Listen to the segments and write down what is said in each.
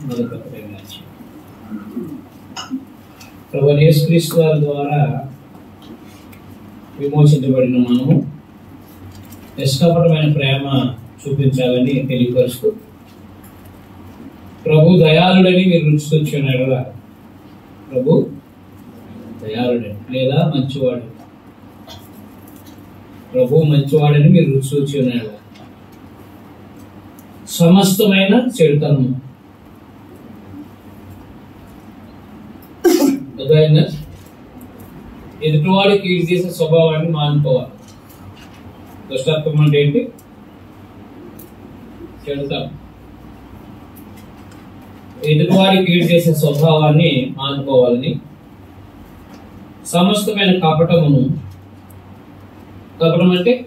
మొదలుపెట్టడం ప్రభు యేసుక్రీస్తు వారి ద్వారా విమోచించబడిన మనము నిష్కపటమైన ప్రేమ చూపించాలని తెలియపరుస్తూ ప్రభు దయాళుడని మీరు రుచి చూచున్నారు కదా ప్రభు దయాళుడని లేదా మంచివాడు ప్రభు మంచివాడని మీరు రుచి చూచి ఉన్నారు సమస్తమైన చెడుతనము అర్థమైందా ఎదుటివాడు కీడు చేసే స్వభావాన్ని మానుకోవాలి దుష్టత్వం అంటే ఏంటి చెడుతనం ఎదుటివాడి కీడు చేసే స్వభావాన్ని మానుకోవాలని సమస్తమైన కపటమును కపటం అంటే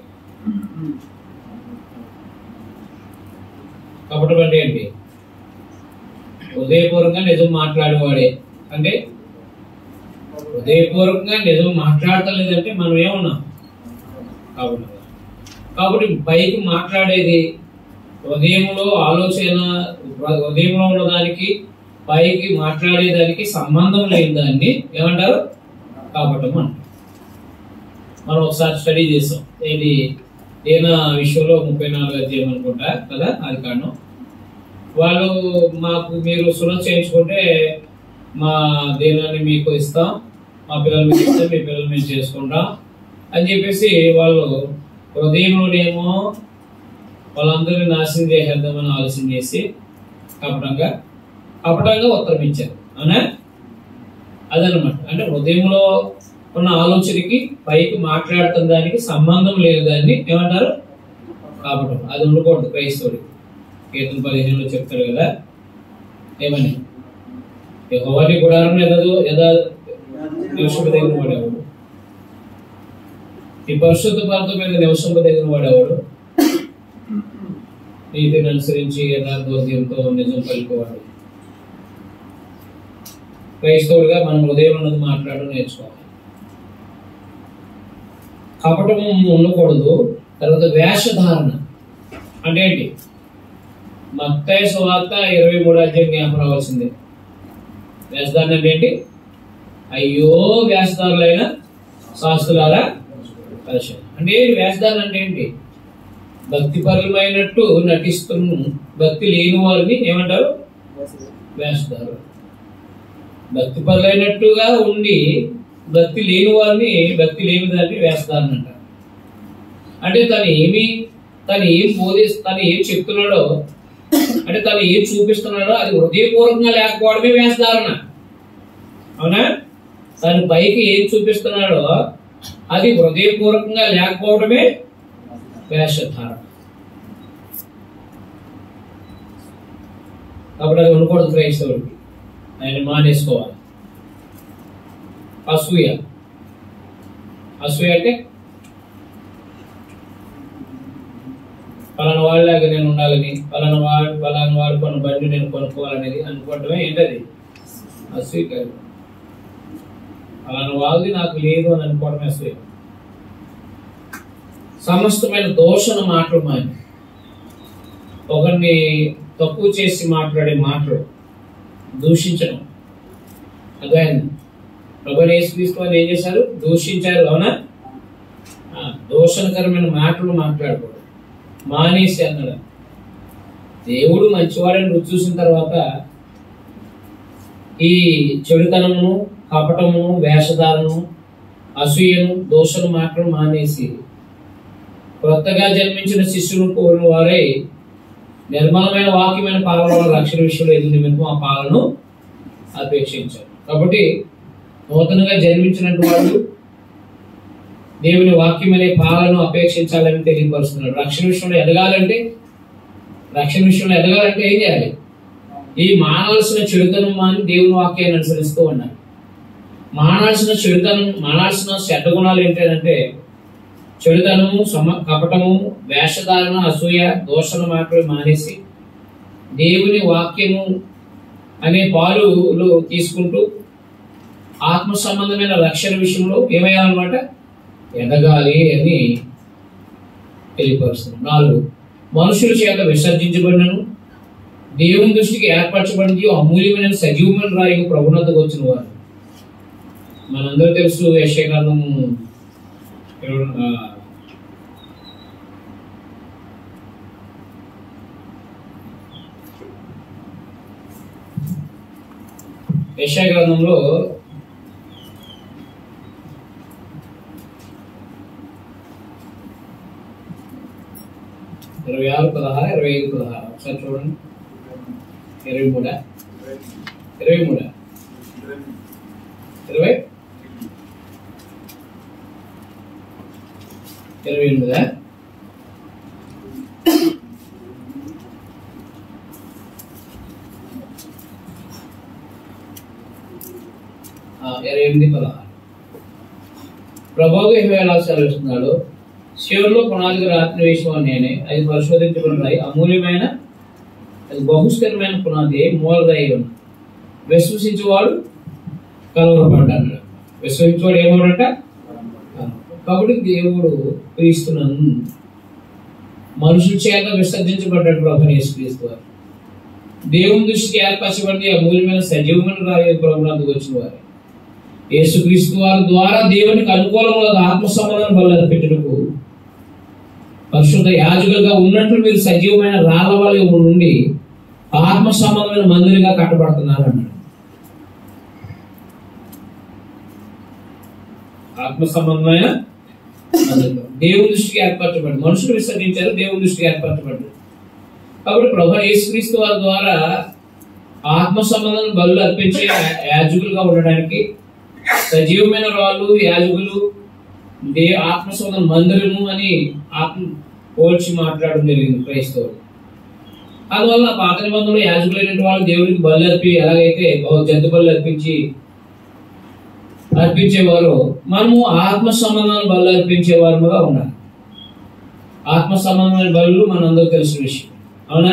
కపటం అంటే ఏంటి హృదయపూర్వకంగా నిజం మాట్లాడేవాడే అంటే హృదయపూర్వకంగా నిజం మాట్లాడతలేదంటే మనం ఏమన్నాం కాబట్టి కాబట్టి పైకి మాట్లాడేది హృదయంలో ఆలోచన హృదయంలో ఉన్నదానికి పైకి మాట్లాడేదానికి సంబంధం లేని దాన్ని ఏమంటారు కాపటం అంటారు మనం ఒకసారి స్టడీ చేసాం ఇది ఏనా విషయంలో ముప్పై నాలుగు అధ్యాయం అనుకుంటా కదా అది కారణం వాళ్ళు మాకు మీరు సులభ చేయించుకుంటే మా దేనాన్ని మీకు ఇస్తాం మా పిల్లలు మీకు ఇస్తాం మీ పిల్లలు మేము చేసుకుంటాం అని చెప్పేసి వాళ్ళు హృదయంలోనేమో వాళ్ళందరినీ నాశనం చేసేద్దామని ఆలోచన చేసి కపటంగా కపటంగా ఉత్తరం ఇచ్చారు అవునా అదనమాట అంటే హృదయంలో ఉన్న ఆలోచనకి పైకి మాట్లాడుతున్న దానికి సంబంధం లేని దాన్ని ఏమంటారు కపటం అది ఉండకూడదు క్రైస్తవుడికి కీర్తన పదిహేనులో చెప్తారు కదా ఏమని యెహోవాని గుడారం ఎదదు ఎద నివసింపదగిన వాడేవాడు ఈ పరిశుద్ధ పర్వతం మీద నివసింపదగిన వాడేవాడు నీతిని అనుసరించి యథార్థోద్యంతో నిజం పలుకోవాలి క్రైస్తవుడిగా మనం హృదయం ఉన్నది మాట్లాడడం నేర్చుకోవాలి కపటం ఉండకూడదు తర్వాత వేషధారణ అంటే ఏంటి మత్తాయి సువార్త ఇరవై మూడు అధ్యాయం జ్ఞాపకం రావాల్సిందే వేషధారణ అంటే ఏంటి అయ్యో వేషధారులైన శాస్త్రులారా పరిచయం అంటే ఏంటి వేషధారణ అంటే ఏంటి భక్తిపరమైనట్టు నటిస్తున్న భక్తి లేని వారిని ఏమంటారు వేషధారు భక్తిపరులైనట్టుగా ఉండి భక్తి లేని వారిని భక్తి లేని దాన్ని వేస్తారని అంటారు అంటే తను ఏమి తను ఏం బోధిస్ తను ఏం చెప్తున్నాడో అంటే తను ఏం చూపిస్తున్నాడో అది హృదయపూర్వకంగా లేకపోవడమే వేస్తారన అవునా తను పైకి ఏం చూపిస్తున్నాడో అది హృదయపూర్వకంగా లేకపోవడమే వేషధారణ కాబట్టి అది ఉండకూడదు క్రైస్తవుడికి ఆయన మానేసుకోవాలి అసూయ అసూయ అంటే పలానా వాళ్ళలాగా నేను ఉండాలని పలానా వాడు పలానా వాడు కొన్న బండి నేను కొనుక్కోవాలనేది అనుకోవటమే ఏంటది అసూయ కాదు పలానా వాళ్ళది నాకు లేదు అని అనుకోవడమే అసూయ సమస్తమైన దోషణ మాటలు మాని ఒకరిని తక్కువ చేసి మాట్లాడే మాటలు దూషించడం అర్థమైంది ప్రభు యేసుక్రీస్తు వారు ఏం చేశారు దూషించారు అవునా ఆ, దోషణకరమైన మాటలు మాట్లాడకూడదు మానేసి అన్నాడు దేవుడు మంచివాడని రుచి చూసిన తర్వాత ఈ చెడుతనమును కపటమును వేషధారము అసూయను దోషణ మాటలు మానేసి కొత్తగా జన్మించిన శిష్యులు కోరిన వారై నిర్మలమైన వాక్యమైన పాలన రక్షణ విషయంలో ఎదురు నిమిత్తం ఆ పాలను అపేక్షించారు కాబట్టి నూతనంగా జన్మించినటువంటి వాళ్ళు దేవుని వాక్యం అనే పాలను అపేక్షించాలని తెలియపరుస్తున్నాడు రక్షణ విషయంలో ఎదగాలంటే రక్షణ విషయంలో ఎదగాలంటే ఏం చేయాలి ఈ మానాల్సిన చెడుతనం మాని దేవుని వాక్యాన్ని అనుసరిస్తూ ఉండాలి మానాల్సిన చెడుతనం మానాల్సిన చెడ్డ గుణాలు ఏంటంటే చెడుతనము సమ కపటము వేషధారణ అసూయ దోషణ మాటలు మానేసి దేవుని వాక్యము అనే పాలులు తీసుకుంటూ ఆత్మ సంబంధమైన రక్షణ విషయంలో ఏమయ్యాలన్నమాట ఎదగాలి అని తెలియపరుస్తుంది నాలుగు మనుషుల చేత విసర్జించబడినను దేవుని దృష్టికి ఏర్పరచబడింది అమూల్యమైన సజీవమైన రాయి ప్రభునద్దకు వచ్చిన వారు మనందరూ తెలుసు యశకాలము యశా గ్రంథంలో ఇరవై ఆరు పదహారు ఇరవై ఐదు పదహారు ఒకసారి చూడండి ఇరవై మూడా ఇరవై మూడా ఇరవై ఇరవై ఎనిమిదా ఆ, ఇరవై ఎనిమిది పదహారు ప్రభావ ఎలా సెలవిస్తున్నాడు శివుల్లో పునాదిగా రాత్రి వేసిన నేనే అది పరిశోధించబడినాయి అమూల్యమైన అది బహుష్కరమైన పునాది మూలదై ఉన్న విశ్వసించేవాడు కలవరపడ్డాడు విశ్వసించేవాడు ఏమవుడంట కాబట్టి దేవుడు క్రీస్తులను మనుషుల చేత విసర్జించబడ్డాడు ప్రభు యేసుక్రీస్తు వారు దేవుని దృష్టికి ఏర్పరచబడి అమూల్యమైన సజీవమైన రాయ ప్రభుత్వం వచ్చిన వారు యేసుక్రీస్తు వారి ద్వారా దేవునికి అనుకూలముగా ఆత్మ సంబంధం బల్ల పెట్టుటకు పరిశుద్ధ యాజకులుగా ఉన్నట్లు మీరు సజీవమైన రాళ్ళ వలె నుండి ఆత్మ సంబంధమైన మందిరిగా కట్టబడుతున్నారు అన్నాడు ఆత్మ సంబంధమైన మందిరం. దేవుని దృష్టికి ఏర్పరచబడి మనుషులు విసర్జించారు దేవుని దృష్టికి ఏర్పరచబడ్డారు కాబట్టి ప్రభు యేసుక్రీస్తు వారి ద్వారా ఆత్మ సంబంధం బలు అర్పించే యాజకులుగా ఉండడానికి సజీవమైన వాళ్ళు యాజకులు దే ఆత్మ సంబంధం మందిరము అని ఆత్మ పోల్చి మాట్లాడడం జరిగింది క్రైస్తవులు అందువల్ల పాత నిబంధనలు యాజకులైన వాళ్ళు దేవుడికి బలు అర్పి ఎలాగైతే ఒక జంతు బలు అర్పించి అర్పించేవారు మనము ఆత్మ సంబంధాన్ని బలు అర్పించే వారముగా ఉండాలి ఆత్మ సంబంధమైన బలు మనందరూ తెలిసిన విషయం అవునా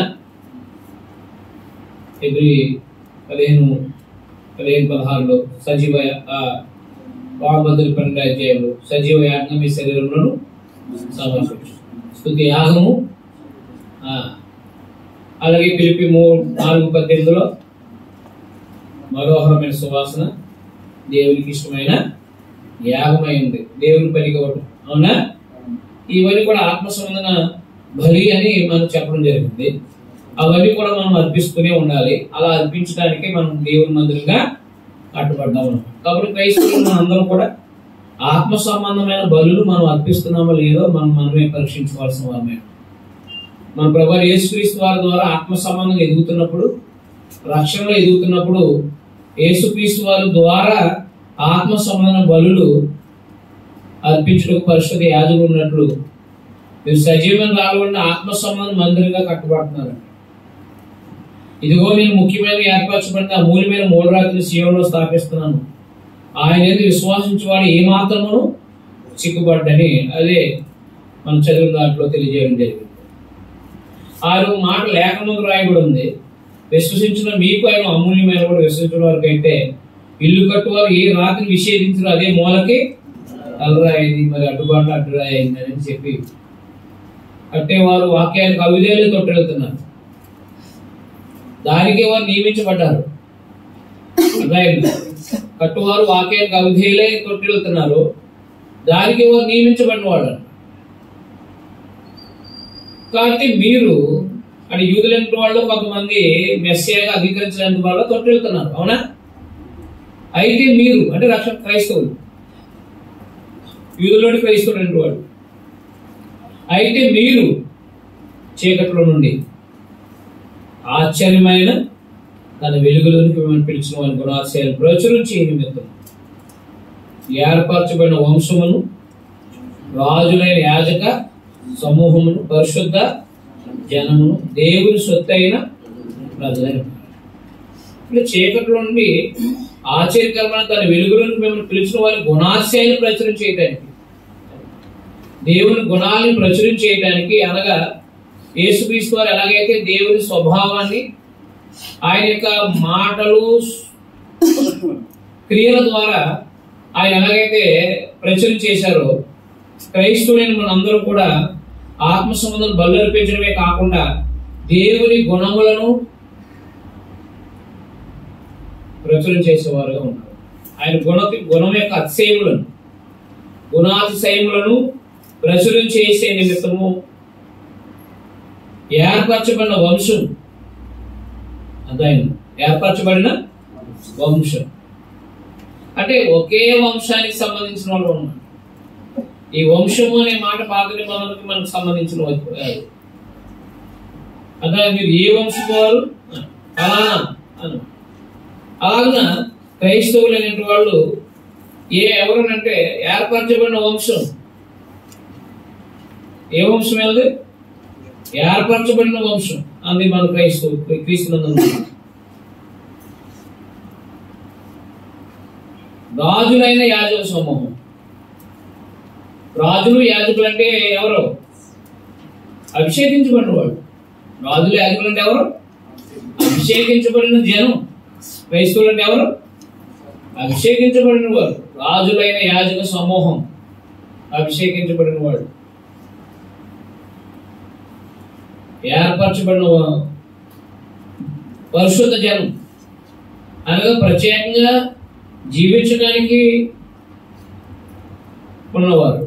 ఎబ్రి పదిహేను పదిహేను పదహారులో సజీవ వామద్రి పన్నెండు అధ్యాయంలో సజీవ యాజ్ఞ మీ శరీరంలో సమర్పించు స్థుతి యాగము ఆ, అలాగే పిలిపి మూడు నాలుగు పద్దెనిమిదిలో మనోహరమైన సువాసన దేవునికి ఇష్టమైన యాగమై ఉంది దేవుని పనికి ఒకటి అవునా ఇవన్నీ కూడా ఆత్మ సంబంధన బలి అని మనం చెప్పడం జరిగింది అవన్నీ కూడా మనం అర్పిస్తూనే ఉండాలి అలా అర్పించడానికి మనం దేవుని మందిరంగా కట్టుబడ్డాం అన్నమాట. కాబట్టి క్రైస్తవులు మనం అందరం కూడా ఆత్మ సంబంధమైన బలులు మనం అర్పిస్తున్నామో లేదో మనం మనమే పరీక్షించుకోవాల్సిన వారమే మన ప్రభు యేసుక్రీస్తు వారి ద్వారా ఆత్మ సంబంధం ఎదుగుతున్నప్పుడు రక్షణలో ఎదుగుతున్నప్పుడు యేసుక్రీస్తు వారి ద్వారా ఆత్మ సంబంధ బలులు అర్పించడానికి పరిశుద్ధ యాజకులు ఉన్నట్లు మీరు సజీవం రావాలని ఆత్మ సంబంధ మందిరంగా కట్టుబడుతున్నారు ఇదిగో నేను ముఖ్యమైన ఏర్పరచబడిన అమూల్యమైన మూలరాత్రి సీఎంలో స్థాపిస్తున్నాను ఆయన ఏది విశ్వాసించేవాడు ఏ మాత్రమును చిక్కుబడ్డని అదే మనం చదివిన దాంట్లో తెలియజేయడం జరిగింది ఆరు మాట లేఖనంలో రాయబడి ఉంది విశ్వసించిన మీకు ఆయన అమూల్యమైన కూడా విశ్వసించిన వారికి అయితే ఇల్లు కట్టువారు ఏ రాత్రి విషేదించారో అదే మూలకి అల్లరాయింది మరి అడ్డుబాటు అడ్డురాయింది అని చెప్పి అంటే వారు వాక్యానికి అవిధేయులు తొట్టెళ్తున్నారు దానికి వారు నియమించబడ్డారు అర్థమైందా? కట్టువారు వాక్యానికి అవిధేయులై తొట్టెళ్తున్నారు దానికి వారు నియమించబడిన వాడు కాబట్టి మీరు అంటే యూదులంటి వాళ్ళు కొంతమంది మెస్సియాగా అంగీకరించలేని వాళ్ళు తొట్టెళ్తున్నారు అవునా అయితే మీరు అంటే రక్షణ క్రైస్తవులు యూదులోని క్రైస్తవులు అంటే వాడు అయితే మీరు చీకట్లో నుండి ఆశ్చర్యమైన తన వెలుగులోనికి మిమ్మల్ని పిలిచిన వారి గుణాశయాలు ప్రచురించి నిమిత్తం ఏర్పరచబడిన వంశమును రాజులైన యాజక సమూహమును పరిశుద్ధ జనమును దేవుని సొత్తైన ప్రజలైన ఇప్పుడు చీకట్లో నుండి ఆశ్చర్యకరమైన తన వెలుగులోనికి మిమ్మల్ని పిలిచిన వారి గుణాశయాలు ప్రచురం చేయడానికి దేవుని గుణాలను ప్రచురం చేయడానికి అనగా యేసుక్రీస్తు వారు ఎలాగైతే దేవుని స్వభావాన్ని ఆయన యొక్క మాటలు క్రియల ద్వారా ఆయన ఎలాగైతే ప్రచురం చేశారో క్రైస్తవులైన మనందరూ కూడా ఆత్మ సంబంధం బల్లర్పించడమే కాకుండా దేవుని గుణములను ప్రచురణ చేసేవారుగా ఉన్నారు ఆయన గుణ గుణం యొక్క అతిశయములను గుణాతిశయములను ప్రచురం చేసే నిమిత్తము ఏర్పరచబడిన వంశం అర్థమైంది ఏర్పరచబడిన వంశం అంటే ఒకే వంశానికి సంబంధించిన వాళ్ళు ఉన్నారు ఈ వంశము అనే మాట పాత నిబంధనకి మనకు సంబంధించిన వాళ్ళు కాదు. అదే మీరు ఏ వంశం వారు అలానా అను అలాగున క్రైస్తవులైన వాళ్ళు ఏ ఎవరనంటే ఏర్పరచబడిన వంశం ఏ వంశం ఏది ఏర్పరచబడిన వంశం అంది మన క్రైస్తవు క్రీస్తునందు రాజులైన యాజక సమూహం రాజులు యాజకులు అంటే ఎవరు అభిషేకించబడిన వాళ్ళు రాజులు యాజకులు అంటే ఎవరు అభిషేకించబడిన జనం క్రైస్తవులు అంటే ఎవరు అభిషేకించబడిన వారు రాజులైన యాజక సమూహం అభిషేకించబడిన వాడు ఏర్పరచబడిన వా- పరిశుద్ధ జనం అనగా ప్రత్యేకంగా జీవించడానికి ఉన్నవారు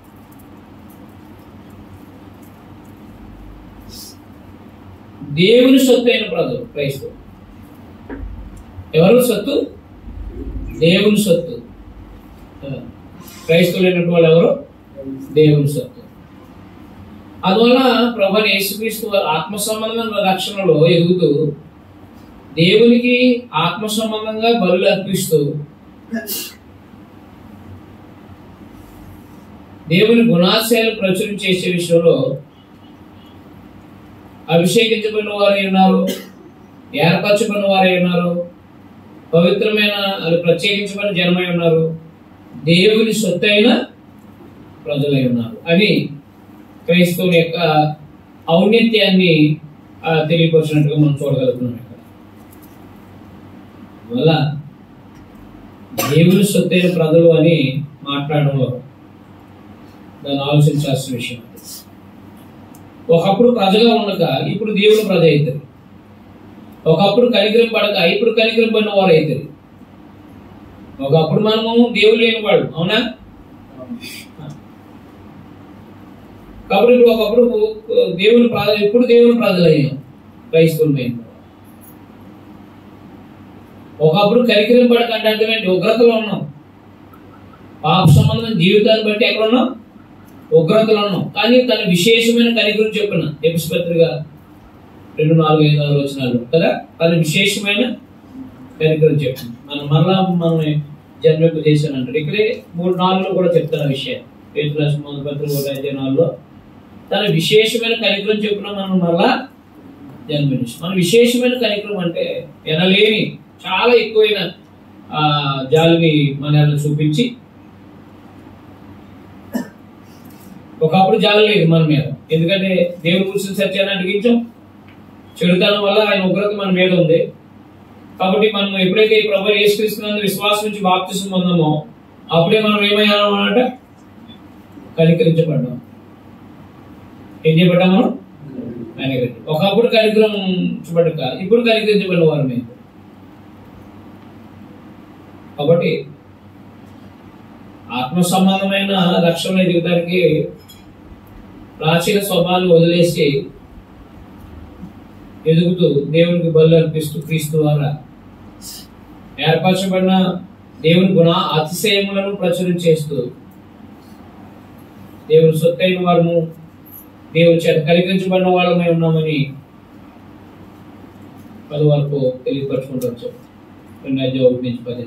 దేవుని సొత్తు అయిన ప్రజలు క్రైస్తవు ఎవరు సొత్తు దేవుని సొత్తు ఆ, క్రైస్తవులైనటువంటి వాళ్ళు ఎవరు దేవుని సొత్తు అందువల్ల ప్రభు యేసుక్రీస్తు వారు ఆత్మ సంబంధమైన రక్షణలో ఎదుగుతూ దేవునికి ఆత్మ సంబంధంగా బలులు అర్పిస్తూ దేవుని గుణాశయాలు ప్రచురం చేసే విషయంలో అభిషేకించబడిన వారు ఉన్నారు ఏర్పరచబడిన వారు ఉన్నారు పవిత్రమైన అది ప్రత్యేకించబడిన జనమై ఉన్నారు దేవుని సొత్తైన ప్రజలై ఉన్నారు అని క్రైస్తవుల యొక్క ఔన్నత్యాన్ని ఆ, తెలియపరిచినట్టుగా మనం చూడగలుగుతున్నాం ఇక్కడ వల్ల దేవుని సొత్తైన ప్రజలు అని మాట్లాడడంలో దాన్ని ఆలోచించాల్సిన విషయం ఒకప్పుడు ప్రజగా ఉండగా ఇప్పుడు దేవుని ప్రజ అవుతుంది ఒకప్పుడు కనికరం పడక ఇప్పుడు కనికరం పడిన వారు అవుతుంది ఒకప్పుడు మనము దేవుడు లేని వాడు అవునా కాబట్టి ఇప్పుడు ఒకప్పుడు దేవుని ప్రజ ఇప్పుడు దేవుని ప్రజలయ్యాం క్రైస్తవులు మేము ఒకప్పుడు కనికరం పడకంటే అర్థమేంటి ఉగ్రతలో ఉన్నాం పాప సంబంధం జీవితాన్ని బట్టి ఎక్కడ ఉన్నాం ఉగ్రతలో ఉన్నాం కానీ తన విశేషమైన కనికరం చెప్పిన ఎపిస్పత్రిగా రెండు నాలుగు ఐదు ఆరు వచ్చినాలు కదా తన విశేషమైన కనికరం చెప్పిన మనం మరలా మనం జన్మకు చేశాను అంటాడు ఇక్కడే మూడు నాలుగులో కూడా చెప్తాను ఆ విషయం పేరు రాసిన మొదటి పత్రిక ఒకటి ఐదు నాలుగులో తన విశేషమైన కనికరం చెప్పిన మనం మరలా జన్మనిచ్చు మన విశేషమైన కనికరం అంటే ఎనలేని చాలా ఎక్కువైన ఆ జాలిని మన ఎడల చూపించి ఒకప్పుడు జాలి లేదు మన మీద ఎందుకంటే దేవుని కూర్చుని సత్యాన్ని అడిగించాం చెడుతనం వల్ల ఆయన ఉగ్రత మన మీద ఉంది కాబట్టి మనం ఎప్పుడైతే ఈ ప్రభు యేసుక్రీస్తునందు విశ్వాసం నుంచి బాప్తిసం పొందామో అప్పుడే మనం ఏమయ్యాము అన్నట కనికరించబడ్డాం ఏం చేయబడ్డాం మనం కనికరించి ఒకప్పుడు కనికరించబడ్డక ఇప్పుడు కనికరించబడిన వారు మేము కాబట్టి ఆత్మ సంబంధమైన రక్షణ ఎదుగుతానికి ప్రాచీన స్వభావాన్ని వదిలేసి ఎదుగుతూ దేవునికి బలు అర్పిస్తూ క్రీస్తు ద్వారా ఏర్పరచబడిన దేవుని గుణ అతిశయములను ప్రచురం చేస్తూ దేవుని సొత్తైన వారము దేవుని చేత కనికరించబడిన వాళ్ళమై ఉన్నామని పది వరకు తెలియపరచుకుంటూ వచ్చాం రెండు అధ్యాయం ఒకటి నుంచి పది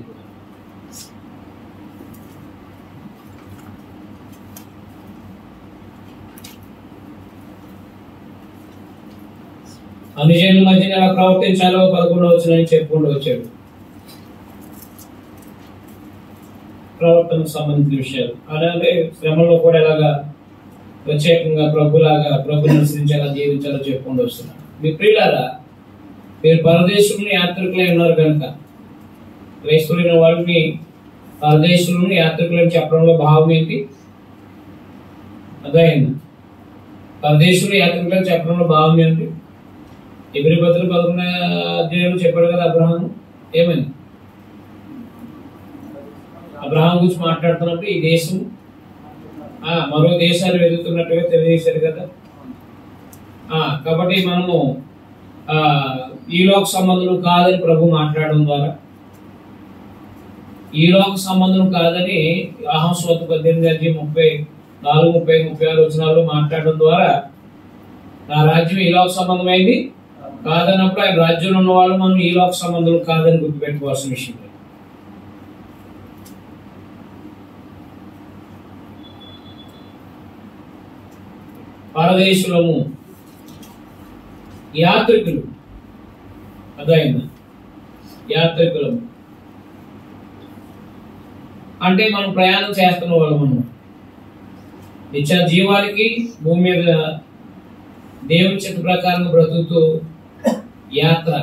అనుజనుల మధ్యన ఎలా ప్రవర్తించాలో పదకొండు వచ్చినని చెప్పుకుంటూ వచ్చాడు ప్రవర్తనకు సంబంధించిన విషయాలు అలాగే శ్రమలో కూడా ఎలాగా ప్రత్యేకంగా ప్రభులాగా ప్రభుని అనుసరించి ఎలా జీవించాలో చెప్పుకుంటూ వస్తున్నాడు మీ ప్రియులారా మీరు పరదేశంలో యాత్రికులై ఉన్నారు కనుక క్రైస్తవులైన వాళ్ళని పరదేశంలో యాత్రికులని చెప్పడంలో భావం ఏంటి అర్థమైంది పరదేశంలో యాత్రికులని చెప్పడంలో భావం ఏంటి ఎబ్రి పత్రిక పదకొండు అధ్యాయంలో చెప్పాడు కదా అబ్రహాం ఏమని అబ్రహాం గురించి మాట్లాడుతున్నప్పుడు ఈ దేశం ఆ, మరో దేశాలు వెతుకుతున్నట్టుగా తెలియజేశారు కదా ఆ, కాబట్టి మనము ఆ, ఈ లోక సంబంధులు కాదని ప్రభు మాట్లాడడం ద్వారా ఈ లోక సంబంధం కాదని అహంస్వత పద్దెనిమిది అధ్యాయం ముప్పై నాలుగు ముప్పై ముప్పై ఆరు వచనాలు మాట్లాడడం ద్వారా నా రాజ్యం ఈ లోక సంబంధమైంది కాదన్నప్పుడు ఆయన రాజ్యంలో ఉన్న వాళ్ళు మనం ఈ లోక సంబంధం కాదని గుర్తుపెట్టుకోవాల్సిన విషయం పరదేశులము యాత్రికులు అదైందా యాత్రికులము అంటే మనం ప్రయాణం చేస్తున్న వాళ్ళం మనం నిత్య జీవానికి భూమి మీద దేవుని చిత్త ప్రకారం బ్రతుకుతూ యాత్ర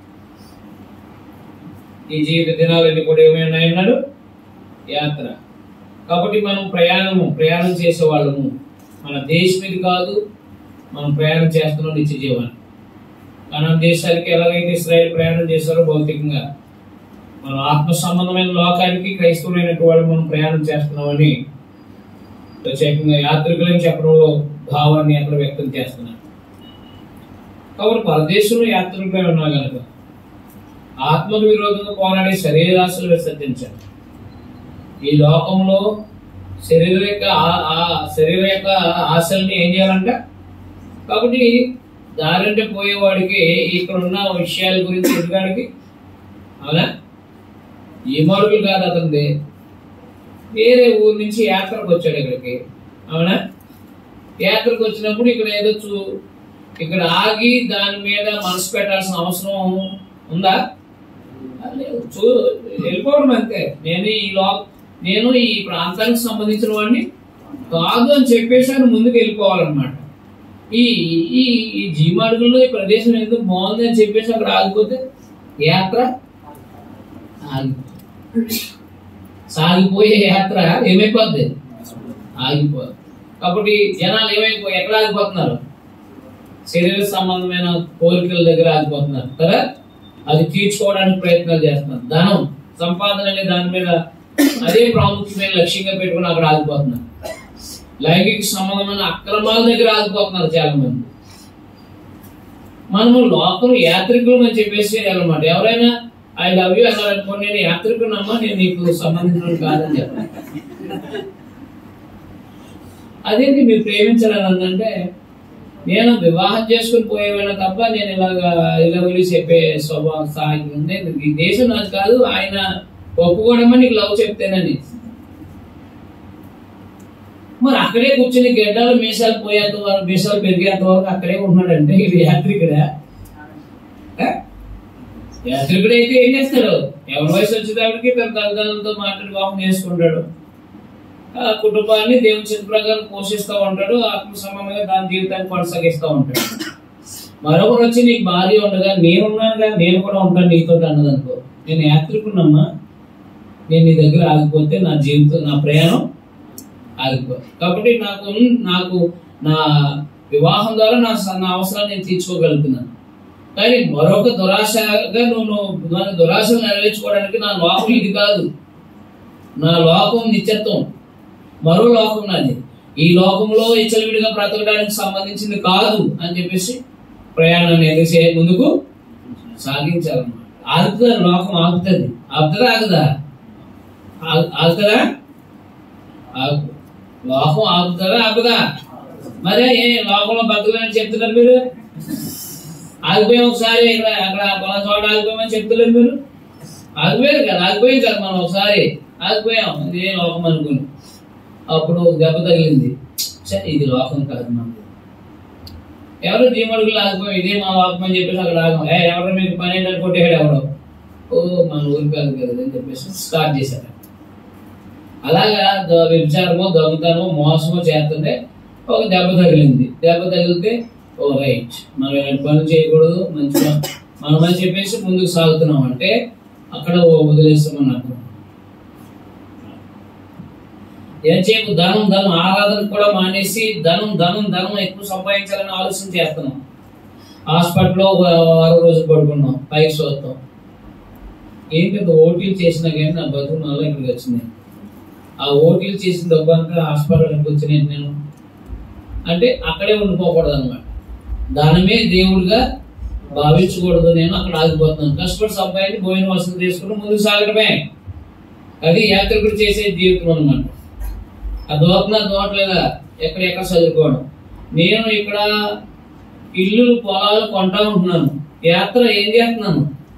ఈ జీవిత దినాలన్నీ కూడా ఏమైనా అన్నాడు యాత్ర కాబట్టి మనం ప్రయాణము ప్రయాణం చేసే వాళ్ళము మన దేశం ఇది కాదు మనం ప్రయాణం చేస్తున్నాం నిత్య జీవాన్ని మన దేశానికి ఎలాగైతే ఇస్రాయల్ ప్రయాణం చేశారో భౌతికంగా మన ఆత్మ సంబంధమైన లోకానికి క్రైస్తవులైనటువంటి వాళ్ళు మనం ప్రయాణం చేస్తున్నామని ప్రత్యేకంగా యాత్రికులని చెప్పడంలో భావాన్ని అక్కడ వ్యక్తం చేస్తున్నారు కాబట్టి పరదేశంలో యాత్రికులై ఉన్నా కనుక ఆత్మకు విరోధంగా పోరాడే శరీరాశలు విసర్జించాలి ఈ లోకంలో శరీర యొక్క ఆ- ఆ శరీర యొక్క ఆశల్ని ఏం చేయాలంట కాబట్టి దారంటే పోయేవాడికి ఇక్కడ ఉన్న విషయాల గురించి ఎదుగాడికి అవునా ఈ మార్పులు కాదు అతనిది వేరే ఊరు నుంచి యాత్రకు వచ్చాడు ఇక్కడికి అవునా యాత్రకు వచ్చినప్పుడు ఇక్కడ ఏదో చూ ఇక్కడ ఆగి దాని మీద మనసు పెట్టాల్సిన అవసరం ఉందా లేదు చూ వెళ్ళిపోవడం అంతే నేను ఈ లో నేను ఈ ప్రాంతానికి సంబంధించిన వాడిని కాదు అని చెప్పేసి ఆయన ముందుకు వెళ్ళిపోవాలన్నమాట ఈ ఈ ఈ జీమాడుగుల్లో ఈ ప్రదేశం ఎందుకు బాగుంది అని చెప్పేసి అక్కడ ఆగిపోతే యాత్ర ఆగిపోతుంది సాగిపోయే యాత్ర ఏమైపోద్ది ఆగిపోదు కాబట్టి జనాలు ఏమైపోయి ఎక్కడ ఆగిపోతున్నారు శరీర సంబంధమైన కోరికల దగ్గర ఆగిపోతున్నారు కదా అది తీర్చుకోవడానికి ప్రయత్నాలు చేస్తున్నారు ధనం సంపాదన అనే దాని మీద అదే ప్రాముఖ్యమైన లక్ష్యంగా పెట్టుకుని అక్కడ ఆగిపోతున్నారు లైంగిక సంబంధమైన అక్రమాల దగ్గర ఆగిపోతున్నారు చాలా మంది మనము లోకం యాత్రికులు అని చెప్పేసి అనమాట ఎవరైనా ఐ లవ్ యూ అన్నారు అనుకోండి నేను యాత్రికునమ్మా నేను నీకు సంబంధించిన కాదని చెప్పాను అదేంటి మీరు ప్రేమించాలని అంటే నేను వివాహం చేసుకుని పోయేవాళ్ళ తప్ప నేను ఇలాగా ఇలా వెళ్ళి చెప్పే స్వభావం స్థాయి ఉంది ఈ దేశం నాకు కాదు ఆయన ఒప్పుకోవడమని నీకు లవ్ చెప్తేనని మరి అక్కడే కూర్చుని గడ్డలు మీసాలు పోయేంత వరకు మీసాలు పెరిగేంత వరకు అక్కడే ఉన్నాడంటే ఇది యాత్రికుడా ఆ? యాత్రికుడు అయితే ఏం చేస్తాడు ఎవరి వయసు వచ్చేటప్పటికి తన తల్లిదండ్రులతో మాట్లాడి వివాహం చేసుకుంటాడు ఆ కుటుంబాన్ని దేవుని చిత్త ప్రకారం పోషిస్తూ ఉంటాడు ఆత్మ సంబంధంగా దాని జీవితాన్ని కొనసాగిస్తూ ఉంటాడు మరొకరు వచ్చి నీకు భార్య ఉండగా నేనున్నానుగా నేను కూడా ఉంటాను నీతో అన్నది అనుకో నేను యాత్రికున్నమ్మా నేను నీ దగ్గర ఆగిపోతే నా జీవితం నా ప్రయాణం ఆగిపోతుంది కాబట్టి నాకు నాకు నా వివాహం ద్వారా నా స- నా అవసరాన్ని నేను తీర్చుకోగలుగుతున్నాను కానీ మరొక దురాశగా నువ్వు నువ్వు మన దురాశను నెరవేర్చుకోవడానికి నా లోకం ఇది కాదు నా లోకం నిత్యత్వం మరో లోకం నాది ఈ లోకంలో ఇచ్చలవిడిగా బ్రతకడానికి సంబంధించింది కాదు అని చెప్పేసి ప్రయాణాన్ని ఎందుకు చే ముందుకు సాగించాలన్నమాట ఆగుతుంది లోకం ఆగుతుంది ఆగుతుందా ఆగుదా ఆగు- ఆగుతుందా ఆగు లోకం ఆగుతుందా ఆగుదా మరే ఏ లోకంలో బతకలేని చెప్తున్నారు మీరు ఆగిపోయాం ఒకసారి ఇక్కడ అక్కడ పలానా చోట ఆగిపోయామని చెప్తలేదు మీరు ఆగిపోయారు కదా ఆగిపోయాం కదా మనం ఒకసారి ఆగిపోయాం ఇదే లోకం అనుకుని అప్పుడు దెబ్బ తగిలింది ఛే, ఇది లోకం కాదు మనది ఎవరు జీమడుగులు ఆగిపోయాం ఇదే మా లోకం అని చెప్పేసి అక్కడ ఆగం ఏ ఎవరు మీకు పని ఏంటని కొట్టేయాడు ఎవడో ఓ మన ఊరి కాదు కదా అని చెప్పేసి స్టార్ట్ చేశారు అలాగా ద- వ్యభిచారమో దొంగతనమో మోసమో చేస్తుంటే ఒక దెబ్బ తగిలింది దెబ్బ తగిలితే ఓ రైట్ మనం ఇలాంటి పనులు చేయకూడదు మంచిగా మనం అని చెప్పేసి ముందుకు సాగుతున్నాం అంటే అక్కడ ఓ వదిలేస్తామని అర్థం ఎంతసేపు ధనం ధనం ఆరాధన కూడా మానేసి ధనం ధనం ధనం ఎక్కువ సంపాదించాలని ఆలోచన చేస్తున్నాం హాస్పిటల్లో ఒక వారం రోజులు పడుకున్నాం పైకి చూస్తాం ఏంటి ఇంత ఓటీలు చేసినా కానీ నా బతుకు మళ్ళీ ఇక్కడికి వచ్చింది ఆ ఓటీలు చేసిన డబ్బు అంతా హాస్పిటల్కి వచ్చిన నేను అంటే అక్కడే ఉండిపోకూడదు అనమాట దానమే దేవుడిగా భావించకూడదు నేను అక్కడ ఆగిపోతున్నాను కష్టపడి సంపాదించి భోజన వసతి తీసుకుని ముందుకు సాగడమే అది యాత్రికుడు చేసే జీవితం అనమాట ఆ దోపన దోపలేదా ఎక్కడెక్కడ చదువుకోవడం నేను ఇక్కడ ఇల్లు పొలాలు కొంటా ఉంటున్నాను యాత్ర ఏం చేస్తున్నాను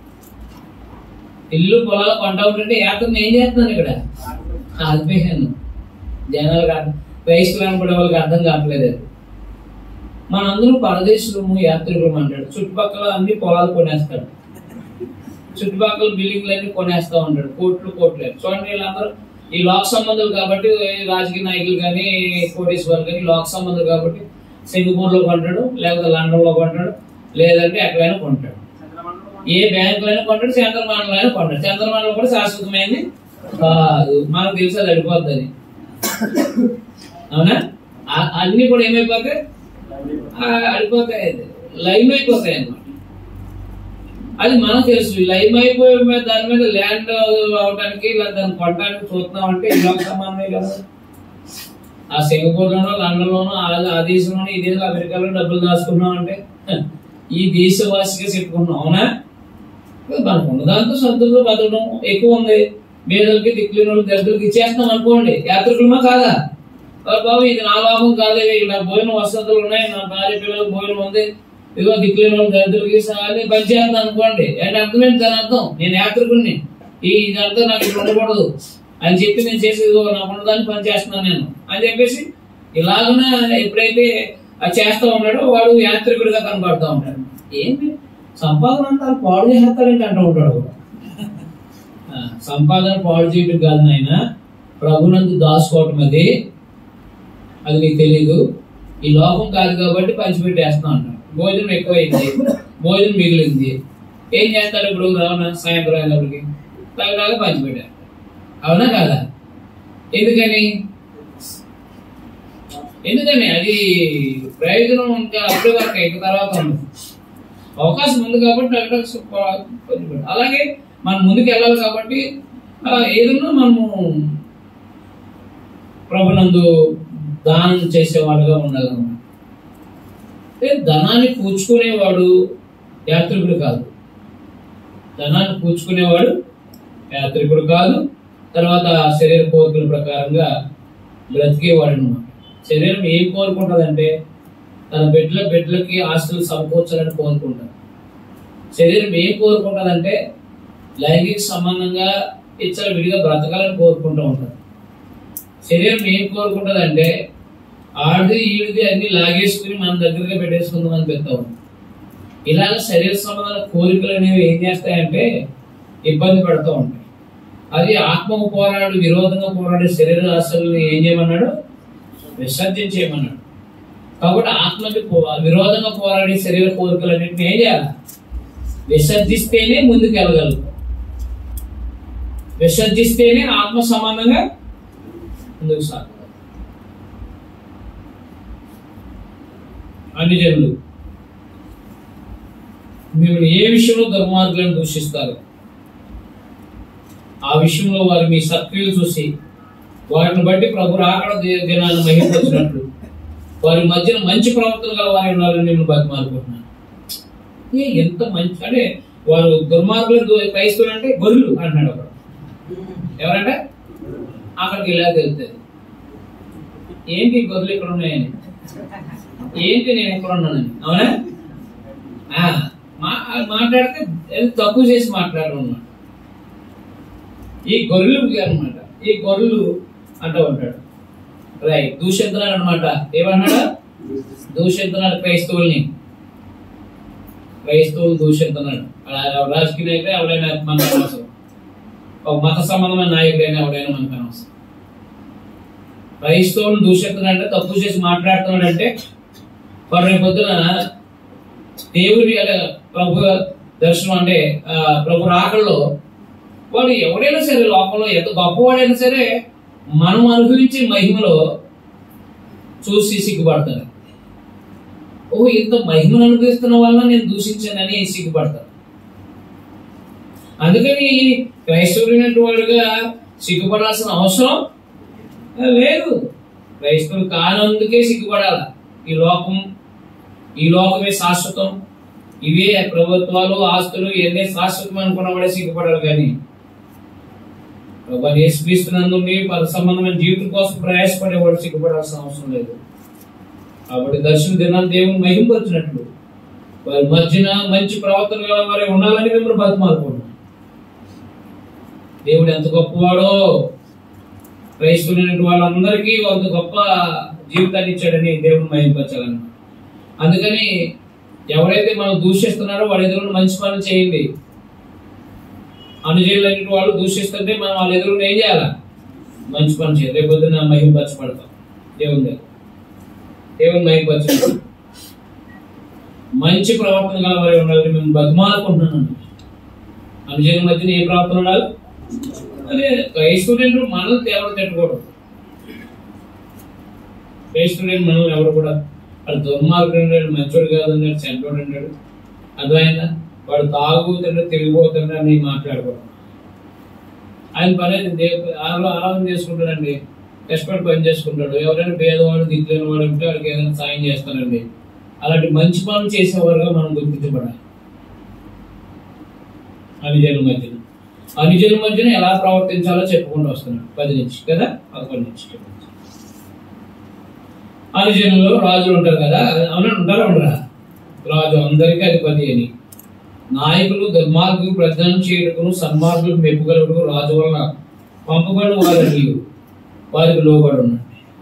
ఇల్లు పొలాలు కొంటా ఉంటుంటే యాత్ర ఏం చేస్తున్నాను ఇక్కడ ఆగిపోయాను జనాలకు అర్థం క్రైస్తవులు అనుకునే వాళ్ళకి అర్థం కావట్లేదు అది మనందరం పరదేశులము యాత్రికులు అంటాడు చుట్టుపక్కల అన్ని పొలాలు కొనేస్తాడు చుట్టుపక్కల బిల్డింగ్లు అన్ని కొనేస్తా ఉంటాడు కోట్లు కోట్లు చూడండి వీళ్ళందరూ ఈ లోక్ సంబంధాలు కాబట్టి రాజకీయ నాయకులు కానీ కోటేశ్వర్ కానీ లోక్ సంబంధాలు కాబట్టి సింగపూర్ లో కొంటాడు లేకపోతే లండన్ లో కొంటాడు లేదంటే ఎక్కడైనా కొంటాడు ఏ బ్యాంకులో అయినా కొంటాడు చంద్రమానంలో అయినా కొంటాడు చంద్రమానంలో కూడా శాశ్వతమైంది కాదు మనకు తెలిసి అది అడిపోద్ది అది అవునా ఆ- అన్ని కూడా ఏమైపోతాయి ఆ, అడిపోతాయి అది. లైవ్ అయిపోతాయి అన్నమాట అది మనకు తెలుసు లైవ్ అయిపోయి మీద దాని మీద ల్యాండ్ అవడానికి లేదా దాన్ని కొట్టడానికి చూస్తున్నాం అంటే ఇలా సమానమే కదా ఆ సింగపూర్ లోనో లండన్ లోనో ఆ- ఆ దేశంలోనో ఈ దేశంలో అమెరికాలో డబ్బులు దాచుకున్నాం అంటే హ, ఈ దేశవాసిగా చెప్పుకున్నాం అవునా మనకు ఉన్న దాంతో సంతృప్తి బతకడం ఎక్కువ ఉంది పేదలకి దిక్కులేని వాళ్ళు దరిద్రులకి ఇచ్చేస్తాం అనుకోండి యాత్రికులమా కాదా "ఓ బాబు ఇది నా లాభం కాదు ఇది నా భోజన వసతులు ఉన్నాయి నా భార్య పిల్లలకు భోజనం ఉంది ఇదిగో దిక్కులేని వాళ్ళు దరిద్రులకి అని పనిచేస్తాను అనుకోండి అంటే అర్థమేంటి దాని అర్థం నేను యాత్రికుడిని ఈ ఇదంతా నాకు ఇక్కడ ఉండకూడదు అని చెప్పి నేను చేసేది ఇదిగో నాకు ఉన్నదాన్ని పని చేస్తున్నాను నేను అని చెప్పేసి ఇలాగన ఎప్పుడైతే అది చేస్తా ఉన్నాడో వాడు యాత్రికుడిగా కనబడతా ఉంటాడు ఏంటి సంపాదన అంతా పాడు చేస్తాడంటే అంటూ ఉంటాడు కూడా ఆ, సంపాదన పాడు చేయడం కాదు నాయన ప్రభునందు దాచుకోవటం అది అది నీకు తెలియదు ఈ లోకం కాదు కాబట్టి పంచిపెట్టేస్తా అంటాడు భోజనం ఎక్కువైంది భోజనం మిగిలింది ఏం చేస్తాడు ఇప్పుడు రావణ సాయంత్రం అయినప్పటికి తగ్గలాగా పంచిపెట్టారు అవునా కాదా ఎందుకని ఎందుకని అది ప్రయోజనం ఇంకా అప్పుడే వరకు ఇంకా తర్వాత ఉండదు అవకాశం ఉంది కాబట్టి అక్కడ పంచిపెట్టాలి అలాగే మనం ముందుకు వెళ్ళాలి కాబట్టి ఆ, ఏదన్నా మనము ప్రభునందు దానం చేసేవాడుగా ఉండాలన్నమాట అంటే ధనాన్ని పూచుకునేవాడు యాత్రికుడు కాదు ధనాన్ని పూచుకునేవాడు యాత్రికుడు కాదు తర్వాత శరీర కోరికల ప్రకారంగా బ్రతికేవాడు అనమాట శరీరం ఏం కోరుకుంటుందంటే తన బిడ్డల బిడ్డలకి ఆస్తులు సమకూర్చాలని కోరుకుంటారు శరీరం ఏం కోరుకుంటుందంటే లైంగిక సంబంధంగా ఇచ్చల విడిగా బ్రతకాలని కోరుకుంటూ ఉంటారు శరీరం ఏం కోరుకుంటుందంటే ఆడిది ఈడిది అన్ని లాగేసుకుని మన దగ్గరగా పెట్టేసుకుందామని పెడతా ఉంటాం ఇలాగ శరీర సంబంధాల కోరికలు అనేవి ఏం చేస్తాయంటే ఇబ్బంది పెడతా ఉంటాయి అది ఆత్మకు పోరాడు విరోధంగా పోరాడే శరీర ఆశల్ని ఏం చేయమన్నాడు విసర్జించేయమన్నాడు కాబట్టి ఆత్మకి పో- విరోధంగా పోరాడే శరీర కోరికలన్నింటినీ ఏం చేయాలి విసర్జిస్తేనే ముందుకు వెళ్ళగలుగుతాం విసర్జిస్తేనే ఆత్మ సమానంగా ముందుకు సాగగలం అన్ని జనులు మిమ్మల్ని ఏ విషయంలో దుర్మార్గులను దూషిస్తారు ఆ విషయంలో వారు మీ సత్క్రియలు చూసి వాటిని బట్టి ప్రభు రాకడ ది- దినాన్ని మహిమపరిచినట్లు వారి మధ్యన మంచి ప్రవర్తన గల వారి ఉన్నారని నేను బతిమాలుకుంటున్నాను ఏ ఎంత మంచి అంటే వారు దుర్మార్గులు దు- క్రైస్తవులు అంటే గొర్రెలు అంటున్నాడు ఒకడు ఎవరంటే అక్కడికి ఇలా తెలుస్తుంది ఏంటి ఈ గొర్రెలు ఇక్కడ ఉన్నాయని ఏంటి నేను ఇక్కడ ఉన్నానని అవునా ఆ, మా- మాట్లాడితే ఏదో తక్కువ చేసి మాట్లాడడం అన్నమాట ఈ గొర్రెలు అనమాట ఈ గొర్రెలు అంటూ ఉంటాడు రైట్ దూషిస్తున్నాడు అనమాట ఏమన్నాడు దూషిస్తున్నాడు క్రైస్తవుల్ని క్రైస్తవులు దూషిస్తున్నాడు ఆ రాజకీయ నాయకుడే ఎవడైనా మనకు అనవసరం ఒక మత సంబంధమైన నాయకుడైనా ఎవడైనా మనకు అనవసరం క్రైస్తవులను దూషిస్తున్నాడంటే తప్పు చేసి మాట్లాడుతున్నాడంటే వాడు రేపు పొద్దున దేవుడి అలా ప్రభు దర్శనం అంటే ఆ, ప్రభు రాకల్లో వాడు ఎవడైనా సరే లోకంలో ఎంత గొప్పవాడైనా సరే మనం అనుభవించే మహిమలో చూసి సిగ్గుపడతాడు ఓ ఇంత మహిమను అనుభవిస్తున్న వల్ల నేను దూషించానని సిగ్గుపడతాడు అందుకని క్రైస్తవుడైనటువంటి వాడుగా సిగ్గుపడాల్సిన అవసరం ఆ, లేదు క్రైస్తవులు కానందుకే సిగ్గుపడాల ఈ లోకం ఈ లోకమే శాశ్వతం ఇవే ప్రభుత్వాలు ఆస్తులు ఇవన్నీ శాశ్వతం అనుకున్నవాడే సిగ్గుపడాలి కానీ ప్రభు యేసుక్రీస్తునందుండి పద సంబంధమైన జీవితం కోసం ప్రయాసపడేవాడు సిగ్గుపడాల్సిన అవసరం లేదు కాబట్టి దర్శన దినాన్ని దేవుని మహింపరిచినట్లు వారి మధ్యన మంచి ప్రవర్తన గల వారే ఉండాలని మిమ్మల్ని బతిమాలుకుంటున్నాం దేవుడు ఎంత గొప్పవాడో క్రైస్తవులైన వాళ్ళందరికీ అంత గొప్ప జీవితాన్ని ఇచ్చాడని దేవుని మహింపరచాలన్నమాట అందుకని ఎవరైతే మనం దూషిస్తున్నారో వాళ్ళ ఎదురున్న మంచి పనులు చేయండి అనుజీవులైన వాళ్ళు దూషిస్తుంటే మనం వాళ్ళ ఎదురున్న ఏం చేయాలా మంచి పని చేయాలి రేపు పొద్దున్న మహింపరచబడతాం దేవుని దగ్గర దేవుని మహింపరచబడతాం మంచి ప్రవర్తన గల వారి ఉండాలని మేము బతిమాలకుంటున్నాను అనుజీవుల మధ్యన ఏ ప్రవర్తన ఉండాలి అదే క్రైస్తవులు మనల్ని ఎవరు తిట్టకూడదు క్రైస్తవులు మనల్ని ఎవరు కూడా వాడు దుర్మార్గుడు అన్నాడు మంచోడు కాదు అన్నాడు చెడ్డోడు అన్నాడు అర్థమైందా వాడు తాగుతున్నాడు తిరిగిపోతున్నాడు అని మాట్లాడకూడదు ఆయన పని అయితే దేవు ఆలో ఆలోచన చేసుకుంటాడండి కష్టపడి పని చేసుకుంటాడు ఎవరైనా పేదవాడు దిక్కులేని వాడు ఉంటే వాడికి ఏదైనా సాయం చేస్తానండి అలాంటి మంచి పనులు చేసేవారుగా మనం గుర్తించబడాలి అనుజనుల మధ్యన అనుజనుల మధ్యన ఎలా ప్రవర్తించాలో చెప్పుకుంటూ వస్తున్నాడు పది నుంచి కదా పదకొండు నుంచి చెప్పండి అనుజనులు రాజులు ఉంటారు కదా అవునా ఉంటారా ఉండరా రాజు అందరికీ అధిపతి అని నాయకులు దుర్మార్గులు ప్రధానం చేయటకును సన్మార్గులు మెప్పుగలుగుడు రాజు వలన పంపబడిన వారికి వారికి లోబడి ఉండండి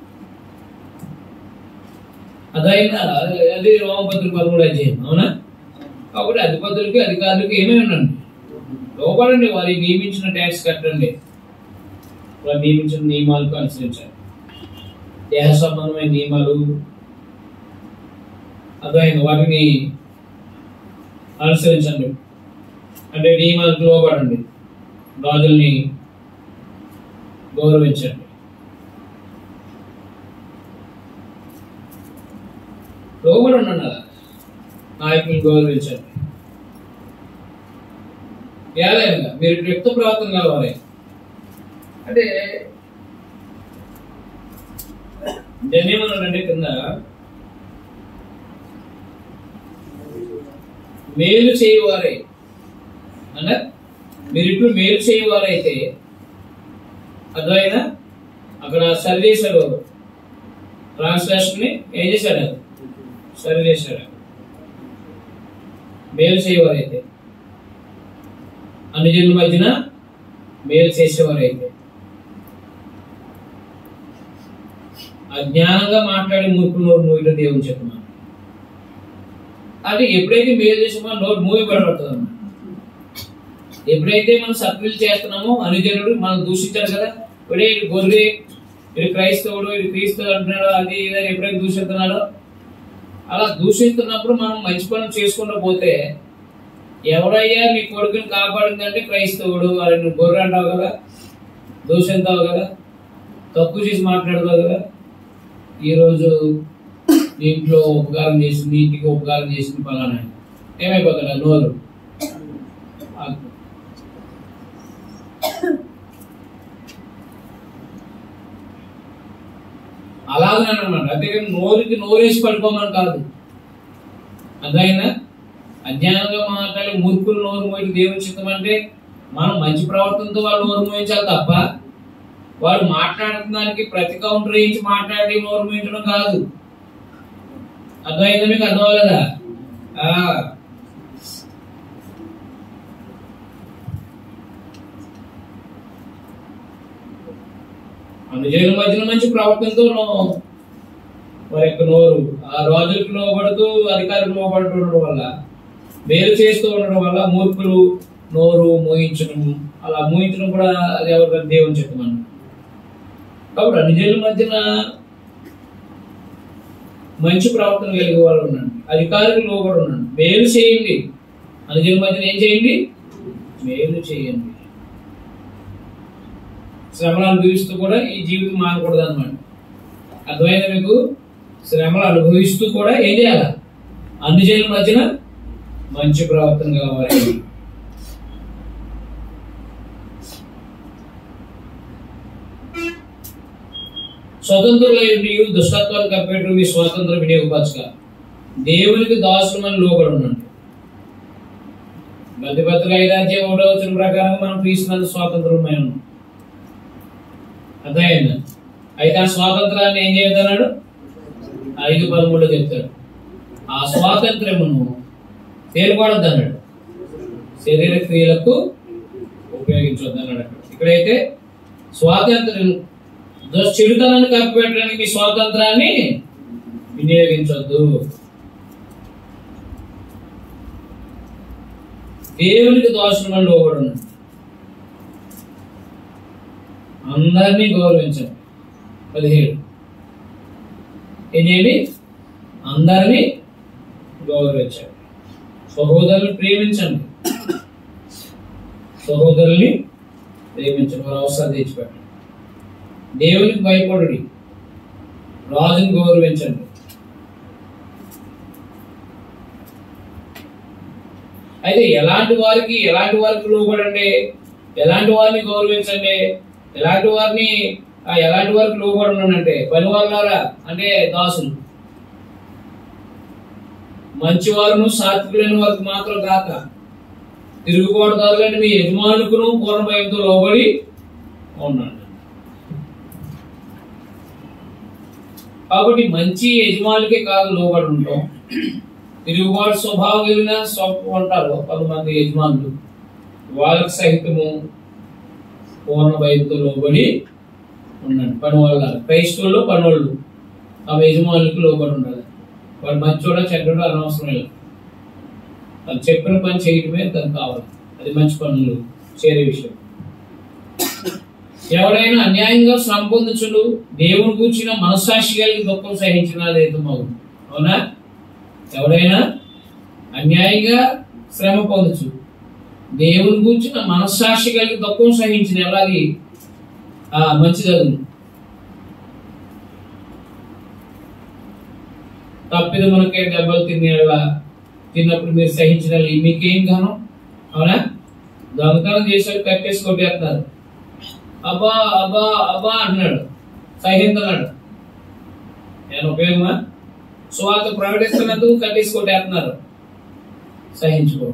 అదైనా అది రోమపత్రి పదమూడు అధ్యాయం అవునా కాబట్టి అధిపతులకి అధికారులకి ఏమేమి ఉండండి లోపడండి వారికి నియమించిన ట్యాక్స్ కట్టండి వారు నియమించిన నియమాలకు అనుసరించాలి దేహ సంబంధమైన నియమాలు అదైన వాటిని అనుసరించండి అంటే నియమాలకు లోబడండి రాజుల్ని గౌరవించండి లోబడి ఉండండి అలా నాయకుల్ని గౌరవించండి ఏలైనా మీరు వ్యక్త ప్రవర్తన కావాలి అంటే జన్యమనండి కింద మేలు చేయవారే అంటే మీరు ఇప్పుడు మేలు చేయవారైతే అర్థమైనా అక్కడ సరి చేశాడు ట్రాన్స్లేషన్ ని ఏం చేశాడు సరి చేశాడు మేలు చేయవారైతే అన్ని జనుల మధ్యన మేలు చేసేవారైతే అజ్ఞానంగా మాట్లాడి మూర్ఖులు నోరు మూయటం దేవుని చెప్తున్నాను అది ఎప్పుడైతే మేలు చేసామో నోరు మూయబడబడుతుంది అన్నమాట ఎప్పుడైతే మనం సత్క్రియలు చేస్తున్నామో అనుజనుడు మనం దూషించారు కదా ఇప్పుడే ఇటు గొర్రె ఇటు క్రైస్తవుడు ఇటు క్రీస్తవుడు అంటున్నాడు అది ఇది అని ఎప్పుడైతే దూషిస్తున్నాడో అలా దూషిస్తున్నప్పుడు మనం మంచి పనులు చేసుకుంటూ పోతే ఎవరయ్యా నీ కొడుకుని కాపాడిందంటే క్రైస్తవుడు అది నువ్వు గొర్రె అంటావు కదా దూషింతావు కదా తప్పు చేసి మాట్లాడతావు కదా ఈరోజు నీ ఇంట్లో ఉపకారం చేసింది నీ ఇంటికి ఉపకారం చేసింది పలానా ఏమైపోతాడు నోరు అలాగే అనమాట అంతేకాని నోరుకి నోరేసి పడిపోమని కాదు అదైనా అజ్ఞానంగా మాట్లాడి మూర్ఖులు నోరు మోయి దేవుని చిత్తం అంటే మనం మంచి ప్రవర్తనతో వాళ్ళు నోరు మోయించాలి తప్ప వాడు మాట్లాడుతున్నానికి ప్రతి కౌంటర్ వేయించి మాట్లాడి నోరు మోయించడం కాదు అర్థమైందా మీకు అర్థం అవ్వలేదా ఆ. అందుచేత మధ్యన మంచి ప్రవర్తనతో నో- వారి యొక్క నోరు ఆ రాజులకు లోబడుతూ అధికారులకు లోబడుతూ ఉండడం వల్ల మేలు చేస్తూ ఉండడం వల్ల మూర్ఖులు నోరు మోయించడం అలా మోయించడం కూడా అది ఎవరికైనా దేవుని చెప్పమని కాబట్టి అన్ని జనుల మధ్యన మంచి ప్రవర్తన కలిగే వాళ్ళు ఉండండి అధికారులకు లోబడి ఉండండి మేలు చేయండి అన్ని జనుల మధ్యన ఏం చేయండి మేలు చేయండి శ్రమలు అనుభవిస్తూ కూడా ఈ జీవితం మారకూడదు అనమాట అర్థమైందా మీకు శ్రమలు అనుభవిస్తూ కూడా ఏం చేయాలి అన్ని జనుల మధ్యన మంచి ప్రవర్తన కావాలి స్వతంత్రులై నీవు దుష్టత్వాన్ని కప్పెట్టు మీ స్వాతంత్రం వినియోగపరచక దేవునికి దాసులమని లోబడి ఉండండి గతిపత్రుల ఐరాజ్యం ఒకటో వచ్చిన ప్రకారం మనం క్రీస్తునందు స్వాతంత్రమై ఉన్నాం అర్థమైందా అయితే ఆ స్వాతంత్రాన్ని ఏం చేస్తున్నాడు ఐదు పదమూడులో చెప్తాడు ఆ స్వాతంత్రమును తేలిపడద్దు అన్నాడు శరీర క్రియలకు ఉపయోగించొద్దు అన్నాడు అక్కడ ఇక్కడైతే స్వాతంత్రం దుష్ట చెడుతనాన్ని కప్పిపెట్టడానికి మీ స్వాతంత్రాన్ని వినియోగించొద్దు దేవునికి దోషం లోబడి ఉన్నాడు అందరినీ గౌరవించండి పదిహేడు ఏం చేయండి అందరినీ గౌరవించండి సహోదరులు ప్రేమించండి సహోదరుల్ని ప్రేమించండి వారి అవసరాలు తెచ్చిపెట్టండి దేవునికి భయపడుడి రాజుని గౌరవించండి అయితే ఎలాంటి వారికి ఎలాంటి వారికి లోబడండి ఎలాంటి వారిని గౌరవించండి ఎలాంటి వారిని ఆ, ఎలాంటి వారికి లోబడనంటే పని వాళ్ళారా అంటే దాసులు మంచివారును సాత్వికులైన వారికి మాత్రం కాక తిరుగుబాటుదారులని మీ యజమానుకును పూర్ణ భయంతో లోబడి ఉన్నాడు కాబట్టి మంచి యజమానులకే కాదు లోబడి ఉంటాం తిరుగుబాటు స్వభావం కలిగిన స్వభావం ఉంటారు కొంతమంది యజమానులు వాళ్ళకి సహితము పూర్ణ భయంతో లోబడి ఉండండి పని వాళ్ళ క్రైస్తవుల్లో పనోళ్ళు ఆ యజమానులకు లోబడి ఉండాలి వాడు మంచోడా చెడ్డోడా అనవసరం లేదు వాళ్ళు చెప్పిన పని చేయటమే దానికి కావాలి అది మంచి పనులు చేరే విషయం ఎవడైనా అన్యాయంగా శ్రమ పొందుచుడు దేవుని కూర్చిన మనస్సాక్షి కలిగి దుఃఖం సహించిన లేదు మగు అవునా ఎవడైనా అన్యాయంగా శ్రమ పొందచ్చు దేవుని కూర్చిన మనస్సాక్షి కలిగి దుఃఖం సహించిన ఎలాగి ఆ మంచిదగును తప్పిద మనకే దెబ్బలు తినేలా తిన్నప్పుడు మీరు సహించిన మీకేం గానం అవునా దొంగతనం చేసాడు కట్టేసి కొట్టేస్తున్నారు అబ్బా అబ్బా అబ్బా అంటున్నాడు సహించున్నాడు నేను ఉపయోగమా స్వాత ప్రకటిస్తున్నందుకు కట్టేసి కొట్టేస్తున్నారు సహించుకో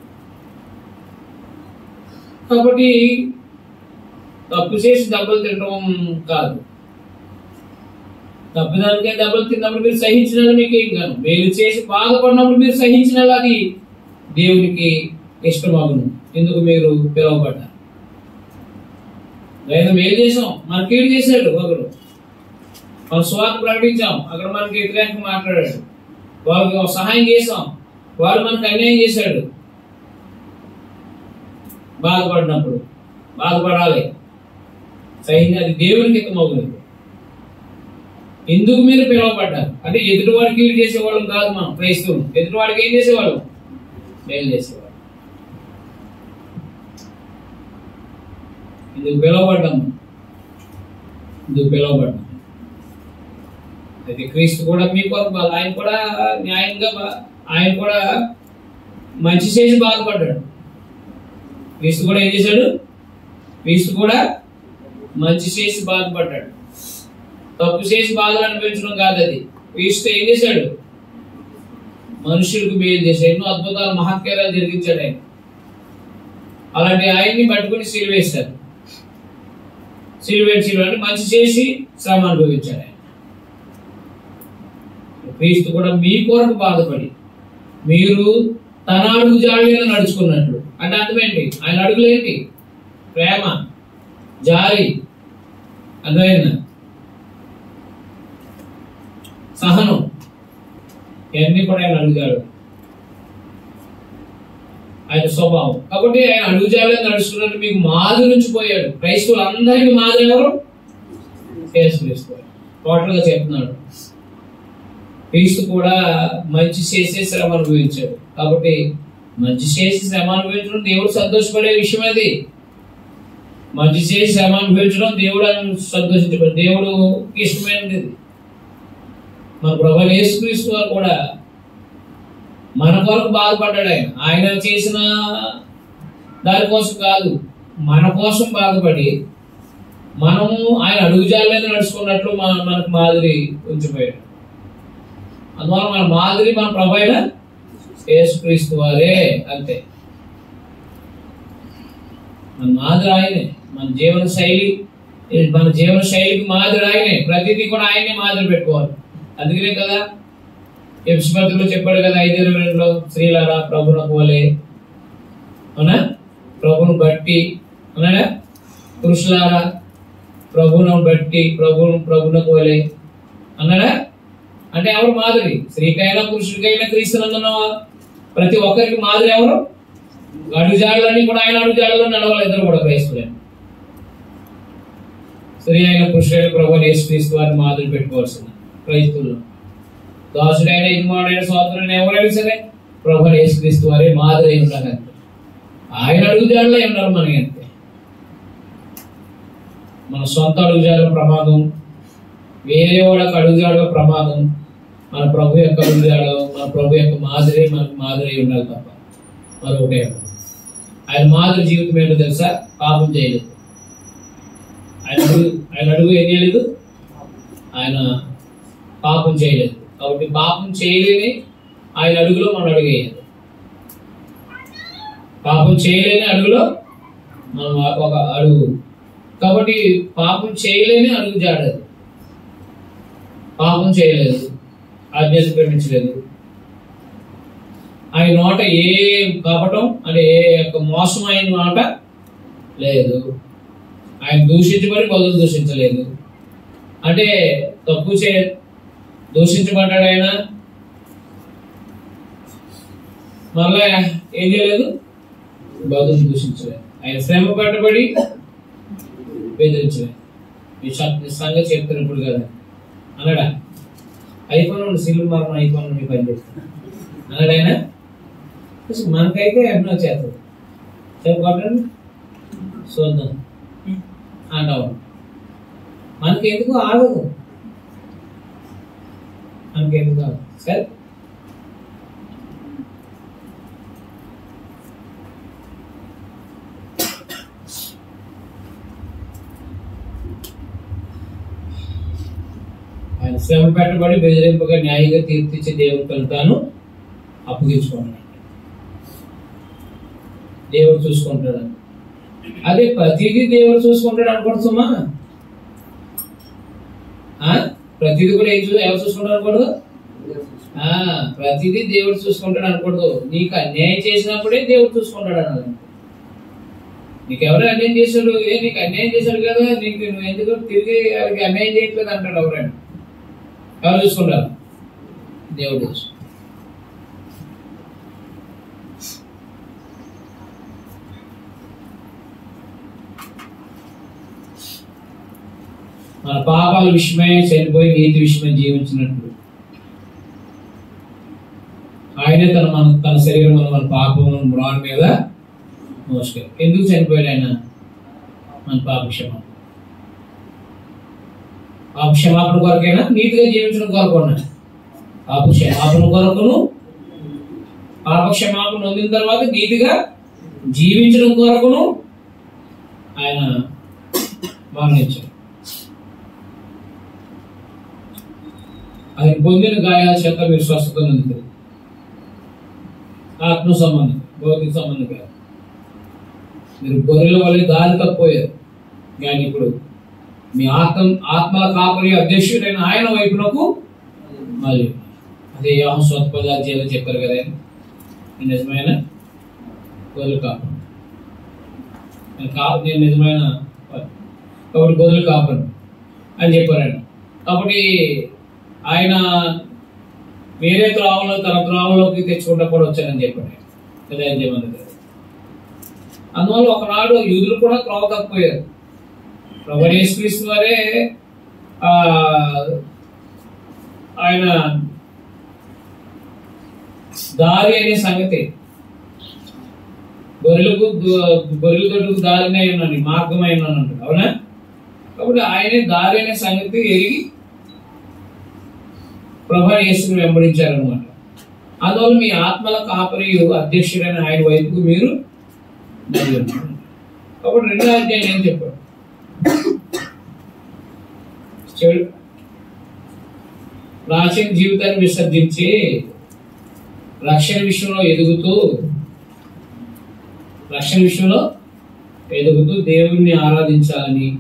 కాబట్టి తప్పు చేసి దెబ్బలు తినడం కాదు తప్పిదానికే దెబ్బలు తిన్నప్పుడు మీరు సహించిన మీకు ఏం కాదు మేలు చేసి బాధపడినప్పుడు మీరు సహించిన అది దేవునికి ఇష్టమగును ఎందుకు మీరు పిలువబడ్డారు లేదా మేలు చేసాం మన కీడు చేశాడు ఒకరు మన స్వార్థ ప్రకటించాం అక్కడ మనకి వ్యతిరేకంగా మాట్లాడాడు వాళ్ళకి సహాయం చేసాం వాడు మనకు అన్యాయం చేశాడు బాధపడినప్పుడు బాధపడాలి సైన్య అది దేవునికి హితమవుతుంది ఎందుకు మీరు పిలువబడ్డారు అంటే ఎదుటివాడికి కీడు చేసేవాళ్ళం కాదు మనం క్రైస్తవులు ఎదుటివాడికి ఏం చేసేవాళ్ళం మేలు చేసేవాళ్ళం ఇందుకు పిలువబడ్డాం మనం. ఇందుకు పిలువబడ్డాం అయితే క్రీస్తు కూడా మీ కొరకు బా- ఆయన కూడా న్యాయంగా బా- ఆయన కూడా మంచి చేసి బాధపడ్డాడు క్రీస్తు కూడా ఏం చేశాడు క్రీస్తు కూడా మంచి చేసి బాధపడ్డాడు తప్పు చేసి బాధలు అనిపించడం కాదు అది క్రీస్తు ఏం చేశాడు మనుషులకు మేలు చేశాడు ఎన్నో అద్భుతాలు మహత్కారాలు జరిగించాడు ఆయన అలాంటి ఆయన్ని పట్టుకుని సిలువేశారు సిలువేట్ సిలువ అంటే మంచి చేసి శ్రమ అనుభవించాడు ఆయన క్రీస్తు కూడా మీ కొరకు బాధపడి మీరు తన అడుగు జాడీలో నడుచుకున్నట్లు అంటే అర్థమేంటి ఆయన అడుగులేంటి ప్రేమ జాలి అర్థమైందా సహనం ఇవన్నీ కూడా ఆయన అడుగుతాడు ఆయన స్వభావం కాబట్టి ఆయన అడుగుజాలే నడుచుకున్నట్టు మీకు మాదిరి నుంచి పోయాడు క్రైస్తవులు అందరికీ మాదిరి ఎవరు యేసుక్రీస్తు టోటల్ గా చెప్తున్నాడు క్రీస్తు కూడా మంచి చేసే శ్రమ అనుభవించాడు కాబట్టి మంచి చేసి శ్రమ అనుభవించడం దేవుడు సంతోషపడే విషయం అది మంచి చేసి శ్రమ అనుభవించడం దేవుడు సంతోషించబడి దేవుడు ఇష్టమైనది ఇది. మన ప్రభు యేసుక్రీస్తు వారు కూడా మన కొరకు బాధపడ్డాడు ఆయన ఆయన చేసిన దానికోసం కాదు మన కోసం బాధపడి మనము ఆయన అడుగుజాల మీద నడుచుకున్నట్లు మన మనకు మాదిరి ఉంచిపోయాడు అందువల్ల మన మాదిరి మన ప్రభు అయిన యేసుక్రీస్తు వారే అంతే మన మాదిరి ఆయనే మన జీవన శైలి మన జీవన శైలికి మాదిరి ఆయనే ప్రతిదీ కూడా ఆయనే మాదిరి పెట్టుకోవాలి అందుకనే కదా ఎపిసిపత్రిలో చెప్పాడు కదా ఐదు ఇరవై రెండులో శ్రీలారా ప్రభునకు వలే అవునా ప్రభును బట్టి అవునా పురుషులారా ప్రభును బట్టి ప్రభును ప్రభునకు వలే అన్నాడా అంటే ఎవరు మాదిరి స్త్రీకైనా పురుషుడికైనా క్రీస్తునందున ప్రతి ఒక్కరికి మాదిరి ఎవరు అడుగుజాడలని కూడా ఆయన అడుగుజాడలో నడవాలి ఇద్దరు కూడా క్రైస్తులే స్త్రీ అయిన పురుషుడైన ప్రభు యేసుక్రీస్తు వారిని మాదిరి పెట్టుకోవాల్సింది క్రైస్తువుల్లో దాసుడైన యజమానుడైన స్వాతంత్రుడైన ఎవరైనా సరే ప్రభు యేసుక్రీస్తు వారే మాదిరి అయి ఉండాలి అంతే ఆయన అడుగుజాడలో ఏం ఉండాలి మనకి అంతే మన సొంత అడుగుజాడ ప్రమాదం వేరే వాళ్ళకి అడుగుజాడ ప్రమాదం మన ప్రభు యొక్క అడుగుజాడ మన ప్రభు యొక్క మాదిరి మనకు మాదిరి అయి ఉండాలి తప్ప మరొకటే ఉండదు. ఆయన మాదిరి జీవితం ఏంటో తెలుసా పాపం చేయలేదు ఆయన అడుగు ఆయన అడుగు ఏం చేయలేదు ఆయన పాపం చేయలేదు కాబట్టి పాపం చేయలేని ఆయన అడుగులో మనం అడుగేయాలి పాపం చేయలేని అడుగులో మనం ఒక అడుగు కాబట్టి పాపం చేయలేని అడుగు జాడదు పాపం చేయలేదు ఆజ్ఞత ప్రేమించలేదు ఆయన నోట ఏ కపటం అంటే ఏ యొక్క మోసమైన మాట లేదు ఆయన దూషించబడి బదులు దూషించలేదు అంటే తప్పు చే దూషించబడ్డాడు ఆయన మళ్ళా ఏం చేయలేదు బదులు దూషించలేదు ఆయన శ్రమ పట్టబడి బెదిరించలేదు ఈ సం- ఈ సంగతి చెప్తున్నప్పుడు కదా అన్నాడా ఐఫోన్ నుండి సిల్వర్ మార్క్ ఐఫోన్ నుండి పనిచేస్తాను అన్నాడు ఆయన అసలు మనకైతే ఎన్నో చేస్తుంది చెప్పండి చూద్దాం అంటావు మనకి ఎందుకు ఆగదు మనకి ఎందుకు ఆగదు సరే ఆయన శ్రమ పెట్టబడి బెదిరింపగా న్యాయంగా తీర్పిచ్చే దేవుడు తను అప్పగించుకున్నాడు దేవుడు చూసుకుంటాడు అదే ప్రతిదీ దేవుడు చూసుకుంటాడు అనుకోడు సుమా ఆ? ప్రతిదీ కూడా ఏం చూ ఎవరు చూసుకుంటాడు అనకూడదు ఆ, ప్రతిదీ దేవుడు చూసుకుంటాడు అనకూడదు నీకు అన్యాయం చేసినప్పుడే దేవుడు చూసుకుంటాడు అన్నది నీకు ఎవరు అన్యాయం చేశాడు ఏ నీకు అన్యాయం చేశాడు కదా నీకు నువ్వు ఎందుకు తిరిగి వారికి అన్యాయం చేయట్లేదు అంటాడు ఎవరైనా ఎవరు చూసుకుంటారు దేవుడు చూసుకుంటాడు మన పాపాల విషయమై చనిపోయి నీతి విషయమై జీవించినట్లు ఆయనే తన మన తన శరీరం మన మన పాపము మ్రాన్ మీద మోసుకెళ్ళి ఎందుకు చనిపోయాడు ఆయన మన పాప క్షమాపణ పాప క్షమాపణ కొరకైనా నీతిగా జీవించడం కొరకున్నా పాప క్షమాపణ కొరకును పాప క్షమాపణ పొందిన తర్వాత నీతిగా జీవించడం కొరకును ఆయన మరణించారు ఆయన పొందిన గాయాల చేత మీరు స్వస్థత పొందుతారు ఆత్మ సంబంధం భౌతిక సంబంధం కాదు మీరు గొర్రెల వల్ల దారి తప్పిపోయారు కానీ ఇప్పుడు మీ ఆత్మ ఆత్మ కాపరి అధ్యక్షుడైన ఆయన వైపునకు మళ్ళీ అదే యోహం స్వత పదార్థాలు చెప్పారు కదా ఆయన. నేను నిజమైన గొర్రెలు కాపరు నేను కాపు నేను నిజమైన వాడిని. కాబట్టి గొర్రెలు కాపరు అని చెప్పారు ఆయన కాబట్టి ఆయన వేరే త్రావులో తన త్రావులోకి తెచ్చుకుంటా కూడా వచ్చానని చెప్పాడు ఆయన. కదా ఆయన చెప్పమన్నది అందువల్ల ఒకనాడు యూదులు కూడా త్రోవ తప్పిపోయారు ప్రభు యేసుక్రీస్తు వారే ఆ, ఆయన దారి అనే సంగతి గొర్రెలకు దు- గొర్రెల దొడ్డుకు దారినే ఉన్నాను మార్గం అయినాను అంటాడు అవునా కాబట్టి ఆయనే దారి అనే సంగతి ఎరిగి ప్రభా యేసుని వెంబడించారనమాట అందువల్ల మీ ఆత్మల కాపరియు అధ్యక్షుడైన ఆయన వైపుకు మీరు మళ్ళీ ఉన్నారు. కాబట్టి రెండో అధ్యాయం ఏం చెప్పాడు చెడు ప్రాచీన జీవితాన్ని విసర్జించి రక్షణ విషయంలో ఎదుగుతూ రక్షణ విషయంలో ఎదుగుతూ దేవుణ్ణి ఆరాధించాలని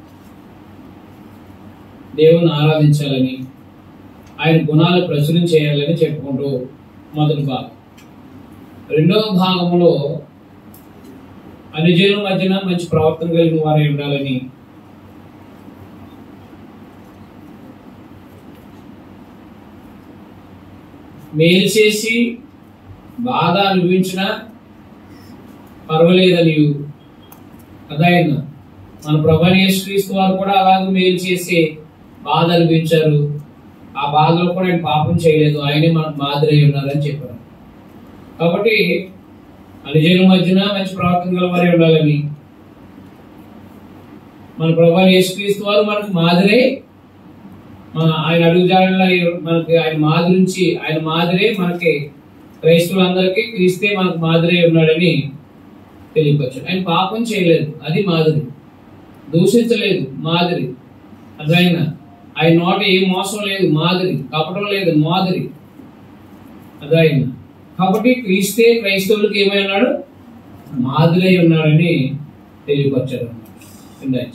దేవుని ఆరాధించాలని ఆయన గుణాలు ప్రచురం చేయాలని చెప్పుకుంటూ మొదటి భాగం రెండవ భాగంలో అనుజనుల మధ్యన మంచి ప్రవర్తన కలిగిన వారై ఉండాలని మేలు చేసి బాధ అనుభవించిన పర్వాలేదని అదాయన మన ప్రభు యేసుక్రీస్తు వారు కూడా అలాగే మేలు చేసి బాధ అనిపించారు ఆ బాధలో కూడా ఆయన పాపం చేయలేదు ఆయనే మనకు మాదిరి అయి ఉన్నారని చెప్పారు కాబట్టి అనుజనుల మధ్యన మంచి ప్రవర్తన గల వారే ఉండాలని మన ప్రభు యేసుక్రీస్తు వారు మనకు మాదిరే మన ఆయన అడుగుజాడల మనకి ఆయన మాదిరి నుంచి ఆయన మాదిరే మనకి క్రైస్తవులందరికీ క్రీస్తే మనకు మాదిరే ఉన్నాడని తెలియపచ్చు ఆయన పాపం చేయలేదు అది మాదిరి దూషించలేదు మాదిరి అదైనా ఆయన నోట ఏ మోసం లేదు మాదిరి కపటం లేదు మాదిరి అదైన కాబట్టి క్రీస్తే క్రైస్తవులకు ఏమై ఉన్నాడు మాదిరి అయి ఉన్నాడని తెలియపరిచారు అన్నమాట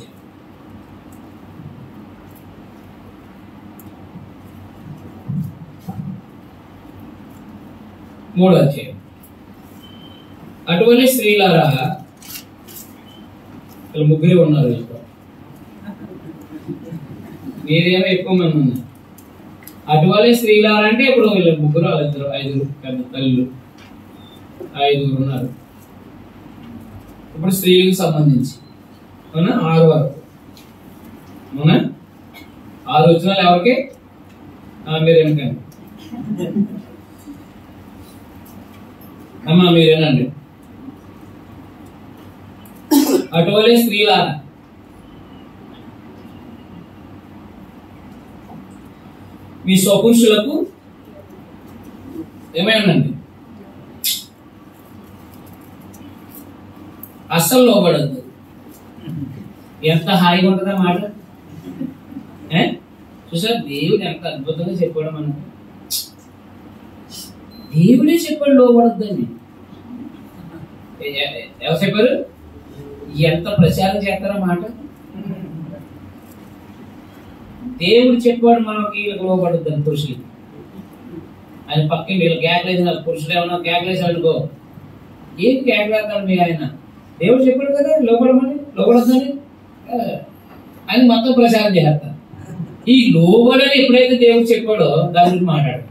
మూడో అధ్యాయం అటువంటి స్త్రీలారా వీళ్ళు ముగ్గురే ఉన్నారు వీళ్ళతో మీరేమో ఎక్కువ మంది ఉన్నారు అటువంటి స్త్రీలారా అంటే ఇప్పుడు వీళ్ళు ముగ్గురు వాళ్ళిద్దరు ఐదుగురు పెద్ద తల్లులు ఐదుగురు ఉన్నారు ఇప్పుడు స్త్రీలకు సంబంధించి అవునా ఆరు వరకు అవునా ఆరు వచ్చిన వాళ్ళు ఎవరికి ఆ, మీరేమిటండి అమ్మా మీరేనండి అటువలే స్త్రీలారా మీ స్వపురుషులకు ఏమైందండి అస్సలు లోబడద్దు ఎంత హాయిగా ఉంటుందా మాట ఏ? చూసారు దేవుడు ఎంత అద్భుతంగా చెప్పాడు మనకు దేవుడే చెప్పాడు లోబడద్దని ఎ- ఎ- ఎవరు చెప్పారు ఎంత ప్రచారం చేస్తారా మాట దేవుడు చెప్పాడు మనకి వీళ్ళకి లోబడద్దని పురుషులకి ఆయన పక్కన వీళ్ళు కేకలేదు నాకు పురుషులు ఏమన్నా కేకలేసి అనుకో ఏం కేకలేస్తాడు మీ ఆయన దేవుడు చెప్పాడు కదా లోబడమని లోబడద్దని ఆ, ఆయన మొత్తం ప్రచారం చేస్తారు ఈ లోబడని ఎప్పుడైతే దేవుడు చెప్పాడో దాని గురించి మాట్లాడు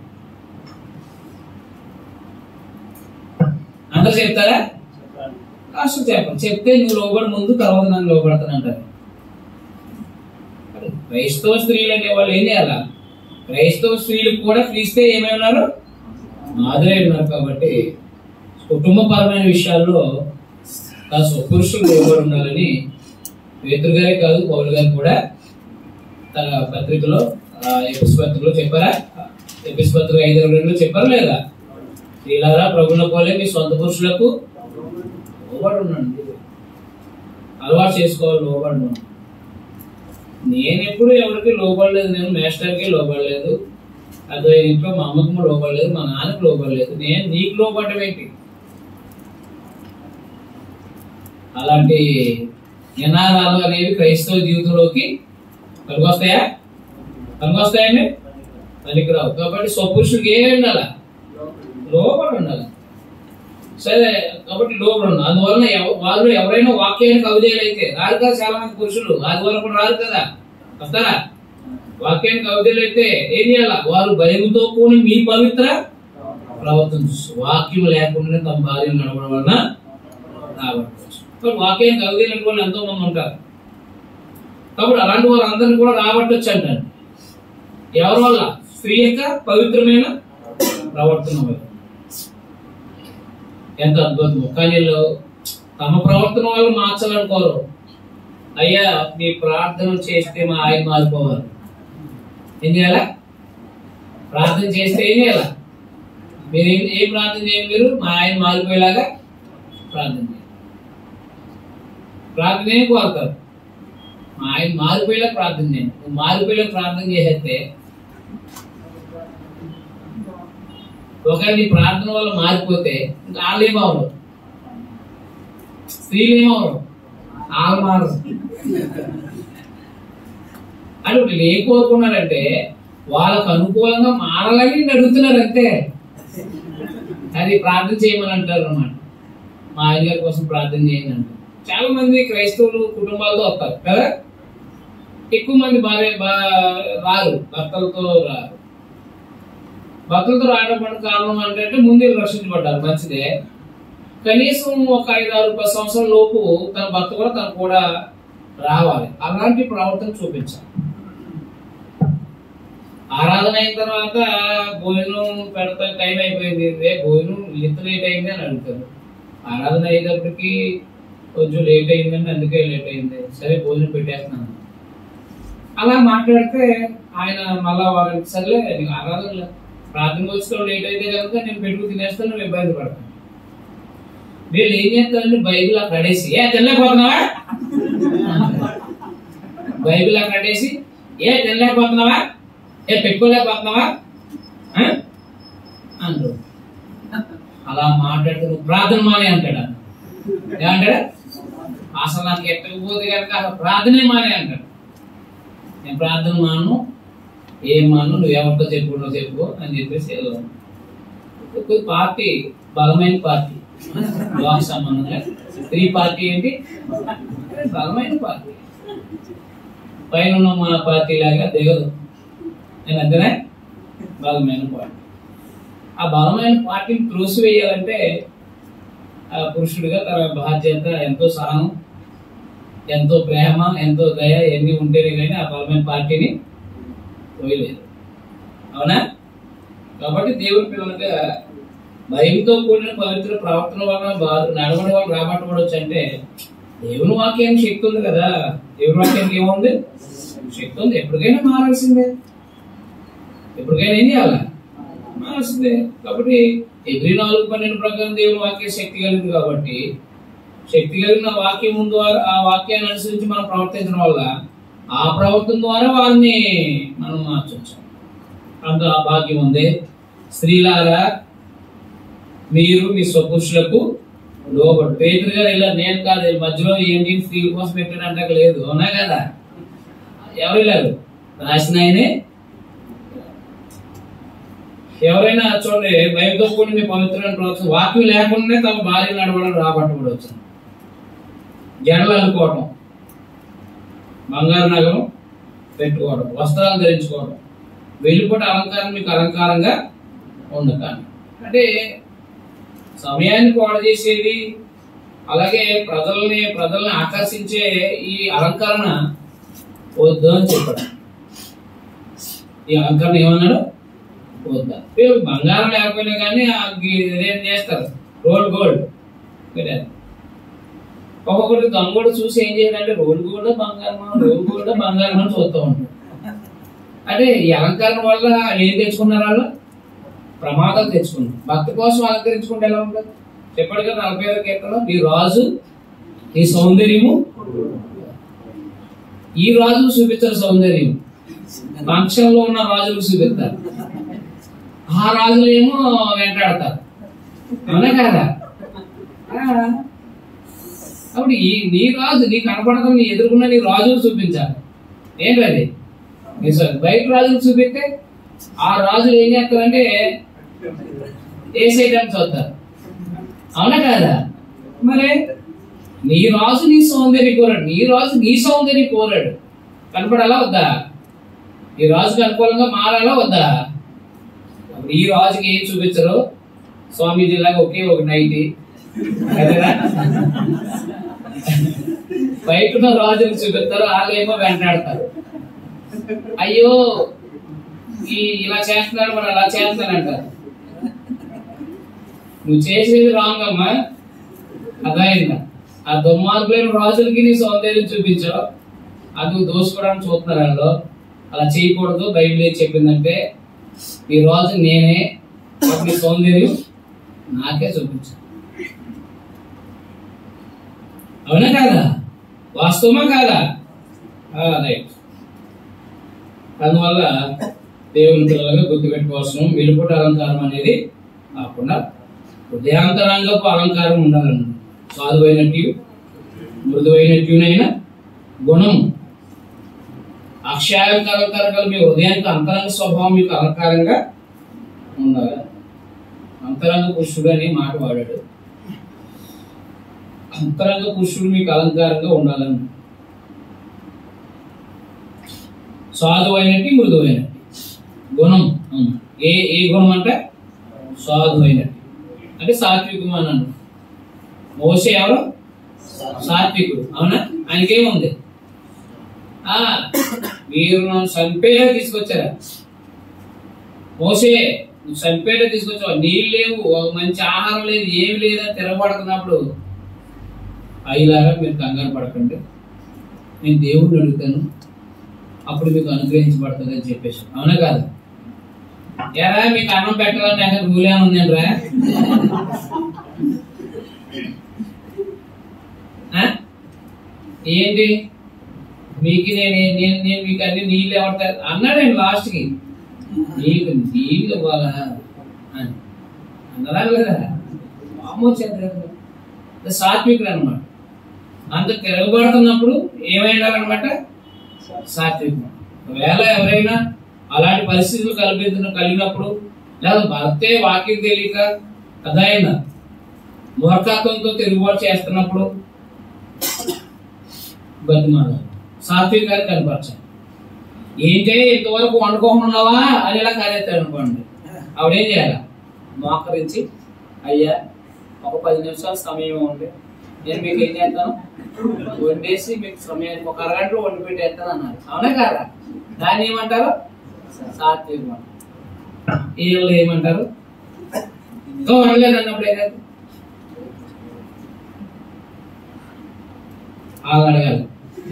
అందరూ చెప్తారా అసలు చెప్పరు చెప్తే నువ్వు లోబడి ముందు తర్వాత నన్ను లోబడతాను అంటారు మరి క్రైస్తవ స్త్రీలు అనే వాళ్ళు ఏం చేయాలా క్రైస్తవ స్త్రీలు కూడా క్రీస్తే ఏమై ఉన్నారు మాదిరే ఉన్నారు కాబట్టి కుటుంబపరమైన విషయాల్లో కాస్త పురుషులు లోబడి ఉండాలని పేతురు గారే కాదు పౌలు గారు కూడా తన పత్రికలో ఎపిస్ పత్రికలో చెప్పారా ఎపిస్ పత్రిక ఐదు రెండులో చెప్పారా లేదా స్త్రీలారా ప్రభుల పోలే మీ సొంత పురుషులకు లోబడి ఉండండి అలవాటు చేసుకోవాలి లోబడి ఉండండి. నేను ఎప్పుడు ఎవరికి లోబడలేదు నేను మేస్టర్కి లోబడలేదు అదో ఇంట్లో మా అమ్మకు లోబడలేదు మా నాన్నకు లోబడలేదు నేను నీకు లోబడడం ఏంటి అలాంటి నినాదాలు అనేవి క్రైస్తవ జీవితంలోకి పనికొస్తాయా పనికొస్తాయండి పనికిరావు కాబట్టి స్వపురుషుడికి ఏమి ఉండాలా లోబడి ఉండాలి సరే కాబట్టి లోబడి ఉండాలి అందువలన ఎవ- వాళ్ళు ఎవరైనా వాక్యానికి కవిదేలైతే రారు కదా చాలా మంది పురుషులు ఆదివారం కూడా రారు కదా వస్తారా వాక్యానికి కవిదేలైతే ఏం చేయాలా వారు భయంతో కూడి మీ పవిత్ర ప్రవర్తన చూస్తారు. వాక్యం లేకుండా తమ భార్యలు నడవడం వలన రాబట్టవచ్చు కాబట్టి వాక్యానికి కవిదేలని వాళ్ళు ఎంతో మంది ఉంటారు కాబట్టి అలాంటి వారు అందరిని కూడా రాబట్టొచ్చు అంటారు ఎవరి వల్ల స్త్రీ యొక్క పవిత్రమైన ప్రవర్తన వల్ల ఎంత అద్భుతం కానీ వీళ్ళు తమ ప్రవర్తన వాళ్ళు మార్చాలనుకోరు అయ్యా మీ ప్రార్థన చేస్తే మా ఆయన మారిపోవాలి ఏం చేయాలా ప్రార్థన చేస్తే ఏం చేయాలా మీరు ఏం ఏం ప్రార్థన చేయండి మీరు మా ఆయన మారిపోయేలాగా ప్రార్థన చేయండి ప్రార్థన ఏం కోరుతారు ఆయన మారిపోయేలా ప్రార్థన చేయండి నువ్వు మారిపోయేలా ప్రార్థన చేసేస్తే ఒకవేళ నీ ప్రార్థన వల్ల మారిపోతే ఇంకా వాళ్ళు ఏమవరు స్త్రీలు ఏమవరు వాళ్ళు మారరు అంటే వీళ్ళు ఏం కోరుకున్నారంటే వాళ్ళకు అనుకూలంగా మారాలని నేను అడుగుతున్నారు అంతే అది ప్రార్థన చేయమని అంటారు అన్నమాట మా ఆయన గారి కోసం ప్రార్థన చేయండి అంటారు చాలా మంది క్రైస్తవులు కుటుంబాలతో వస్తారు కదా ఎక్కువ మంది భార్య బా- రారు భర్తలతో రారు భర్తలతో రావడం పడిన కారణం అంటే ముందే రక్షించబడ్డారు మంచిదే కనీసం ఒక ఐదు ఆరు పది సంవత్సరాల లోపు తన భర్త కూడా తను కూడా రావాలి అలాంటి ప్రవర్తన చూపించాలి ఆరాధన అయిన తర్వాత భోజనం పెడతా టైం అయిపోయింది రే భోజనం ఇంత లేట్ అయింది అని అడుగుతారు ఆరాధన అయ్యేటప్పటికి కొంచెం లేట్ అయిందండి అందుకే లేట్ అయింది సరే భోజనం పెట్టేస్తున్నాను అలా మాట్లాడితే ఆయన మళ్ళా వారికి సర్లే నీకు ఆరాధన లే- ప్రార్థన వచ్చి లేట్ అయితే కనుక నేను పెట్టుకు తినేస్తాను నువ్వు ఇబ్బంది పడతాను వీళ్ళు ఏం చేస్తారంటే బైబిల్ అక్కడ అడేసి ఏ తినలేకపోతున్నావా బైబిల్ అక్కడ అడేసి ఏ తినలేకపోతున్నావా ఏ పెట్టుకోలేకపోతున్నావా ఆ? అంటారు అలా మాట్లాడుతూ నువ్వు ప్రార్థన మానే అంటాడు ఏమంటాడు అసలు నాకు ఎట్టకపోతే కనుక అసలు ప్రార్థనే మానే అంటాడు నేను ప్రార్థన మాను ఏం మాను నువ్వు ఎవరితో చెప్పు నువ్వు చెప్పు అని చెప్పేసి ఏదో ఒక పార్టీ బలమైన పార్టీ వివాహ సంబంధంగా స్త్రీ పార్టీ ఏంటి బలమైన పార్టీ పైన ఉన్న మా పార్టీ లాగా దిగదు నేను అంతేనే బలమైన పార్టీ ఆ బలమైన పార్టీని త్రోసివేయాలంటే ఆ పురుషుడిగా తన బాధ్యత ఎంతో సహనం ఎంతో ప్రేమ ఎంతో దయ ఎన్ని ఉంటేనే కానీ ఆ బలమైన పార్టీని పోయలేదు అవునా కాబట్టి దేవుడి పిల్లలుగా భయంతో కూడిన పవిత్ర ప్రవర్తన వలన బాధ నడవడం వల్ల రాబట్టబడవచ్చు అంటే దేవుని వాక్యానికి శక్తి ఉంది కదా దేవుని వాక్యానికి ఏముంది శక్తి ఉంది ఎప్పటికైనా మారాల్సిందే ఎప్పటికైనా ఏం చేయాలా మారాల్సిందే కాబట్టి ఎవ్రీ నాలుగు పన్నెండు ప్రకారం దేవుని వాక్య శక్తి కలిగింది కాబట్టి శక్తి కలిగిన వాక్యం ముందు ఆ వాక్యాన్ని అనుసరించి మనం ప్రవర్తించడం వల్ల ఆ ప్రవర్తన ద్వారా వారిని మనం మార్చవచ్చు అంత ఆ భాగ్యం ఉంది స్త్రీలారా మీరు మీ స్వపురుషులకు లోబడు పేతురు గారు ఇలా నేను కాదు ఈ మధ్యలో ఏంటి స్త్రీల కోసం పెట్టాడంటే లేదు అవునా కదా ఎవరు వెళ్ళారు రాసిన ఆయనే ఎవరైనా చూడండి భయంతో కూడి మీ పవిత్రమైన ప్రవర్తన వాక్యం లేకుండానే తమ భార్య నడవడం రాబట్టబడవచ్చు జడలు అనుకోవటం బంగారు నగరం పెట్టుకోవడం వస్త్రాలు ధరించుకోవడం వెళ్ళిపోతే అలంకారం మీకు అలంకారంగా ఉండకాని అంటే సమయాన్ని పాడు చేసేది అలాగే ప్రజల్ని ప్రజల్ని ఆకర్షించే ఈ అలంకరణ వద్దు అని చెప్పాడు ఈ అలంకరణ ఏమన్నాడు వద్దా వీళ్ళు బంగారం లేకపోయినా కానీ ఆ గి- ఇదేం చేస్తారు రోల్ గోల్డ్ పెట్టారు ఒక్కొక్కటి దొంగడు చూసి ఏం చేయాలంటే రోల్ గోల్డ్ బంగారం రోల్ గోల్డ్ బంగారం అని చూస్తూ ఉంటాడు అంటే ఈ అలంకరణ వల్ల ఏం తెచ్చుకున్నారు వాళ్ళు ప్రమాదాలు తెచ్చుకున్నారు భక్తి కోసం అలంకరించుకుంటే ఎలా ఉంటుంది చెప్పాడు కదా నలభై ఐదు కీర్తన నీ రాజు నీ సౌందర్యము ఈ రాజు చూపించారు సౌందర్యం వంశంలో ఉన్న రాజులకు చూపిస్తారు ఆ రాజులు ఏమో వెంటాడతారు అవునా కదా ఆ. అప్పుడు ఈ నీ రాజు నీ కనపడతాం నీ ఎదుర్కొన్న నీ రాజులు చూపించాలి ఏంటి అది నీ స- బయట రాజులు చూపిస్తే ఆ రాజులు ఏం చేస్తారంటే వేసేయడానికి చూస్తారు అవునా కాదా మరి నీ రాజు నీ సౌందర్య కోరాడు నీ రాజు నీ సౌందర్య కోరాడు కనపడాలా వద్దా ఈ రాజుకి అనుకూలంగా మారాలా వద్దా అప్పుడు ఈ రాజుకి ఏం చూపించరు స్వామీజీ లాగా ఒకే ఒక నైటి కదరా బయట ఉన్న రాజులు చూపిస్తారు వాళ్ళేమో వెంటాడతారు అయ్యో ఈ ఇలా చేస్తున్నాడు మరి అలా చేస్తానంటారు నువ్వు చేసేది రాంగ్ అమ్మా అర్థమైందా ఆ దుర్మార్గులైన రాజులకి నీ సౌందర్యం చూపించావు అది నువ్వు దోసుకోవడానికి చూస్తున్నారు వాళ్ళు అలా చేయకూడదు బైబిల్ ఏం చెప్పిందంటే ఈ రాజు నేనే కాబట్టి నీ సౌందర్యం నాకే చూపించు అవునా కాదా వాస్తవమా కాదా రైట్ అందువల్ల దేవుని పిల్లలుగా గుర్తుపెట్టుకోవాల్సిన వెలుపుట అలంకారం అనేది కాకుండా హృదయాంతరంగపు అలంకారం ఉండాలండి సాధువైనట్టు మృదువైనట్టునైన గుణం అక్షయాలంకారం కల మీ హృదయానికి అంతరంగ స్వభావం మీకు అలంకారంగా ఉండాలి అంతరంగ పురుషుడు అనే మాట వాడాడు అంతరంగ పురుషుడు మీకు అలంకారంగా ఉండాలని సాధువైనట్టు మృదువైనట్టు గుణం అవును. ఏ ఏ గుణం అంటే సాధువైనట్టు అంటే సాత్వికం అని అన్నాడు మోసే ఎవరు సాత్వికుడు అవునా ఆయనకేముంది ఆ మీరు నన్ను చంపేలా తీసుకొచ్చారా మోసే నువ్వు చంపేలా తీసుకొచ్చావు నీళ్ళు లేవు ఒక మంచి ఆహారం లేదు ఏమి లేదని తిరగబడుతున్నప్పుడు అయ్యేలాగా మీరు కంగారు పడకండి నేను దేవుడిని అడుగుతాను అప్పుడు మీకు అనుగ్రహించబడుతుంది అని చెప్పేసి అవునా కాదు ఎరా మీకు అన్నం పెట్టాలని అక్కడ రూల్ ఏమైనా ఉందండి రా ఆ? ఏంటి మీకు నేను నేను నేను మీకు అన్ని నీళ్ళు ఎవరు అన్నాడండి లాస్ట్కి నీకు నీళ్ళు ఇవ్వాలా అని అన్నదా లేదా అమ్మ చేద్దాం సాత్వికుడు అనమాట అంత తిరగబడుతున్నప్పుడు ఏమైండాలన్నమాట సాత్వికం ఒకవేళ ఎవరైనా అలాంటి పరిస్థితులు కల్పించిన కలిగినప్పుడు లేదా భర్తే వాక్యం తెలియక అదైన మూర్ఖత్వంతో తిరుగుబాటు చేస్తున్నప్పుడు బతిమాల సాత్వికాన్ని కనపరచాలి ఏంటే ఇంతవరకు వండుకోకున్నావా అని ఇలా కారేస్తాడు అనుకోండి ఆవిడేం చేయాలి మోకరించి అయ్యా ఒక పది నిమిషాలు సమయం ఉంది నేను మీకు ఏం చేస్తాను వండేసి మీకు సమయానికి ఒక అరగంటలో వండి పెట్టేస్తాను అన్నారు అవునా కాదా దాన్ని ఏమంటారు సాత్వికం అంటారు. వీళ్ళు ఏమంటారు ఇంకా వండలేదు అన్నప్పుడు ఏదైతే వాళ్ళు అడగాలి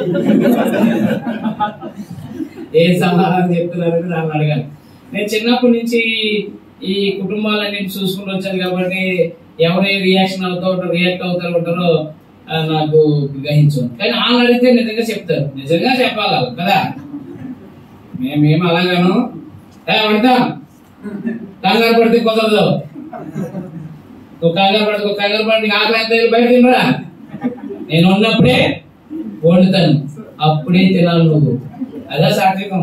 ఏ సమాధానం చెప్తున్నారని వాళ్ళు అడగాలి నేను చిన్నప్పటి నుంచి ఈ కుటుంబాలన్నింటి చూసుకుంటూ వచ్చాను కాబట్టి ఎవరు ఏ రియాక్షన్ అవుతా ఉంటారో రియాక్ట్ అవుతారు ఉంటారో ఆ, నాకు గ్రహించు కానీ వాళ్ళు అడిగితే నిజంగా చెప్తారు నిజంగా చెప్పాలి వాళ్ళు కదా మేమేం అలాగాను ఏ పడతాం కంగారు పడితే కుదరదు నువ్వు కంగారు పడితే నువ్వు కంగారు పడి ఆకలి ఎంత బయట తినరా నేను ఉన్నప్పుడే వండుతాను అప్పుడే తినాలి నువ్వు అదే సాత్వికం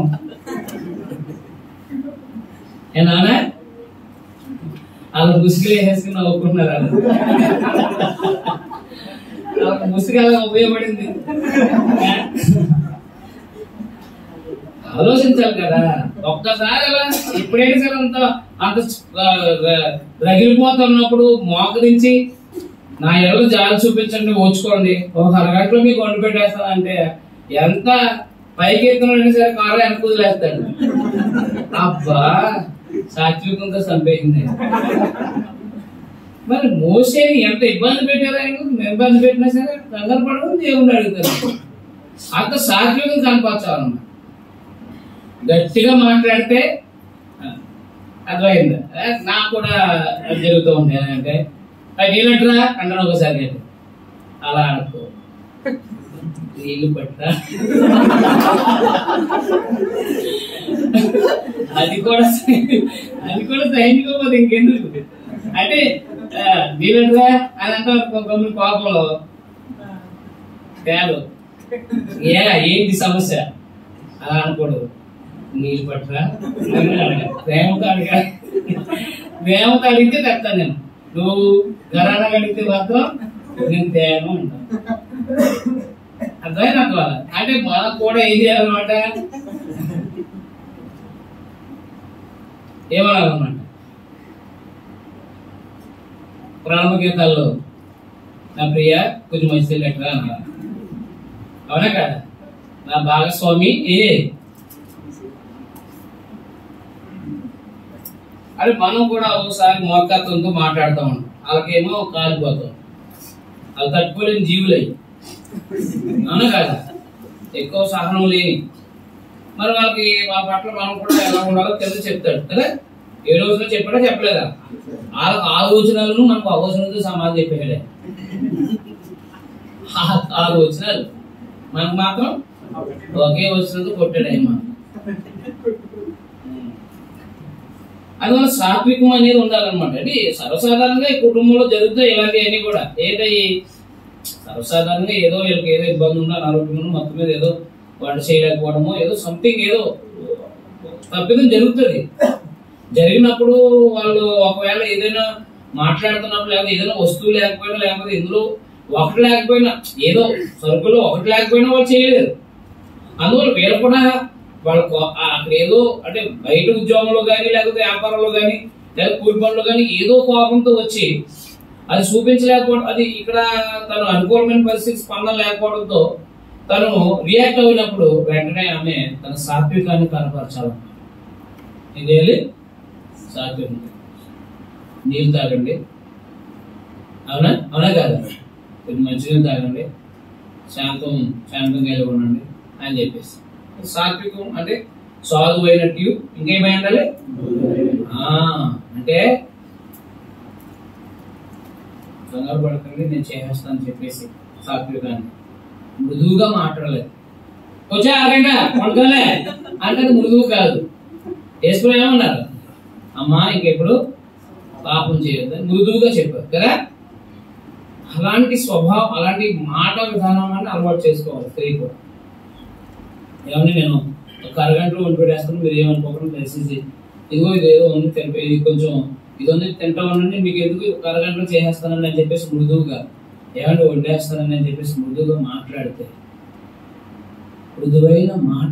ఏ నాన్న వాళ్ళు ముసుగులు వేసేసుకుని నవ్వుకుంటున్నారు వాళ్ళు. వాళ్ళకి ముసుగు అలా ఉపయోగపడింది ఆలోచించాలి కదా ఒక్కసారి అలా ఎప్పుడైనా సరే అంత అంత ఆ, ర- రగిలిపోతున్నప్పుడు మోకరించి నా ఎడలు జాలి చూపించండి ఓచుకోండి ఒక అరగంటలో మీకు వండి పెట్టేస్తానంటే ఎంత పైకి ఎత్తున్నా సరే కారు వెనక వదిలేస్తాడు అబ్బా సాత్వికంతో చంపేసింది మరి మోసేని ఎంత ఇబ్బంది పెట్టారు ఆయన ఇబ్బంది పెట్టినా సరే కంగారు పడడం దేవుణ్ణి అడుగుతారు అంత సాత్వికం కనపరచాలన్నమాట గట్టిగా మాట్లాడితే ఆ, అర్థమైంది ఆ, నాకు కూడా అది జరుగుతూ ఉంది అంటే నీళ్ళట్రా అంటాను ఒకసారి నేను అలా అనుకో నీళ్ళు పట్టరా అది కూడా సై- అది కూడా సైనికపోతే ఇంకెందుకు అంటే ఆ, నీళ్ళట్రా అని అంటే కొంచెం కోపంలో తేలు ఏ ఏంటి సమస్య అలా అనకూడదు నీళ్ళు పట్టరా అని అడగాలి. ప్రేమతో అడగాలి ప్రేమతో అడిగితే తెస్తాను నేను నువ్వు గరానా అడిగితే మాత్రం నేను తేను అంటాను అర్థమైంది అర్థం అంటే మనకు కూడా ఏం చేయాలన్నమాట ఏమనాలన్నమాట ప్రారంభ గీతాల్లో నా ప్రియ కొంచెం మంచి లెటర్ అన్నారు అవునా కదా నా భాగస్వామి ఏ అది మనం కూడా ఒకసారి మోకత్వంతో మాట్లాడుతూ ఉంటాం వాళ్ళకేమో కాలిపోతాం వాళ్ళు తట్టుకోలేని జీవులై అవునా కదా ఎక్కువ సహనం లేని మరి వాళ్ళకి మా పట్ల మనం కూడా ఎలా ఉండాలో తెలిసి చెప్తాడు కదా ఏ రోజున చెప్పాడా చెప్పలేదా వాళ్ళకి ఆలోచనలను మనకు అవసరంతో సమాధానం చెప్పాడే ఆ- ఆలోచనలు మనకు మాత్రం ఒకే వస్తువుతో కొట్టాడు ఆయన అందువల్ల సాత్వికం అనేది ఉండాలన్నమాట అంటే సర్వసాధారణంగా ఈ కుటుంబంలో జరుగుతాయి ఇలాంటివన్నీ కూడా ఏంటయ్యి సర్వసాధారణంగా ఏదో వీళ్ళకి ఏదో ఇబ్బంది ఉందో అనారోగ్యం ఉందో మొత్తం మీద ఏదో వంట చేయలేకపోవడమో ఏదో సంథింగ్ ఏదో తప్పిదం జరుగుతుంది జరిగినప్పుడు వాళ్ళు ఒకవేళ ఏదైనా మాట్లాడుతున్నప్పుడు లేకపోతే ఏదైనా వస్తువు లేకపోయినా లేకపోతే ఇందులో ఒకటి లేకపోయినా ఏదో సరుకులో ఒకటి లేకపోయినా వాళ్ళు చేయలేరు అందువల్ల వీళ్ళు కూడా వాళ్ళకు ఆ- అక్కడ ఏదో అంటే బయట ఉద్యోగంలో కానీ లేకపోతే వ్యాపారంలో కానీ లేదా కూలి పనులు కానీ ఏదో కోపంతో వచ్చి అది చూపించలేకపోవడం అది ఇక్కడ తను అనుకూలమైన పరిస్థితి స్పందన లేకపోవడంతో తను రియాక్ట్ అయినప్పుడు వెంటనే ఆమె తన సాత్వికాన్ని కనపరచాలన్నమాట ఇదేలి సాత్వికం నీళ్ళు తాగండి అవునా అవునా కాదా ఇది మంచినీళ్ళు తాగండి శాంతం శాంతంగా కలిగి ఉండండి అని చెప్పేసి సాత్వికం అంటే సాల్వ్ అయినట్టు ఇంకేమై ఉండాలి ఆ, అంటే కంగారు పడకండి నేను చేసేస్తాను చెప్పేసి సాత్వికాన్ని మృదువుగా మాట్లాడలేదు వచ్చా ఆగండి పడుకోలే అంటే అది మృదువు కాదు వేసుకుని ఏమన్నారు అమ్మా ఇంకెప్పుడు పాపం చేయొద్దు మృదువుగా చెప్పారు కదా అలాంటి స్వభావం అలాంటి మాట విధానం అని అలవాటు చేసుకోవాలి స్త్రీ కూడా ఏమని నేను ఒక అరగంటలో వండి పెట్టేస్తాను మీరు ఏమనుకోకుండా దయచేసి ఇదిగో ఇది ఏదో ఉంది తింప ఇది కొంచెం ఇది ఉంది తింటా ఉండండి మీకు ఎందుకు ఒక అరగంటలో చేసేస్తానని అని చెప్పేసి మృదువుగా ఏమంటే వండేస్తానని అని చెప్పేసి మృదువుగా మాట్లాడితే మృదువైన మాట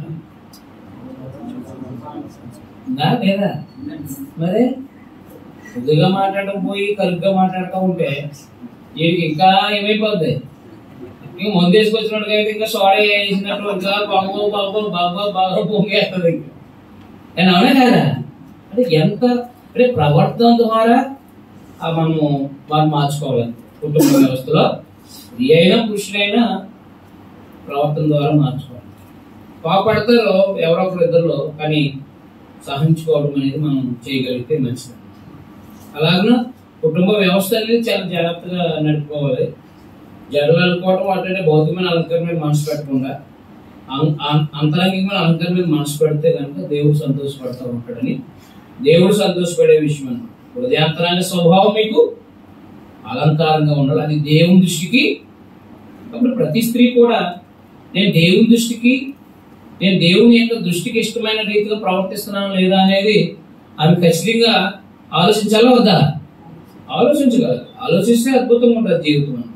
ఉందా లేదా మరి మృదుగా మాట్లాడటం పోయి కరుగ్గా మాట్లాడుతూ ఉంటే వీడికి ఇంకా ఏమైపోద్ది ఇంకా మందు వేసుకొచ్చినట్టుగా అయితే ఇంకా సోడా వేసినట్టు ఇంకా బాబు బాబు బాబు బాబు పొంగేస్తుంది ఇంకా నేను అవునా కదా అంటే ఎంత అంటే ప్రవర్తన ద్వారా ఆ మనము వారిని మార్చుకోవాలి కుటుంబ వ్యవస్థలో స్త్రీ అయినా పురుషుడైనా ప్రవర్తన ద్వారా మార్చుకోవాలి కోపడతారో ఎవరో ఒకరు ఇద్దరులో కానీ సహించుకోవడం అనేది మనం చేయగలిగితే మంచిది అలాగే కుటుంబ వ్యవస్థ అనేది చాలా జాగ్రత్తగా నడుపుకోవాలి జడలు అనుకోవడం వాటి భౌతికమైన అలంకరణ మీద మనసు పెట్టకుండా అం- అం- అంతరంగికమైన అలంకరణ మీద మనసు పెడితే కనుక దేవుడు సంతోషపడతా ఉంటాడని దేవుడు సంతోషపడే విషయం అన్నమాట హృదయాంతరాంగ స్వభావం మీకు అలంకారంగా ఉండాలి అది దేవుని దృష్టికి కాబట్టి ప్రతి స్త్రీ కూడా నేను దేవుని దృష్టికి నేను దేవుని యొక్క దృష్టికి ఇష్టమైన రీతిలో ప్రవర్తిస్తున్నాను లేదా అనేది ఆమె ఖచ్చితంగా ఆలోచించాలా వద్దా ఆలోచించగలరు ఆలోచిస్తే అద్భుతంగా ఉంటుంది జీవితం అన్నమాట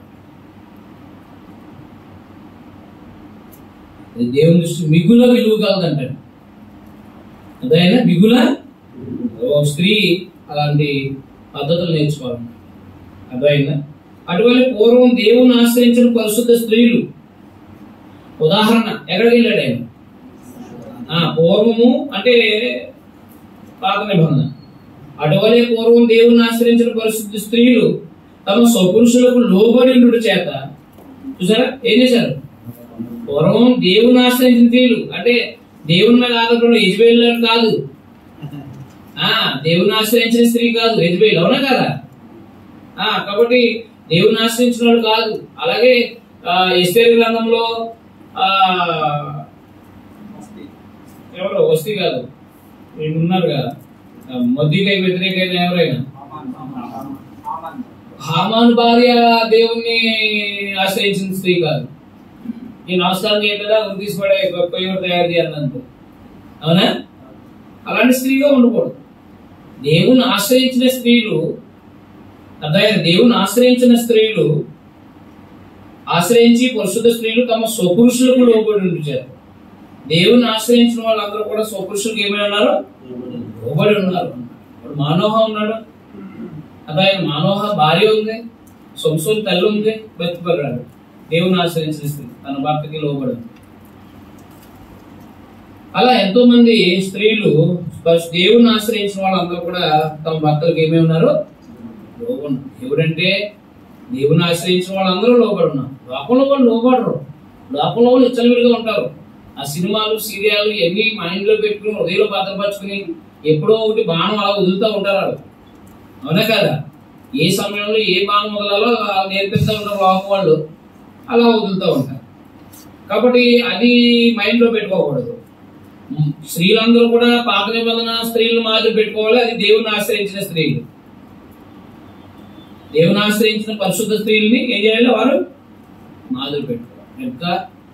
ఇది దేవుని దృష్టి మిగుల విలువ కలదంటాడు అదైనా మిగుల ఓ స్త్రీ అలాంటి పద్ధతులు నేర్చుకోవాలి అర్థమైందా అటువంటి పూర్వం దేవుని ఆశ్రయించిన పరిశుద్ధ స్త్రీలు ఉదాహరణ ఎక్కడికి వెళ్ళాడు ఆయన ఆ, పూర్వము అంటే పాత నిబంధన అటువలే పూర్వం దేవుని ఆశ్రయించిన పరిశుద్ధ స్త్రీలు తమ స్వపురుషులకు లోబడి చేత చూసారా ఏం చేశారు పూర్వం దేవుని ఆశ్రయించిన స్త్రీలు అంటే దేవుని మీద ఆధారపడిన యజ్బేల్ కాదు ఆ దేవుని ఆశ్రయించిన స్త్రీ కాదు యజ్బేల్ అవునా కదా ఆ కాబట్టి దేవుని ఆశ్రయించిన వాళ్ళు కాదు అలాగే ఆ, ఎస్తేరు గ్రంథంలో ఆ ఎవరో వస్తీ కాదు వీళ్ళు ఉన్నారు కదా ఆ, మొద్దికై వ్యతిరేకైన ఎవరైనా హామాను భార్య దేవుణ్ణి ఆశ్రయించిన స్త్రీ కాదు ఈ నమస్కారం చేయకుండా ఉరి తీసిపడే పొయ్యి తయారు చేయాలంటే అవునా అలాంటి స్త్రీగా ఉండకూడదు దేవుని ఆశ్రయించిన స్త్రీలు అర్థమైన దేవుని ఆశ్రయించిన స్త్రీలు ఆశ్రయించి పరిశుద్ధ స్త్రీలు తమ స్వపురుషులకు లోబడి ఉంచారు దేవుని ఆశ్రయించిన వాళ్ళందరూ కూడా స్వపురుషులకు ఏమై ఉన్నారు లోబడి ఉన్నారు ఇప్పుడు మానోహ ఉన్నాడు అదాయన మానోహ భార్య ఉంది సొంసోని తల్లి ఉంది బతిపడ్డాడు దేవుని ఆశ్రయించిన స్త్రీ తన భర్తకి లోబడి ఉంది. అలా ఎంతో మంది స్త్రీలు ఫస్ట్ దేవుని ఆశ్రయించిన వాళ్ళందరూ కూడా తమ భర్తలకు ఏమై ఉన్నారు లోబడి ఉన్నారు. ఎవరంటే దేవుని ఆశ్రయించిన వాళ్ళందరూ లోబడి ఉన్నారు లోకంలో వాళ్ళు లోబడరు లోకంలో వాళ్ళు ఇచ్చలవిడిగా ఉంటారు ఆ సినిమాలు సీరియాలు ఇవన్నీ మైండ్ లో పెట్టుకుని హృదయంలో భద్రపరుచుకుని ఎప్పుడో ఒకటి బాణం అలా వదులుతూ ఉంటారు వాళ్ళు అవునా కదా ఏ సమయంలో ఏ బాణం వదలాలో అలా నేర్పిస్తూ ఉంటారు లోకం వాళ్ళు అలా వదులుతూ ఉంటారు కాబట్టి అది మైండ్ లో పెట్టుకోకూడదు స్త్రీలందరూ కూడా పాత నిబంధన స్త్రీలను మాదిరి పెట్టుకోవాలి అది దేవుని ఆశ్రయించిన స్త్రీలు దేవుని ఆశ్రయించిన పరిశుద్ధ స్త్రీల్ని ఏం చేయాలి వారు మాదిరి పెట్టుకోవాలి ఇంకా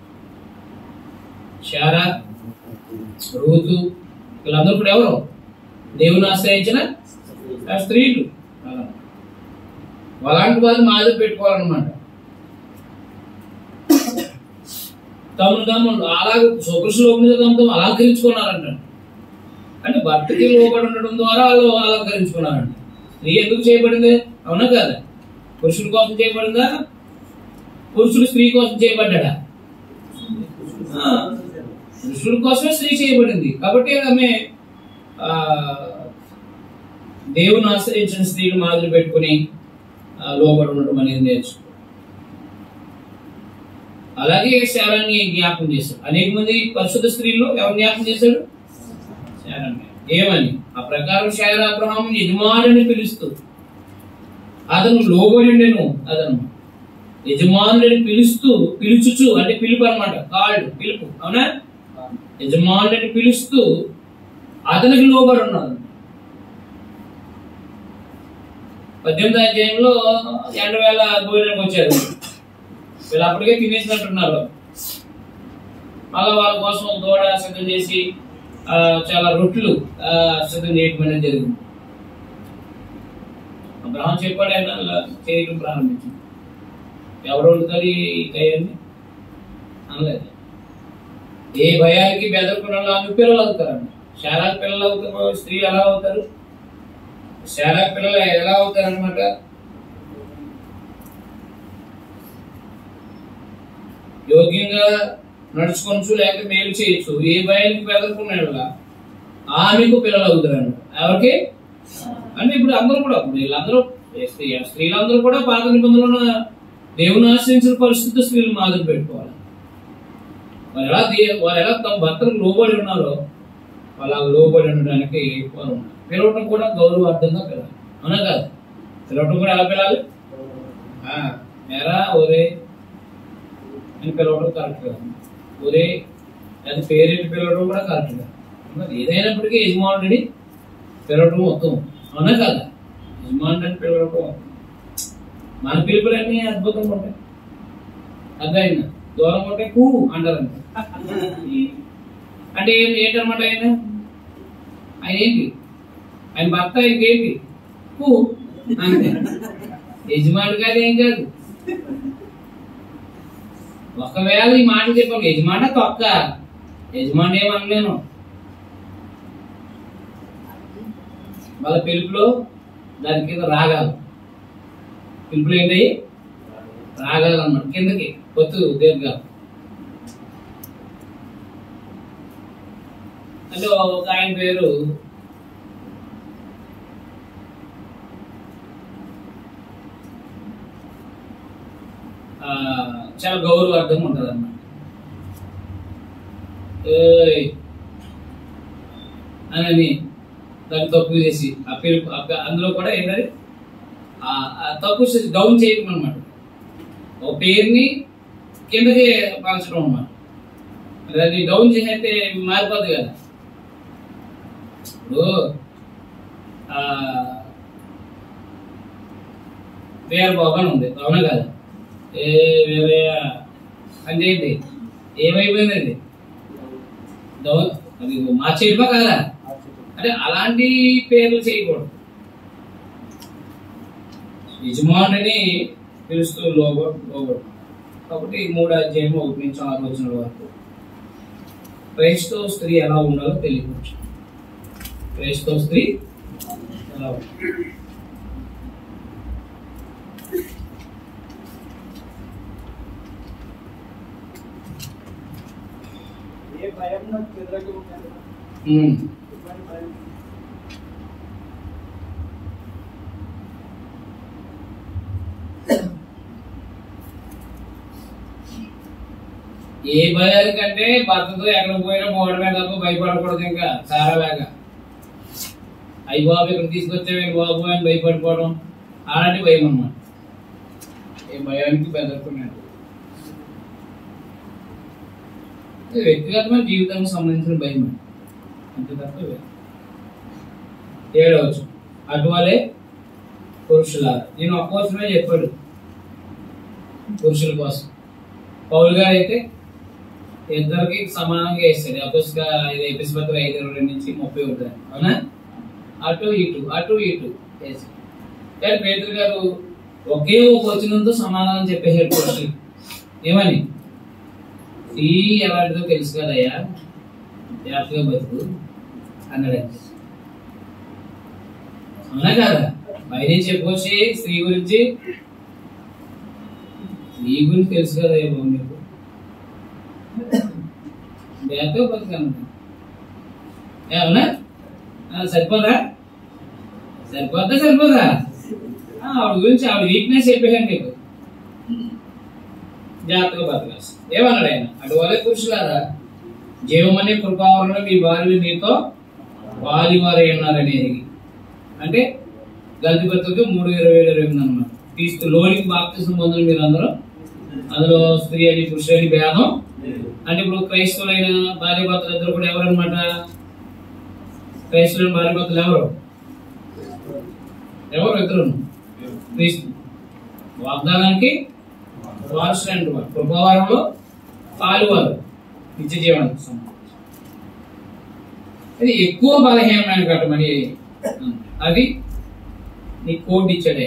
శారా రూతు వీళ్ళందరూ కూడా ఎవరు దేవుని ఆశ్రయించిన ఆ స్త్రీలు అలా. అలాంటి వారు మాదిరి పెట్టుకోవాలన్నమాట తమను తాము అలాగే స్వపురుషులు తమతో అలంకరించుకున్నారంట అంటే భర్తకి లోబడి ఉండడం ద్వారా వాళ్ళు అలంకరించుకున్నారంట స్త్రీ ఎందుకు చేయబడింది అవునా కాదా పురుషుల కోసం చేయబడిందా పురుషుడు స్త్రీ కోసం చేయబడ్డా పురుషుల కోసమే స్త్రీ చేయబడింది కాబట్టి ఆమె ఆ, దేవుని ఆశ్రయించిన స్త్రీలు మాదిరి పెట్టుకుని ఆ, లోబడి ఉండడం అనేది నేర్చుకో అలాగే శారాన్ని జ్ఞాపకం చేశాడు అనేక మంది పరిశుద్ధ స్త్రీల్లో ఎవరు జ్ఞాపకం చేశాడు శారాన్ని ఏమని ఆ ప్రకారం శారా అబ్రహాం యజమానుని పిలుస్తూ అతను లోబడి ఉండెను అతను యజమానుడిని పిలుస్తూ పిలుచుచు అంటే పిలుపు అనమాట కాళ్ళు పిలుపు అవునా యజమానుడిని పిలుస్తూ అతనికి లోబడి ఉన్నాడు పద్దెనిమిది అధ్యాయంలో ఎండ వేళ భోజనానికి వచ్చారు వీళ్ళు అప్పటికే తినేసినట్టున్నారు మళ్ళా వాళ్ళ కోసం ఒక దూడ సిద్ధం చేసి ఆ, చాలా రొట్లు ఆ, సిద్ధం చేయడం అనేది జరిగింది అబ్రహం చెప్పాడు ఆయన అలా చేయడం ప్రారంభించింది ఎవరు వండుతారు ఈ కయ్యాన్ని అనలేదు ఏ భయానికి బెదరకుండా ఆమె పిల్లలు అవుతారండి శారాకి పిల్లలు అవుతారు స్త్రీలు ఎలా అవుతారు శారాకి పిల్లలు ఎలా అవుతారు అనమాట యోగ్యంగా నడుచుకోవచ్చు లేకపోతే మేలు చేయొచ్చు ఏ భయానికి బెదరకుండా ఆమెకు పిల్లలు అవుతారండి ఎవరికి అంటే ఇప్పుడు అందరూ కూడా ఇప్పుడు వీళ్ళందరూ స్త్రీ స్త్రీలందరూ కూడా పాత నిబంధనలు దేవుని ఆశ్రయించిన పరిస్థితి స్త్రీలు మాదిరి పెట్టుకోవాలి వారు ఎలా దే- వారు ఎలా తమ భర్తలకు లోబడి ఉన్నారో వాళ్ళ లోబడి ఉండడానికి వారు ఉన్నారు. పిలవటం కూడా గౌరవార్థంగా పిలవాలి అవునా కాదు పిలవటం కూడా ఎలా పిలాలి ఎరా ఒరే అని పిలవడం కరెక్ట్ కాదు ఒరే అది పేరెంట్ పిలవడం కూడా కరెక్ట్ కాదు మరి ఏదైనప్పటికీ యజమానుడిని పిలవడం మొత్తం అవునా కాదా యజమానుడిని పిలవడం ఉత్తమం. మన పిలుపులన్నీ అద్భుతంగా ఉంటాయి అర్థమైందా దూరం ఉంటే కూ అంటారంట అంటే ఏం ఏంటన్నమాట ఆయన ఆయన ఏంటి ఆయన భర్త ఆయనకి ఏంటి కూ అంతే యజమాని కాదు ఏం కాదు ఒకవేళ ఈ మాట చెప్పాను యజమాన తొక్క యజమాని ఏమనలేను వాళ్ళ పిలుపులో దాని కింద రాగాలు పిలుపులు ఏంటి రాగాలు అన్నమాట కిందకి పొత్తు దీర్ఘాలు అంటే ఒక ఆయన పేరు ఆ, చాలా గౌరవార్థంగా ఉంటుంది అన్నమాట ఏయ్ అని దాన్ని తప్పు చేసి ఆ పిలుపు ఆ- అందులో కూడా ఏంటది ఆ- ఆ తప్పు చేసి డౌన్ చేయడం అనమాట ఒక పేరుని కిందకి మార్చడం అన్నమాట మరి అది డౌన్ చేసేస్తే మారిపోద్ది కదా ఇప్పుడు ఆ, వేరే బాబు అని ఉంది అవునా కదా ఏ వేరే అంటే ఏంటి ఏమైపోయింది అది డౌన్ అది మార్చేయడమా కాదా అంటే అలాంటి పేర్లు చేయకూడదు యజమానుని పిలుస్తూ లోగో లోగో కాబట్టి ఈ మూడు అధ్యాయం ఒకటి నుంచి ఆరు వచ్చిన వరకు క్రైస్తవ స్త్రీ ఎలా ఉండాలో తెలియవచ్చు క్రైస్తవ స్త్రీ ఎలా ఉండాలి ఏ భయం నాకు ఎదురగా ఉండదు ఉమ్. ఎటువంటి భయం ఏ భయానికంటే భర్తతో ఎక్కడ పోయినా పోవడమే తప్ప భయపడకూడదు ఇంకా సారాలాగా అయ్యి బాబు ఇక్కడ తీసుకొచ్చావు బాబు అని భయపడిపోవడం అలాంటి భయం అన్నమాట ఏ భయానికి బెదరుకున్నాడు ఇది వ్యక్తిగతమైన జీవితానికి సంబంధించిన భయం అంతే తప్ప వేరే. ఏడవచ్చు అటువలే పురుషుల నేను ఒక్కోసమే చెప్పాడు పురుషుల కోసం పౌలు గారు అయితే ఇద్దరికి సమానంగా వేస్తాడు అపుస్గా ఇది ఎపిస్పత్రి ఐదు ఇరవై రెండు నుంచి ముప్పై ఒకటి అవునా అటు ఇటు అటు ఇటు వేసాడు కానీ పేదరు గారు ఒకే ఒక వచనంతో సమాధానం చెప్పేసాడు పురుషులు ఏమని ఈ ఎవరిదో తెలుసు కదయ్యా జాగ్రత్తగా బతుకు అన్నాడు అంతే. అవునా కదా బయట చెప్పొచ్చి స్త్రీ గురించి స్త్రీ గురించి తెలుసు కదా ఏ బాబు మీకు జాగ్రత్తగా బతుకు అన్నాడు ఏ, అవునా ఆ, సరిపోదా సరిపోద్దా సరిపోదా ఆ, ఆవిడ గురించి ఆవిడ వీక్నెస్ చెప్పేసాను మీకు జాగ్రత్తగా బతకాల్సి ఏమన్నాడు ఆయన అటువలే పురుషులారా జీవమనే కృపావరంలో మీ భార్యలు మీతో వారి వారై ఉన్నారనేది అంటే గల్తీ పత్రిక మూడు ఇరవై ఏడు ఇరవై ఎనిమిది అనమాట తీసుకు లోనికి బాప్తిసం పొందిన మీరు అందరూ అందులో స్త్రీ అని పురుషుడు అని భేదం అంటే ఇప్పుడు క్రైస్తవులైన భార్య భర్తలు ఇద్దరు కూడా ఎవరన్నమాట క్రైస్తవులైన భార్య భర్తలు ఎవరు ఎవరు ఇద్దరు క్రీస్తు వాగ్దానానికి వారసులంటు వారు కృపావారంలో పాలువారు నిత్య జీవనానికి సంబంధించి అది ఎక్కువ బలహీనమైన ఘటమని అది నీ కోడ్ ఇచ్చాడే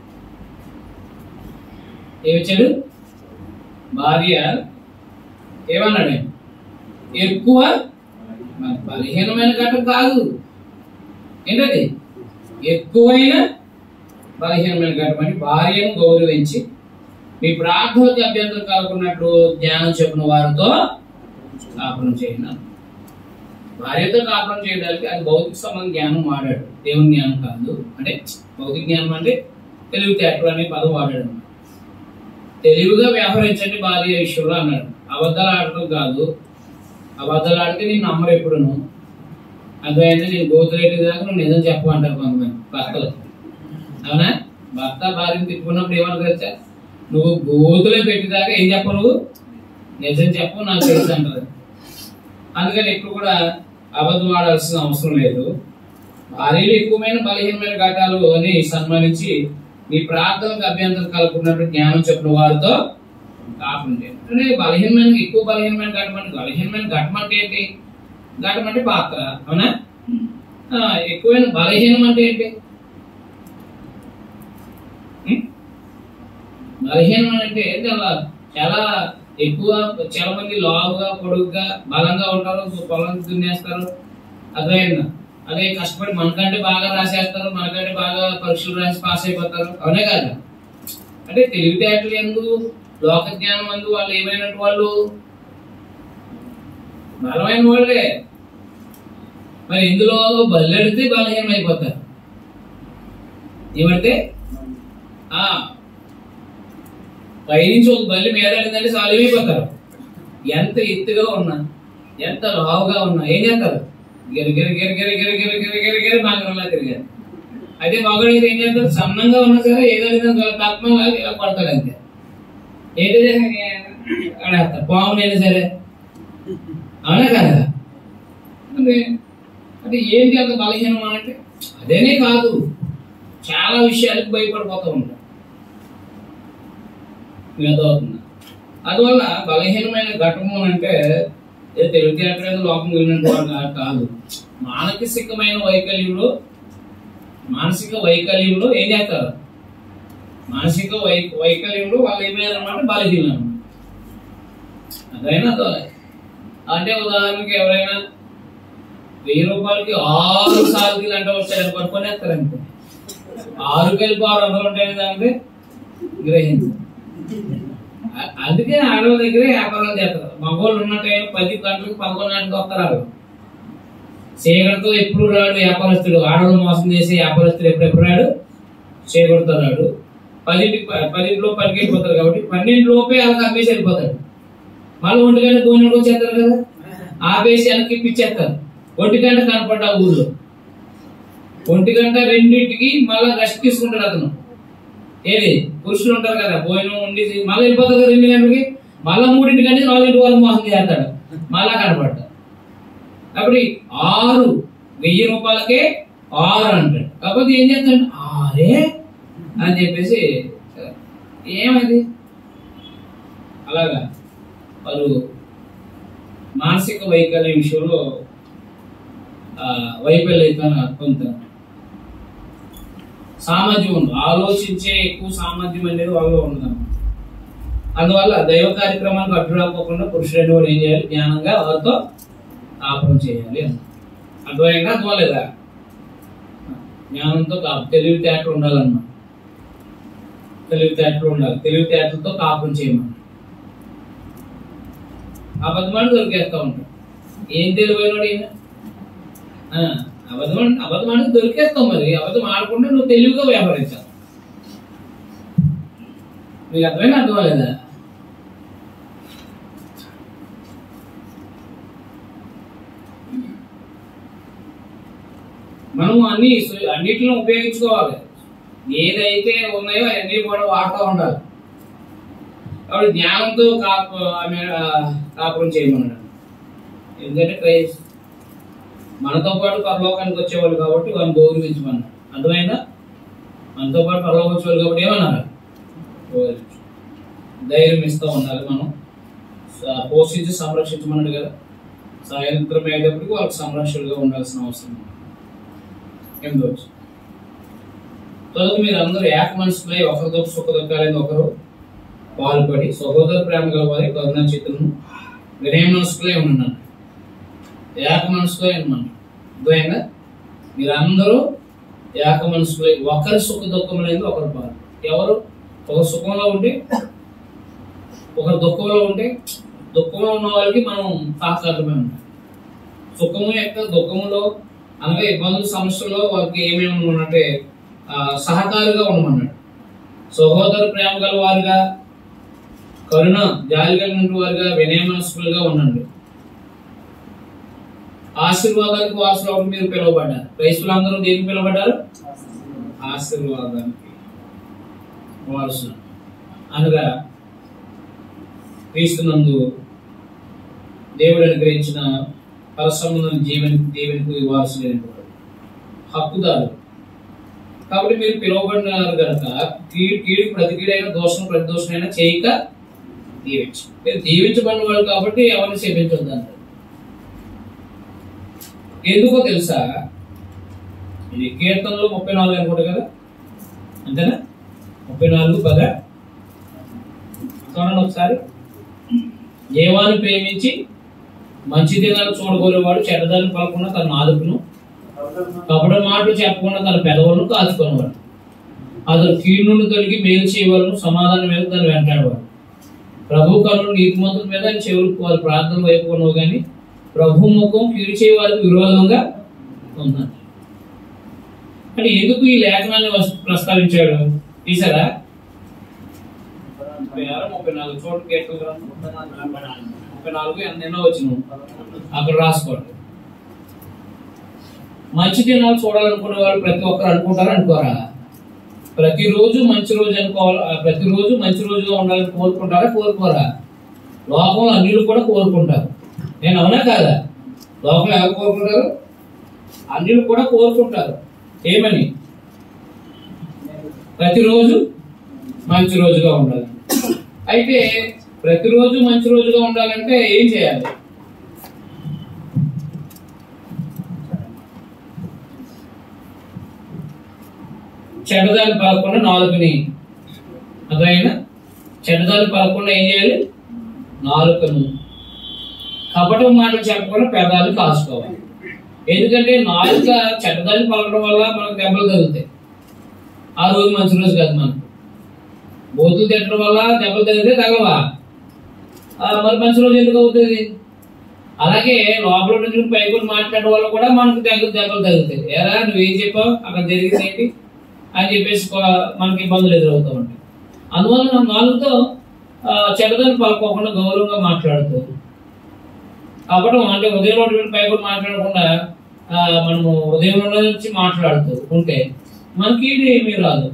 ఏమిచ్చాడు భార్య ఏమన్నాడు ఆయన? ఎక్కువ మరి బలహీనమైన ఘటన కాదు ఏంటది ఎక్కువైన బలహీనమైన ఘటమని భార్యను గౌరవించి మీ ప్రార్థనకు అభ్యంతరం కలుగున్నట్లు జ్ఞానం చెప్పిన వారితో కాపురం చేయను భార్యతో కాపురం చేయడానికి అది భౌతిక సంబంధం జ్ఞానం వాడాడు దేవుని జ్ఞానం కాదు అంటే భౌతిక జ్ఞానం అంటే తెలివితేటలు అనే పదం వాడాడు అన్నమాట. తెలివిగా వ్యవహరించండి భార్య విషయంలో అన్నాడు అబద్ధాలు ఆడటం కాదు అబద్ధాలు ఆడితే నేను నమ్మరు ఎప్పుడును అర్థమైంది నేను గోతులేటి దాకా నువ్వు నిజం చెప్పమంటారు కొంతమంది భర్తలు అవునా భర్త భార్యను తిట్టుకున్నప్పుడు ఏమంటారు తెలుసా నువ్వు గోతులో పెట్టేదాకా ఏం చెప్పవు నువ్వు నిజం చెప్పు నాకు తెలుసు అంటారు అందుకని ఎక్కువ కూడా అబద్ధం ఆడాల్సిన అవసరం లేదు భార్యలు ఎక్కువమైన బలహీనమైన ఘటాలు అని సన్మానించి మీ ప్రార్థనకు అభ్యంతరం కలుగుతున్నట్టు జ్ఞానం చెప్పిన వారితో కాపురం చేయండి అంటే బలహీనమైన ఎక్కువ బలహీనమైన ఘటం అంటే బలహీనమైన ఘటం అంటే ఏంటి ఘటం అంటే పాత్ర అవునా ఆ, ఎక్కువైన బలహీనం అంటే ఏంటి ఉం? బలహీనం అంటే ఏంటి అలా చాలా ఎక్కువ చాలా మంది లావుగా పొడుగ్గా బలంగా ఉంటారు పొలం దున్నేస్తారు అర్థమైందా అదే కష్టపడి మనకంటే బాగా రాసేస్తారు మనకంటే బాగా పరీక్షలు రాసి పాస్ అయిపోతారు అవునే కదా అంటే తెలివితేటలు ఎందు లోక జ్ఞానం అందు వాళ్ళు ఏమైనట్టు వాళ్ళు బలమైన వాళ్ళే మరి ఇందులో బల్లెడితే బలహీనం అయిపోతారు ఏమంటే ఆ పైనుంచి ఒక బల్లి మీద పడిందంటే చాలు అయిపోతారు ఎంత ఎత్తుగా ఉన్నా ఎంత లావుగా ఉన్నా ఏం చేస్తారు గిరి గిరి గిరి గిరి గిరి గిరి గిరి గిరి గిరి బాగా తిరిగారు అదే మగడు ఏం చేస్తారు సన్నంగా ఉన్నా సరే ఏదో విధంగా తత్వంగా ఇలా కొడతాడు అంతే ఏదో అడేస్తారు పామునైనా సరే అవునా కదా అంటే అంటే ఏంటి అంత బలహీనం అంటే అదేనే కాదు చాలా విషయాలకు భయపడిపోతూ ఉంటాం అవుతుంది అందువల్ల బలహీనమైన ఘటము అని అంటే ఏ తెలివితేటలేదు లోపం వెళ్ళినట్టు వాడు కా- కాదు మానసికమైన వైకల్యంలో మానసిక వైకల్యంలో ఏం చేస్తారు మానసిక వై వైకల్యంలో వాళ్ళు ఏమైనారన్నమాట బలహీనం అన్నమాట అదైనా అర్థం అంటే ఉదాహరణకి ఎవరైనా వెయ్యి రూపాయలకి ఆరు సార్లు అంటే వచ్చాయని పట్టుకొని వేస్తారనుకో ఆరు కలిపి ఆరు వందలు ఉంటాయి అంటే గ్రహించు అ- అందుకే ఆడవాళ్ళ దగ్గరే వ్యాపారాలు చేస్తారు మగవాళ్ళు ఉన్న టైం పది గంటలకు పదకొండు గంటలకు వస్తారు వాళ్ళు చీకటితో ఎప్పుడు రాడు వ్యాపారస్తుడు ఆడవాళ్ళు మోసం చేసే వ్యాపారస్తుడు ఎప్పుడెప్పుడు రాడు చీకటితో రాడు పదింటికి ప- పదింటిలో పనికి వెళ్ళిపోతారు కాబట్టి పన్నెండు లోపే వాళ్ళకి అమ్మేసి వెళ్ళిపోతాడు మళ్ళీ ఒంటి గంట భోజనం వచ్చేస్తారు కదా ఆపేసి వెనక్కి ఇప్పించేస్తారు ఒంటి గంట కనపడ్డా ఊళ్ళో ఒంటి గంట రెండింటికి మళ్ళీ రెస్ట్ తీసుకుంటాడు అతను ఏది పురుషులు ఉంటారు కదా భోజనం ఉండి మళ్ళీ వెళ్ళిపోతారు కదా రెండు గంటలకి మళ్ళీ మూడింటి గంటకి నాలుగింటి వరకు మోసం చేస్తాడు మళ్ళా కనపడ్డా కాబట్టి ఆరు వెయ్యి రూపాయలకే ఆరు అంటాడు కాకపోతే ఏం చేస్తాడు ఆరే అని చెప్పేసి ఏమది అలాగా వారు మానసిక వైకల్యం విషయంలో ఆ, వైఫల్యత కొంత సామర్థ్యం ఉంది ఆలోచించే ఎక్కువ సామర్థ్యం అనేది వాళ్ళలో ఉండదు అందువల్ల దైవ కార్యక్రమానికి అడ్డు రాకోకుండా పురుషుడు వాడు ఏం చేయాలి జ్ఞానంగా వారితో కాపురం చేయాలి అన్న అర్థమైందా అర్థమలేదా జ్ఞానంతో కాపు తెలివితేటలు ఉండాలన్నమాట తెలివితేటలు ఉండాలి తెలివితేటలతో కాపురం చేయమని అబద్ధమాడు దొరికేస్తా ఉంటాడు ఏం తెలివైనడు ఈయన ఆ, అబద్ధం అబద్ధమాడి దొరికేస్తావు మరి అబద్ధం ఆడకుండా నువ్వు తెలివిగా వ్యవహరించాలి మీకు అర్థమైనా అర్థమలేదా మనం అన్ని సు- అన్నిటిని ఉపయోగించుకోవాలి ఏదైతే ఉన్నాయో అవన్నీ కూడా వాడుతూ ఉండాలి కాబట్టి జ్ఞానంతో కాపు ఆమె, ఆ, కాపురం చేయమన్నాడు ఎందుకంటే క్రైస్ట్ మనతో పాటు పరలోకానికి వచ్చేవాళ్ళు కాబట్టి వాళ్ళని గౌరవించమన్నాడు అర్థమైందా మనతో పాటు పరలోకి వచ్చేవాళ్ళు కాబట్టి ఏమన్నారు గౌరవించు ధైర్యం ఇస్తూ ఉండాలి మనం స- పోషించి సంరక్షించమన్నాడు కదా సాయంత్రం అయ్యేటప్పటికి వాళ్ళకి సంరక్షణగా ఉండాల్సిన అవసరం ఉంది. ఎనిమిదో వచ్చి తదుకు మీరు అందరూ ఏక మనసుపై ఒకరితో సుఖ దుఃఖాలని ఒకరు పాల్పడి సహోదర ప్రేమ గల వారి కరుణ చిత్రను వినయ మనసుకులే ఉన్నాను ఏక మనసులో ఉన్నాను అర్థమైందా మీరందరూ ఏక మనసులో ఒకరి సుఖ దుఃఖములేదు ఒకరు పాలు ఎవరు ఒక సుఖంలో ఉంటే ఒకరు దుఃఖంలో ఉంటే దుఃఖంలో ఉన్న వాళ్ళకి మనం సహకారమే ఉంటాం సుఖము యొక్క దుఃఖములో అనగా ఇబ్బందులు సమస్యల్లో వాళ్ళకి ఏమేమి ఉండమంటే ఆ, సహకారిగా ఉండమన్నాడు సహోదర ప్రేమ గల వారుగా కరుణ జాలి కలిగిన వారుగా వినయ మనస్కులుగా ఉండండి ఆశీర్వాదానికి వాసులు మీరు పిలువబడ్డారు క్రైస్తులందరూ దేనికి పిలువబడ్డారు ఆశీర్వాదానికి వారసులు అనగా క్రీస్తునందు దేవుడు అనుగ్రహించిన పరసంబంధం జీవన దేవునికి వారసులైనటువంటి హక్కుదారు కాబట్టి మీరు పిలువబడినారు కనుక కీడు కీడు ప్రతి కీడైన దోషం ప్రతి దోషమైనా చేయక దీవించు మీరు దీవించబడిన వాళ్ళు కాబట్టి ఎవరిని సేవించొద్దు అంటారు ఎందుకో తెలుసా ఇది కీర్తనలో ముప్పై నాలుగు అనుకుంటా కదా అంతేనా ముప్పై నాలుగు పద చూడండి ఒకసారి దేవాన్ని ప్రేమించి మంచి దినాలు చూడగోలేవాడు చెడ్డదాన్ని పలకుండా తన నాలుగును కపట మాటలు చెప్పకుండా తన పెదవులను కాచుకునేవాడు అతను కీడు నుండి తొలగి మేలు చేయవాలను సమాధానం మీద దాన్ని వెంటాడేవాడు ప్రభు కనులు నీతిమంతుల మీద ఆయన చెవులకు వారి ప్రార్థన వైపు కొనవు కానీ ప్రభు ముఖం కీడు చేయ వారికి విరోధంగా ఉందంట అంటే ఎందుకు ఈ లేఖనాన్ని వస్- ప్రస్తావించాడు తీసారా ముప్పై ఆరు ముప్పై నాలుగు చూడండి కీర్తన గ్రంథం. ముప్పై నాలుగు ఎన్నో వచ్చిన అక్కడ రాసుకోండి మంచి దినాలు చూడాలనుకునే వాళ్ళు ప్రతి ఒక్కరు అనుకుంటారు అనుకోరా ప్రతిరోజు మంచి రోజు అనుకోవాలి ఆ, ప్రతిరోజు మంచి రోజుగా ఉండాలని కోరుకుంటారా కోరుకోరా లోకంలో అన్నిలు కూడా కోరుకుంటారు నేను అవునా కాదా లోకంలో ఎవరు కోరుకుంటారు అన్నిలు కూడా కోరుకుంటారు ఏమని ప్రతిరోజు మంచి రోజుగా ఉండాలి అయితే ప్రతిరోజు మంచి రోజుగా ఉండాలంటే ఏం చేయాలి చెడ్డదాన్ని పలకుండా నాలుగుని అదైనా చెడ్డదాన్ని పలకుండా ఏం చేయాలి నాలుకను కపటం మాటలు చెప్పకుండా పెదాలు కాసుకోవాలి ఎందుకంటే నాలుక చెడ్డదాన్ని పలకడం వల్ల మనకు దెబ్బలు తగులుతాయి ఆ రోజు మంచి రోజు కాదు మనకు బోతులు తిట్టడం వల్ల దెబ్బలు తగిలితే తగలవా ఆ, మరి మంచి రోజు ఎందుకు అవుతుంది అలాగే లోపల నుంచి పైకి మాట్లాడడం వల్ల కూడా మనకు దెబ్బలు దెబ్బలు తగులుతాయి ఎరా నువ్వేం చెప్పావు అక్కడ జరిగింది ఏంటి అని చెప్పేసి కొ- మనకి ఇబ్బందులు ఎదురవుతూ ఉంటాయి అందువల్ల నా నాలుగుతో చెడ్డదాన్ని పలుకోకుండా గౌరవంగా మాట్లాడుతూ కాబట్టి అంటే ఉదయం నుండి పై కూడా మాట్లాడకుండా ఆ, మనము ఉదయం నుంచి మాట్లాడుతూ ఉంటే మనకి ఇది ఏమీ రాదు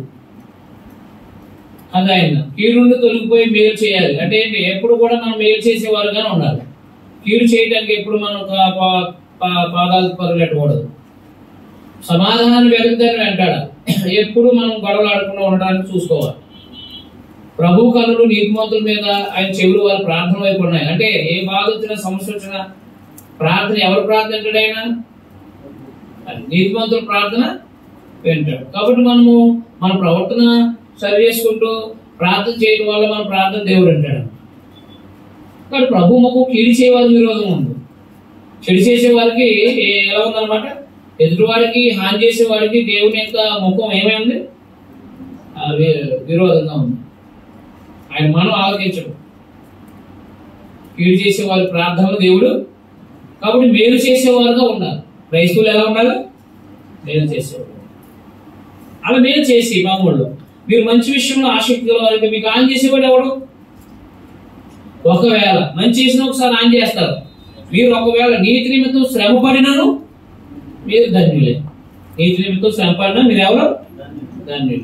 అది ఆయన కీడు నుండి తొలగిపోయి మేలు చేయాలి అంటే ఏంటి ఎప్పుడు కూడా మనం మేలు చేసేవారుగానే ఉండాలి కీడు చేయడానికి ఎప్పుడు మనం కా- పా- పా- పాదాలు పరుగెట్టకూడదు సమాధానం వెతుకుతాను వెంటాడ ఎప్పుడు మనం గొడవలు ఆడకుండా ఉండడానికి చూసుకోవాలి ప్రభు కనులు నీతిమంతుల మీద ఆయన చెవులు వారి ప్రార్థన వైపు ఉన్నాయి అంటే ఏ బాధ వచ్చినా సమస్య వచ్చినా ప్రార్థన ఎవరు ప్రార్థన అంటాడు ఆయన అది నీతిమంతుల ప్రార్థన వింటాడు కాబట్టి మనము మన ప్రవర్తన సరి చేసుకుంటూ ప్రార్థన చేయడం వల్ల మన ప్రార్థన దేవుడు అంటాడు కానీ ప్రభు ముఖం కీడి చేయవారికి విరోధం ఉంది చెడు చేసే వారికి ఏ- ఎలా ఉందన్నమాట ఎదుటి వారికి హాని చేసే వారికి దేవుని యొక్క ముఖం ఏమైంది ఆ వి- విరోధంగా ఉంది ఆయన మనం ఆలోచించడు కీడు చేసే వారి ప్రార్థనలు దేవుడు కాబట్టి మేలు చేసేవారుగా ఉండాలి క్రైస్తవులు ఎలా ఉండాలి మేలు చేసేవారు అలా మేలు చేసి మామూలు మీరు మంచి విషయంలో ఆసక్తి గల వారికి మీకు ఆన్ చేసేవాడు ఎవడు ఒకవేళ మంచి చేసిన ఒకసారి ఆన్ చేస్తారు మీరు ఒకవేళ నీతి నిమిత్తం శ్రమ పడినను మీరు ధన్యులే నీతి నిమిత్తం శ్రమ పడినా మీరు ఎవరు ధన్యులు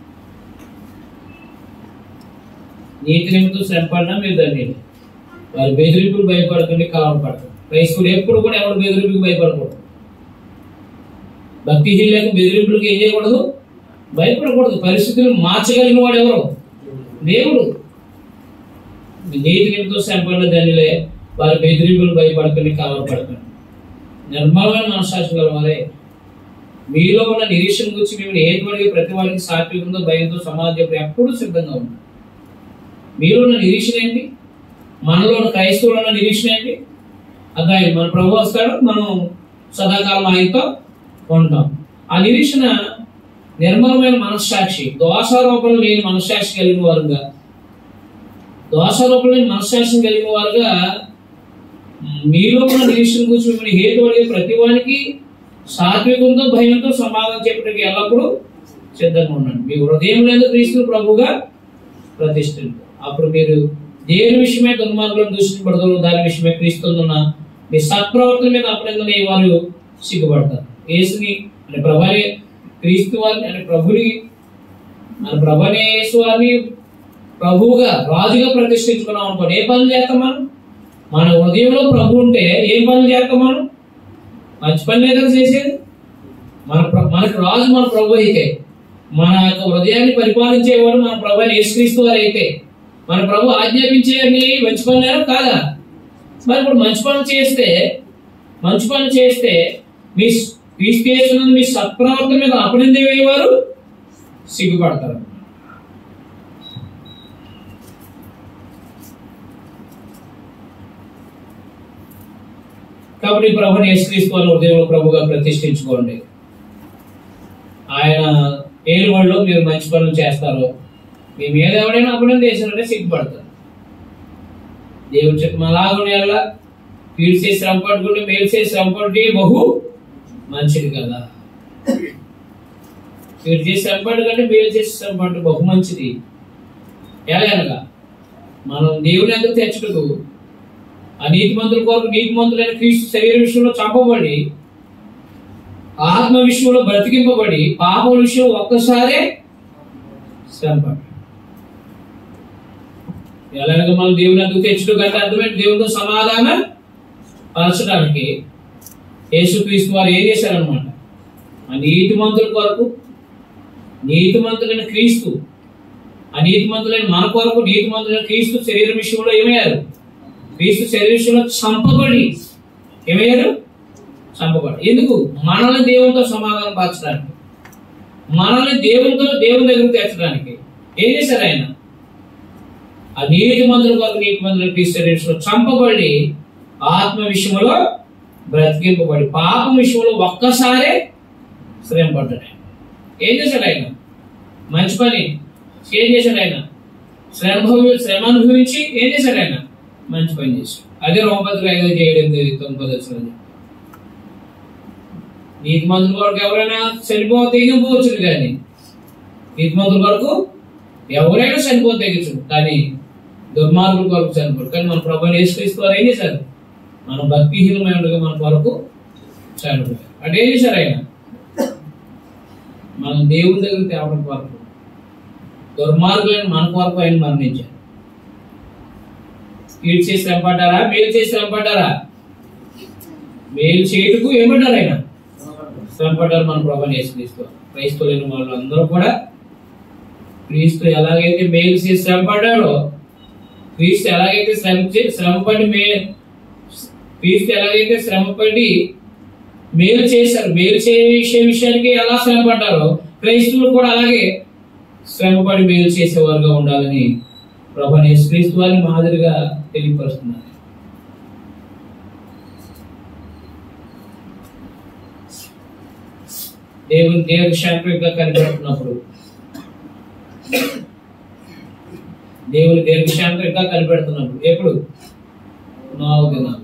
నీతి నిమిత్తం శ్రమ పడినా మీరు ధన్యులే వారి బెదిరింపులు భయపడకండి కలవపడకండి క్రైస్తవులు ఎప్పుడు కూడా ఎవరు బెదిరింపులకు భయపడకూడదు భక్తిహీనులకు బెదిరింపులకు ఏం చేయకూడదు భయపడకూడదు పరిస్థితులు మార్చగలిగిన వాడు ఎవరు దేవుడు నీతి నిమిత్తం శ్రమపడిన ధన్యులే వారి బెదిరింపులు భయపడకండి కలవపడకండి నిర్మలమైన మనసాక్షి గలవారే మీలో ఉన్న నిరీక్షణ గురించి మిమ్మల్ని ఏది అడిగి ప్రతి వారికి సాత్వికంతో భయంతో సమాజం ఎప్పుడూ సిద్ధంగా ఉంది మీలో ఉన్న నిరీక్షణ ఏంటి మనలో ఉన్న క్రైస్తవులు ఉన్న నిరీక్షణ ఏంటి అదే మన ప్రభు వస్తాడు మనం సదాకాలం ఆయనతో ఉంటాం ఆ నిరీక్షణ నిర్మలమైన మనస్సాక్షి దోషారోపణ లేని మనస్సాక్షి కలిగిన వారుగా దోషారోపణ లేని మనస్సాక్షి కలిగిన వారుగా మ్, మీలో ఉన్న నిరీక్షణ గురించి మిమ్మల్ని హేతు అడిగే ప్రతి వానికి సాత్వికంతో భయంతో సమాధానం చెప్పడానికి ఎల్లప్పుడూ సిద్ధంగా ఉండండి మీ హృదయం లేదు క్రీస్తు ప్రభుగా ప్రతిష్ఠించు అప్పుడు మీరు దేని విషయమే దుర్మార్గులను దూషించబడదు దాని విషయమే క్రీస్తున్న మీ సత్ప్రవర్తన మీద అప్పుడెందుకు వారు సిగ్గుపడతారు యేసుని అంటే ప్రభాని క్రీస్తు వారిని అంటే ప్రభుని మన ప్రభనే యేసు వారిని ప్రభువుగా రాజుగా ప్రతిష్ఠించుకున్నాం అనుకోండి ఏ పనులు చేస్తాం మనం మన హృదయంలో ప్రభు ఉంటే ఏం పనులు చేస్తాం మనం మంచి పనులే కదా చేసేది మన ప్ర- మనకు రాజు మన ప్రభు అయితే మన యొక్క హృదయాన్ని పరిపాలించేవాడు మన ప్రభు అయిన యేసుక్రీస్తు వారు అయితే మన ప్రభు ఆజ్ఞాపించేయని మంచి పనులేనా కాదా మరి ఇప్పుడు మంచి పనులు చేస్తే మంచి పనులు చేస్తే మీ క్రీస్తు యేసునందు మీ సత్ప్రవర్తన మీద అపనింద వేయవారు సిగ్గుపడతారు కాబట్టి ప్రభుని యేసుక్రీస్తు వారి హృదయంలో ప్రభుగా ప్రతిష్ఠించుకోండి ఆయన ఏలుబడిలో మీరు మంచి పనులు చేస్తారు మీ మీద ఎవడైనా అభినందన చేశారంటే సిగ్గుపడతారు దేవుడు చెప్పిన అలాగునే అలా కీడు చేసి శ్రమ పట్టుకుంటే మేలు చేసి శ్రమ పడితే బహు మంచిది కదా కీడు చేసి శ్రమ పట్టుకుంటే మేలు చేసి శ్రమ పట్టు బహు మంచిది ఎలాగనగా మనం దేవుని ఎందుకు తెచ్చుటకు ఆ నీతిమంతుల కొరకు నీతిమంతులైన క్రీస్తు శరీర విషయంలో చంపబడి ఆత్మ విషయంలో బ్రతికింపబడి పాపం విషయంలో ఒక్కసారే శ్రమపడ్డాడు ఎలాగ మనం దేవుని అందుకు తెచ్చుడు కంటే అర్థమైంది దేవునితో సమాధాన పరచడానికి యేసుక్రీస్తు వారు ఏం చేశారనమాట ఆ నీతిమంతుల కొరకు నీతిమంతులైన క్రీస్తు ఆ నీతిమంతులైన మన కొరకు నీతిమంతులైన క్రీస్తు శరీర విషయంలో ఏమయ్యారు క్రీస్తు శరీర విషయంలో చంపబడి ఏమయ్యారు చంపబడి ఎందుకు మనల్ని దేవునితో సమాధానం పరచడానికి మనల్ని దేవునితో దేవుని దగ్గరకు తెచ్చడానికి ఏం చేశారు ఆయన ఆ నీతి మందుల కొరకు నీతి మందుల క్రీస్తు శరీర విషయంలో చంపబడి ఆత్మ విషయంలో బ్రతికింపబడి పాపం విషయంలో ఒక్కసారే శ్రమ పడ్డాడు ఆయన. ఏం చేశాడు ఆయన మంచి పని ఏం చేశాడు ఆయన శ్రమ అనుభవి- శ్రమ అనుభవించి ఏం చేశాడు ఆయన మంచి పని చేశాడు అదే రోమపత్రిక ఐదో చేయడం తొమ్మిది వచ్చిన నీతి మందుల కొరకు ఎవరైనా చనిపో తెగిపోవచ్చు కానీ నీతి మందుల కొరకు ఎవరైనా చనిపో తెగచ్చు కానీ దుర్మార్గుల కొరకు చనిపోరు కానీ మన ప్రభు యేసుక్రీస్తు వారు ఏం చేశారు మన భక్తిహీనమైన మన కొరకు చనిపోయారు అంటే ఏం చేశారు ఆయన మనం దేవుని దగ్గర తేవడం కొరకు దుర్మార్గులైన మన కొరకు ఆయన మరణించారు కీడు చేసి శ్రమపడ్డారా మేలు చేసి శ్రమపడ్డారా మేలు చేయుటకు ఏమంటారు ఆయన శ్రమపడ్డారు మన ప్రభాని యేసుక్రీస్తు క్రైస్తవులైన వాళ్ళు అందరూ కూడా క్రీస్తు ఎలాగైతే మేలు చేసి శ్రమపడ్డాడో క్రీస్తు ఎలాగైతే శ్రమ చే- శ్రమపడి మే క్రీస్తు ఎలాగైతే శ్రమపడి మేలు చేశారు మేలు చేసే విషయానికి ఎలా శ్రమపడ్డారో క్రైస్తవులు కూడా అలాగే శ్రమపడి మేలు చేసేవారుగా ఉండాలని ప్రభు యేసుక్రీస్తు వారిని మాదిరిగా తెలియపరుస్తున్నారు దేవుని దేవుని శాంతిగా కనిపెడుతున్నప్పుడు దేవుని దీర్ఘశాంతంగా కనిపెడుతున్నప్పుడు ఎప్పుడు నాలుగు దినాలు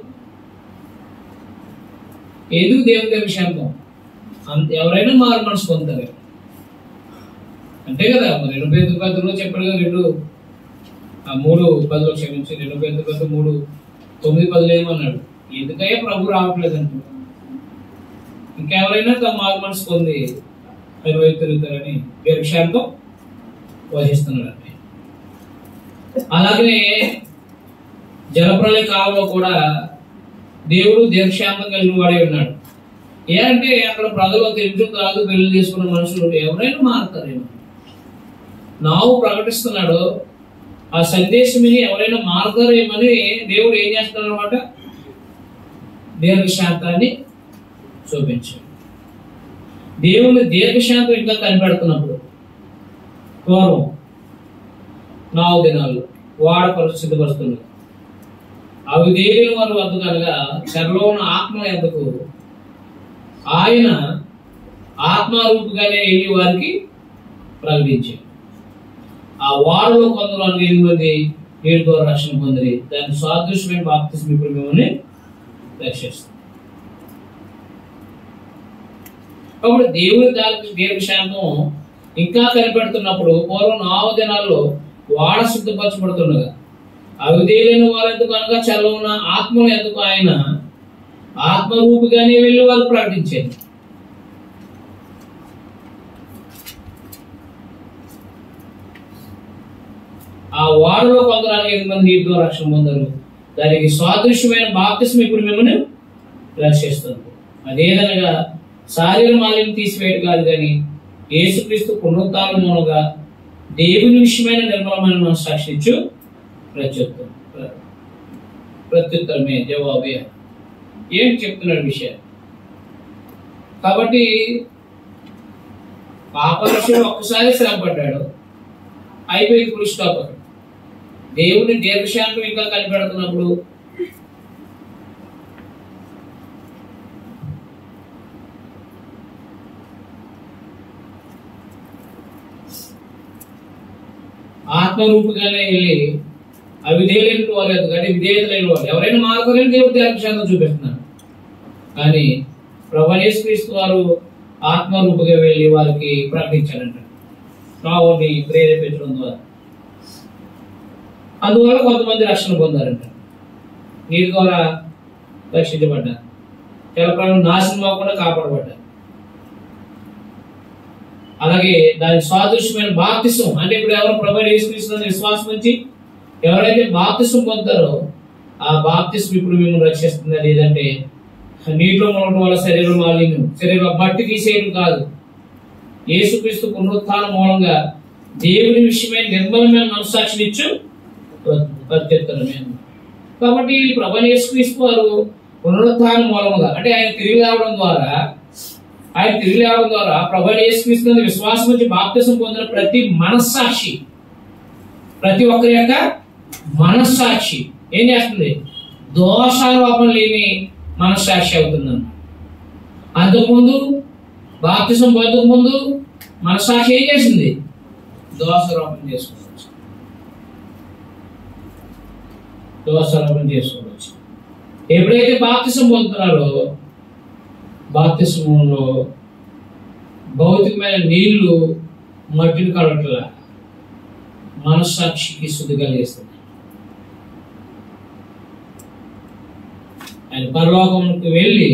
ఎందుకు దేవుని దీర్ఘశాంతం అంత ఎవరైనా మారు మనసు పొందుతారు అంతే కదా మరి రెండు పేరు పద్ధతిలో చెప్పాడు కదా రెండు ఆ మూడు పదిలో క్షమించి రెండు పేరు పద్ధతి మూడు తొమ్మిది పదులు ఏమన్నాడు ఎందుకయ్యా ప్రభు రావట్లేదు అంటూ ఇంకెవరైనా తమ మారు మనసు పొంది ఇరవై తిరుగుతారని దీర్ఘశాంతం వహిస్తున్నాడు అండి అలాగనే జలప్రలయ కాలంలో కూడా దేవుడు దీర్ఘశాంతం కలిగిన వాడే ఉన్నాడు ఏ అంటే అక్కడ ప్రజలు తింటూ కాదు పెళ్లి చేసుకున్న మనుషులు ఎవరైనా మారుతారేమో నావు ప్రకటిస్తున్నాడు ఆ సందేశం విని ఎవరైనా మారుతారేమని దేవుడు ఏం చేస్తున్నాడు అనమాట దీర్ఘశాంతాన్ని చూపించాడు దేవుని దీర్ఘశాంతం ఇంకా కనిపెడుతున్నప్పుడు పూర్వం నాలుగు దినాల్లో వాడ పరిశుద్ధపరుస్తుంది అవి దేని వారి వద్ద కనుక చెరలో ఉన్న ఆత్మ ఎందుకు ఆయన ఆత్మారూపుగానే వెళ్ళి వారికి ప్రకటించాడు ఆ వారిలో కొందరు నాలుగు ఎనిమిది మంది ఏడు ద్వారా రక్షణ పొందిరి దాని సాదృశ్యమైన బాప్తిస్మ ఇప్పుడు మిమ్మల్ని రక్షిస్తుంది కాబట్టి దేవుని దానికి దీర్ఘశాంతం ఇంకా కనిపెడుతున్నప్పుడు పూర్వం నాలుగు దినాల్లో వాడ శుద్ధపరచబడుతుండగా అవిధేయులైన వారెందుకు కనుక చలవున ఆత్మను ఎందుకు ఆయన ఆత్మరూపిగానే వెళ్ళి వాళ్ళు ప్రకటించారు ఆ వాడలో కొందరు ఎనిమిది మంది నీటితో రక్షణ పొందారు దానికి సాదృశ్యమైన బాప్తిస్మ ఇప్పుడు మిమ్మల్ని రక్షిస్తుంది అదేదనగా శారీర మాలిన్యం తీసివేయడం కాదు కానీ యేసుక్రీస్తు పునరుత్థానం మూలంగా దేవుని విషయమైన నిర్మలమైన మనం సాక్షించు ప్రత్యుత్తరం ప్రత్యుత్తరమే జవాబే ఏంటి చెప్తున్నాడు విషయం కాబట్టి పాప విషయం ఒక్కసారి శ్రమపడ్డాడు అయిపోయింది ఫుల్ స్టాప్ అక్కడ దేవుని దీర్ఘశాంతం ఇంకా కనిపెడుతున్నప్పుడు ఆత్మరూపుగానే వెళ్ళి అవిధేయులైన వారు ఎందుకంటే విధేయతలైన వారు ఎవరైనా మారుతారని దేవుడు దీర్ఘశాంతం చూపిస్తున్నాడు కానీ ప్రభనేశ్వరిస్తూ వారు ఆత్మరూపుగా వెళ్ళి వారికి ప్రకటించారంట రావుని ప్రేరేపించడం ద్వారా అందువల్ల కొంతమంది రక్షణ పొందారంట నీటి ద్వారా రక్షించబడ్డారు జలప్రాణం నాశనం అవ్వకుండా కాపాడబడ్డారు అలాగే దాని సాదృశ్యమైన బాప్తిసం అంటే ఇప్పుడు ఎవరు ప్రభు యేసుక్రీస్తుని విశ్వాసం ఉంచి ఎవరైతే బాప్తిసం పొందుతారో ఆ బాప్తిసం ఇప్పుడు మిమ్మల్ని రక్షిస్తుంది లేదంటే నీటిలో ఉండడం వల్ల శరీరం మాలిన్యం శరీరం మట్టి తీసేయడం కాదు యేసుక్రీస్తు పునరుత్థానం మూలంగా దేవుని విషయమైన నిర్మలమైన మనసాక్షినిచ్చు ప్రత్యుత్తరమే కాబట్టి ప్రభు యేసుక్రీస్తు వారు పునరుత్థానం మూలముగా అంటే ఆయన తిరిగి రావడం ద్వారా ఆయన తిరిగి రావడం ద్వారా ప్రభు యేసుక్రీస్తు విశ్వాసం వచ్చి బాప్తిసం పొందిన ప్రతి మనస్సాక్షి ప్రతి ఒక్కరి యొక్క మనస్సాక్షి ఏం చేస్తుంది దోషారోపణ లేని మనస్సాక్షి అవుతుందన్న అంతకుముందు బాప్తిసం పొందక ముందు మనస్సాక్షి ఏం చేసింది దోషారోపణ చేసుకోవచ్చు దోషారోపణ చేసుకోవచ్చు ఎప్పుడైతే బాప్తిసం పొందుతున్నారో బాప్తిసంలో భౌతికమైన నీళ్లు మట్టిని కడట్ల మనస్సాక్షికి శుద్ధి కలిగిస్తుంది ఆయన పరలోకంకి వెళ్ళి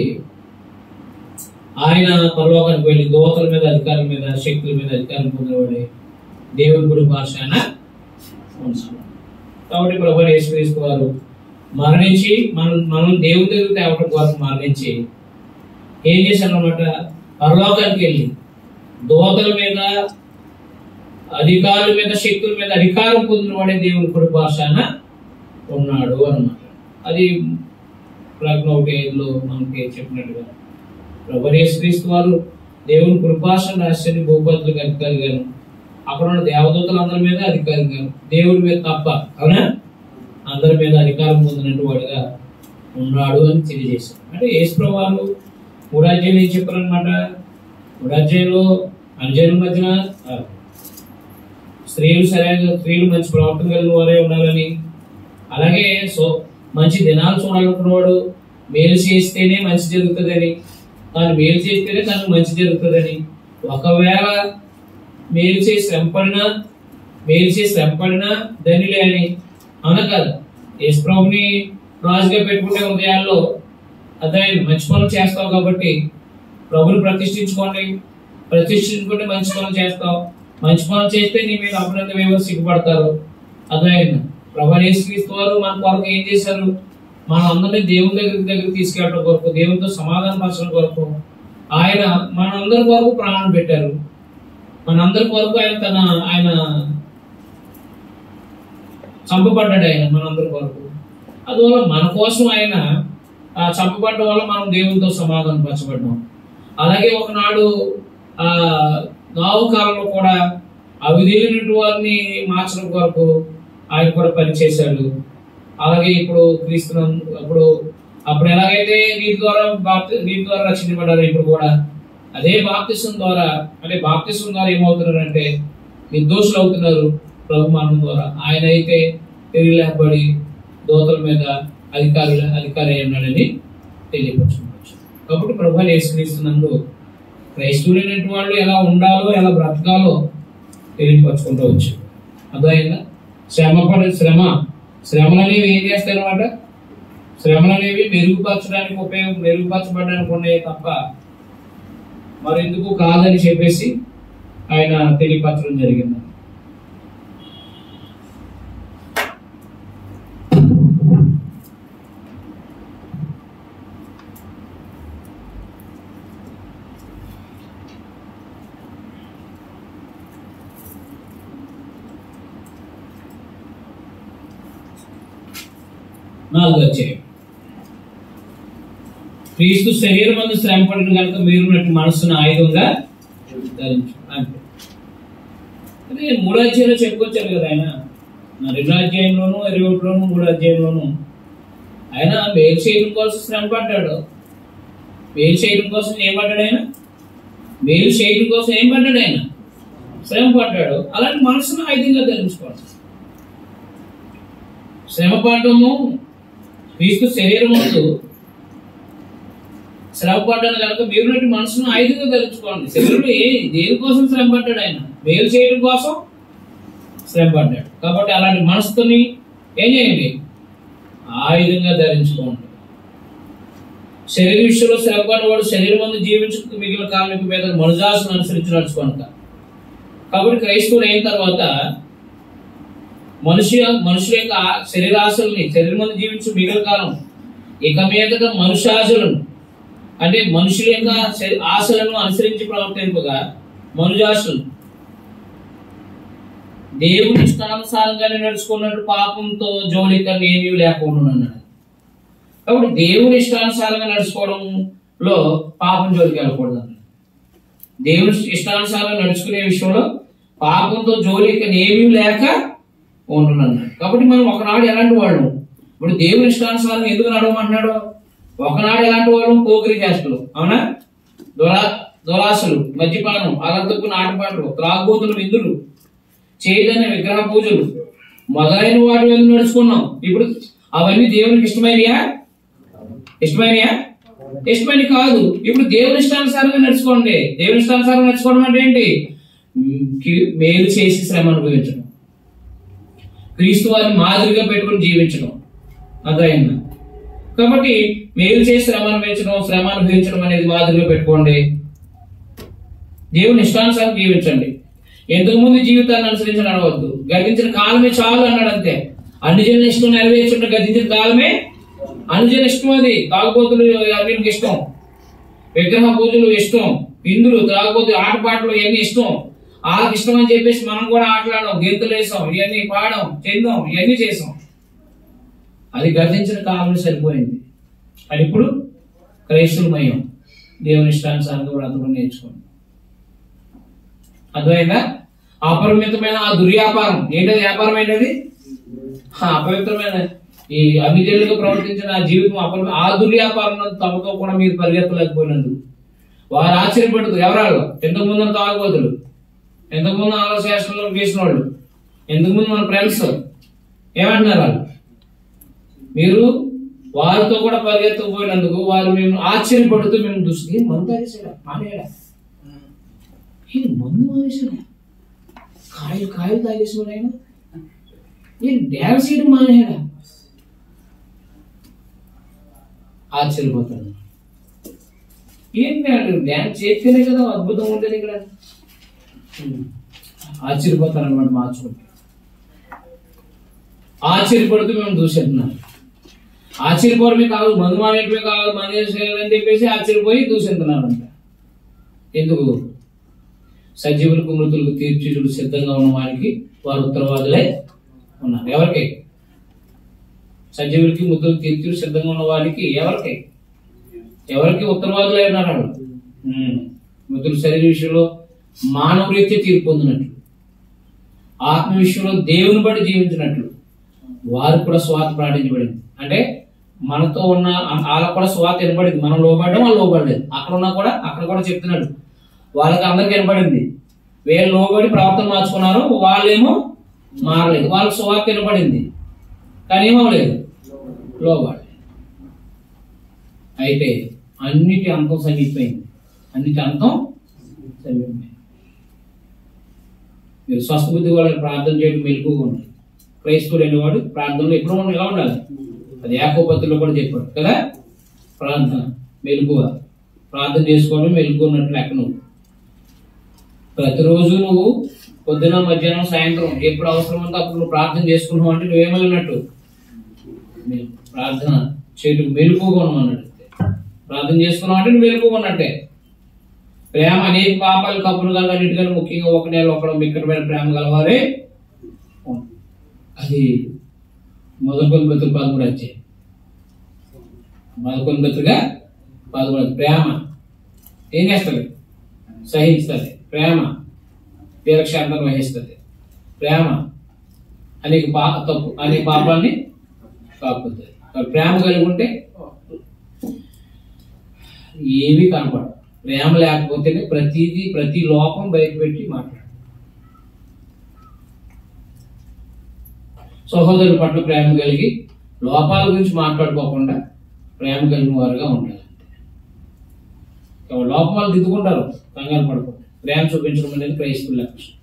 ఆయన పరలోకానికి వెళ్ళి దోతల మీద అధికారుల మీద శక్తుల మీద అధికారం పొందినవాడే దేవుని గుడి భాష ఆయన ఉంచాలి కాబట్టి ప్రభు యేసుక్రీస్తు వారు మరణించి మనం మనం దేవుడి దగ్గర తేవటం కోసం మరణించి ఏం చేశారు అనమాట పరలోకానికి వెళ్ళి దోతల మీద అధికారుల మీద శక్తుల మీద అధికారం పొందిన వాడే దేవుని కుడి భాషాన ఉన్నాడు అన్నమాట అది ప్రజ్ఞ ఒకటి ఐదులో మనకి చెప్పినట్టుగా ప్రభు యేసుక్రీస్తు వారు దేవుని కృపాస రాష్ట్రాన్ని భూపతులకు అధికారి గాను అక్కడ ఉన్న దేవదూతలు అందరి మీద అధికారి గాను దేవుడి మీద తప్ప అవునా అందరి మీద అధికారం పొందినట్టు వాడుగా ఉన్నాడు అని తెలియజేశారు అంటే యేసు వారు మూడు అధ్యాయులు ఏం చెప్పారనమాట మూడు అధ్యాయులు అధ్యాయుల మధ్యన ఆ, స్త్రీలు సరైన స్త్రీలు మంచి ప్రవర్తన కలిగిన వారే ఉండాలని అలాగే సో మంచి దినాలు చూడాలనుకున్నవాడు మేలు చేస్తేనే మంచి జరుగుతుందని తాను మేలు చేస్తేనే తనకు మంచి జరుగుతుందని ఒకవేళ మేలు చేసి శ్రమపడినా మేలు చేసి శ్రమపడినా ధనిలే అని అవునా కాదు యేసుప్రభుని రాజుగా పెట్టుకుంటే ఉదయాల్లో అదే మంచి పనులు చేస్తావు కాబట్టి ప్రభుని ప్రతిష్ఠించుకోండి ప్రతిష్ఠించుకుంటే మంచి పనులు చేస్తావు మంచి పనులు చేస్తే నీ మీద అభినందన ఏమో సిగ్గుపడతారు అదే ప్రభు యేసుక్రీస్తు వారు మన కొరకు ఏం చేశారు మన అందరినీ దేవుని దగ్గర దగ్గర తీసుకెళ్ళడం కొరకు దేవునితో సమాధాన పరచడం కొరకు ఆయన మనందరి కొరకు ప్రాణం పెట్టారు మనందరి కొరకు ఆయన తన ఆయన చంపబడ్డాడు ఆయన మనందరి కొరకు అందువల్ల మన కోసం ఆయన ఆ, చంపబడ్డం వల్ల మనం దేవునితో సమాధానం పరచబడ్డాం అలాగే ఒకనాడు ఆ నావు కాలంలో కూడా అవిధేయునటువంటి వారిని మార్చడం కొరకు ఆయన కూడా పనిచేశాడు అలాగే ఇప్పుడు క్రీస్తు అప్పుడు అప్పుడు ఎలాగైతే నీటి ద్వారా బాప్తి నీటి ద్వారా రక్షించబడ్డారు ఇప్పుడు కూడా అదే బాప్తిసం ద్వారా అంటే బాప్తిసం ద్వారా ఏమవుతున్నారంటే నిర్దోషులు అవుతున్నారు ప్రభు మరణం ద్వారా ఆయన అయితే తిరిగి లేపబడి దోతల మీద అధికారుల అధికారి అయి ఉన్నాడని తెలియపరచుకోవచ్చు కాబట్టి ప్రభు యేసుక్రీస్తున్నందు క్రైస్తవులైనటువంటి వాళ్ళు ఎలా ఉండాలో ఎలా బ్రతకాలో తెలియపరచుకుంటూ వచ్చు అర్థమైందా శ్రమ పడ శ్రమ శ్రమలు అనేవి ఏం చేస్తాయి అనమాట శ్రమలు అనేవి మెరుగుపరచడానికి ఉపయోగం మెరుగుపరచబడడానికి ఉన్నాయి తప్ప మరెందుకు కాదని చెప్పేసి ఆయన తెలియపరచడం జరిగింది నాలుగు వచ్చాయి క్రీస్తు శరీరం మందు శ్రమ పడిన కనుక మీరున్నట్టు మనస్సును ఆయుధంగా ధరించు అంతే అదే మూడో అధ్యాయంలో చెప్పుకొచ్చారు కదా ఆయన నా రెండో అధ్యాయంలోను ఇరవై ఒకటిలోను మూడో అధ్యాయంలోను ఆయన మేలు చేయడం కోసం శ్రమ పడ్డాడు మేలు చేయడం కోసం ఏం పడ్డాడు ఆయన మేలు చేయడం కోసం ఏం పడ్డాడు ఆయన శ్రమ పడ్డాడు అలాంటి మనసును ఆయుధంగా ధరించుకోండి శ్రమ పడటము క్రీస్తు శరీరం ముందు శ్రమ పడ్డాను కనుక మీరు మనసును ఆయుధంగా ధరించుకోండి శరీరుడు ఏ దేనికోసం శ్రమ పడ్డాడు ఆయన మేలు చేయడం కోసం శ్రమ పడ్డాడు కాబట్టి అలాంటి మనసుతోని ఏం చేయండి ఆయుధంగా ధరించుకోండి శరీర విషయంలో శ్రమ పడ్డవాడు శరీరం ముందు జీవించుకు మిగిలిన కాలం మీద మనుజాసును అనుసరించి నడుచుకుంటా కాబట్టి క్రైస్తవుడు అయిన తర్వాత మనిషి మనుషుల యొక్క ఆ- శరీరాశల్ని శరీరం మంది జీవించు మిగిలిన కాలం ఇక మీదట మనుషాశలను అంటే మనుషుల యొక్క శరీ- ఆశలను అనుసరించి ప్రవర్తింపగా మనుజాశలు దేవుని ఇష్టానుసారంగానే నడుచుకున్నట్టు పాపంతో జోలిక ఏమీ లేకుండా అన్నాడు కాబట్టి దేవుని ఇష్టానుసారంగా నడుచుకోవడంలో పాపం జోలికి వెళ్ళకూడదు అన్నాడు దేవుని ఇష్టానుసారంగా నడుచుకునే విషయంలో పాపంతో జోలిక ఏమీ లేక ఉంటున్నాడు కాబట్టి మనం ఒకనాడు ఎలాంటి వాళ్ళు ఇప్పుడు దేవుని ఇష్టానుసారం ఎందుకు నడవమంటున్నాడు ఒకనాడు ఎలాంటి వాళ్ళు పోకిరి చేష్టలు అవునా దురా దురాశలు మద్యపానం అలంతపు నాటపాటలు త్రాగుబోతులు విందులు చేయదన్న విగ్రహ పూజలు మొదలైన వాటి మీద నడుచుకున్నాం ఇప్పుడు అవన్నీ దేవునికి ఇష్టమైనయా ఇష్టమైనయా ఇష్టమైన కాదు ఇప్పుడు దేవుని ఇష్టానుసారంగా నడుచుకోండి దేవుని ఇష్టానుసారంగా నడుచుకోవడం అంటే ఏంటి మ్, కి- మేలు చేసి శ్రమ అనుభవించడం క్రీస్తు వారిని మాదిరిగా పెట్టుకుని జీవించడం అదైందా కాబట్టి మేలు చేసి శ్రమ అనుభవించడం శ్రమ అనుభవించడం అనేది మాదిరిగా పెట్టుకోండి దేవుని ఇష్టానుసారం జీవించండి ఎంతకు ముందు జీవితాన్ని అనుసరించి నడవద్దు గతించిన కాలమే చాలు అన్నాడు అంతే అన్ని జనుల ఇష్టం నెరవేర్చుంటే గతించిన కాలమే అనుజన ఇష్టం అది తాగుబోతులు అన్నింటికి ఇష్టం విగ్రహ పూజలు ఇష్టం విందులు తాగుబోతులు ఆటపాటలు ఇవన్నీ ఇష్టం వాళ్ళకి ఇష్టం అని చెప్పేసి మనం కూడా ఆటలాడాం గీతలు వేసాం ఇవన్నీ పాడాం చెందాం ఇవన్నీ చేసాం అది గతించిన కాలం సరిపోయింది అది ఇప్పుడు క్రైస్తవులమయం దేవుని ఇష్టానుసారంగా బ్రతకడం నేర్చుకోండి అర్థమైందా అపరిమితమైన ఆ దుర్వ్యాపారం ఏంటది వ్యాపారం ఏంటది ఆ అపవిత్రమైన ఈ అభిజనులకు ప్రవర్తించిన ఆ జీవితం అపరి ఆ దుర్వ్యాపారం తమతో కూడా మీరు పరిగెత్తలేకపోయినందుకు వారు ఆశ్చర్యపడుతూ ఎవరాళ్ళు ఎంతకు ముందు తాగబోతులు ఎంతకు ముందు ఆలోచనలో గీసిన వాళ్ళు ఎంతకు ముందు మన ఫ్రెండ్స్ ఏమంటున్నారు వాళ్ళు మీరు వారితో కూడా పరిగెత్తకపోయినందుకు వారు మేము ఆశ్చర్యపడుతూ మేము చూసి మందు తాగేసాడా మానేయడా ఈ మందు మానేసాడా కాయలు కాయలు తాగేసాడు ఆయన ఈ డ్యాన్స్ చేయడం మానేయడా ఆశ్చర్యపోతాడు ఏంటి అంటే డ్యాన్స్ చేస్తేనే కదా అద్భుతం ఉండేది ఇక్కడ ఆశ్చర్యపోతాను అనమాట మార్చుకుంటే ఆశ్చర్యపడుతూ మేము దూసేస్తున్నాం ఆశ్చర్యపోవడమే కాదు మందు మానేయటమే కాదు మానేసేయాలని చెప్పేసి ఆశ్చర్యపోయి దూసేస్తున్నారంట ఎందుకు సజీవులకు మృతులకు తీర్చుడు సిద్ధంగా ఉన్న వారికి వారు ఉత్తరవాదులే ఉన్నారు ఎవరికి సజీవులకి మృతులకు తీర్చుడు సిద్ధంగా ఉన్న వారికి ఎవరికి ఎవరికి ఉత్తరవాదులై ఉన్నారు వాళ్ళు ఉమ్. మృతుల శరీర విషయంలో మానవ రీత్యా తీర్పు పొందినట్లు ఆత్మ విషయంలో దేవుని బట్టి జీవించినట్లు వారికి కూడా స్వాత ప్రకటించబడింది అంటే మనతో ఉన్న వాళ్ళకు కూడా స్వాత వినపడింది మనం లోబడడం వాళ్ళు లోబడలేదు అక్కడ ఉన్నా కూడా అక్కడ కూడా చెప్తున్నాడు వాళ్ళకి అందరికి వినపడింది వీళ్ళు లోబడి ప్రవర్తన మార్చుకున్నారు వాళ్ళేమో మారలేదు వాళ్ళకి స్వాత వినపడింది కానీ ఏమవలేదు లోబడలేదు అయితే అన్నిటి అంతం సమీపోయింది అన్నిటి అంతం సమీపమైంది మీరు స్వస్థ బుద్ధి వాళ్ళకి ప్రార్థన చేయడం మెలుగుగా ఉండాలి క్రైస్తవుడు అనేవాడు ప్రార్థనలో ఎప్పుడు ఉండాలి ఎలా ఉండాలి అది ఏకోపత్తిలో కూడా చెప్పాడు కదా ప్రార్థన మెలుగువ ప్రార్థన చేసుకోవడం మెలుగు ఉన్నట్టు లెక్క నువ్వు ప్రతిరోజు నువ్వు పొద్దున మధ్యాహ్నం సాయంత్రం ఎప్పుడు అవసరం ఉందో అప్పుడు నువ్వు ప్రార్థన చేసుకున్నావు అంటే నువ్వేమన్నట్టు మెలు- ప్రార్థన చేయడం మెలుగుగా ఉన్నట్టు ప్రార్థన చేసుకున్నావు అంటే నువ్వు మెలుగుగా ఉన్నట్టే ప్రేమ అనేక పాపాలు కప్పులు కల అన్నిటికన్నా ముఖ్యంగా ఒక నెల ఒకడు మిక్కడమైన ప్రేమ గలవారే ఉంటారు. అది మొదలుకొని బతులు పదమూడు వచ్చాయి మొదలుకొని బతులుగా పదమూడు ప్రేమ ఏం చేస్తుంది సహిస్తుంది ప్రేమ దీర్ఘశాంతం వహిస్తుంది ప్రేమ అనేక పా తప్పు అనేక పాపాలని కాపుతుంది మరి ప్రేమ కలిగి ఉంటే ఏవి కనపడవు ప్రేమ లేకపోతేనే ప్రతిదీ ప్రతి లోపం బయటపెట్టి మాట్లాడు సహోదరుల పట్ల ప్రేమ కలిగి లోపాల గురించి మాట్లాడుకోకుండా ప్రేమ కలిగిన వారుగా ఉండాలి కాబట్టి లోపం వాళ్ళు దిద్దుకుంటారు కంగారు పడుకుంటారు ప్రేమ చూపించడం అనేది క్రైస్తవుల లక్షణం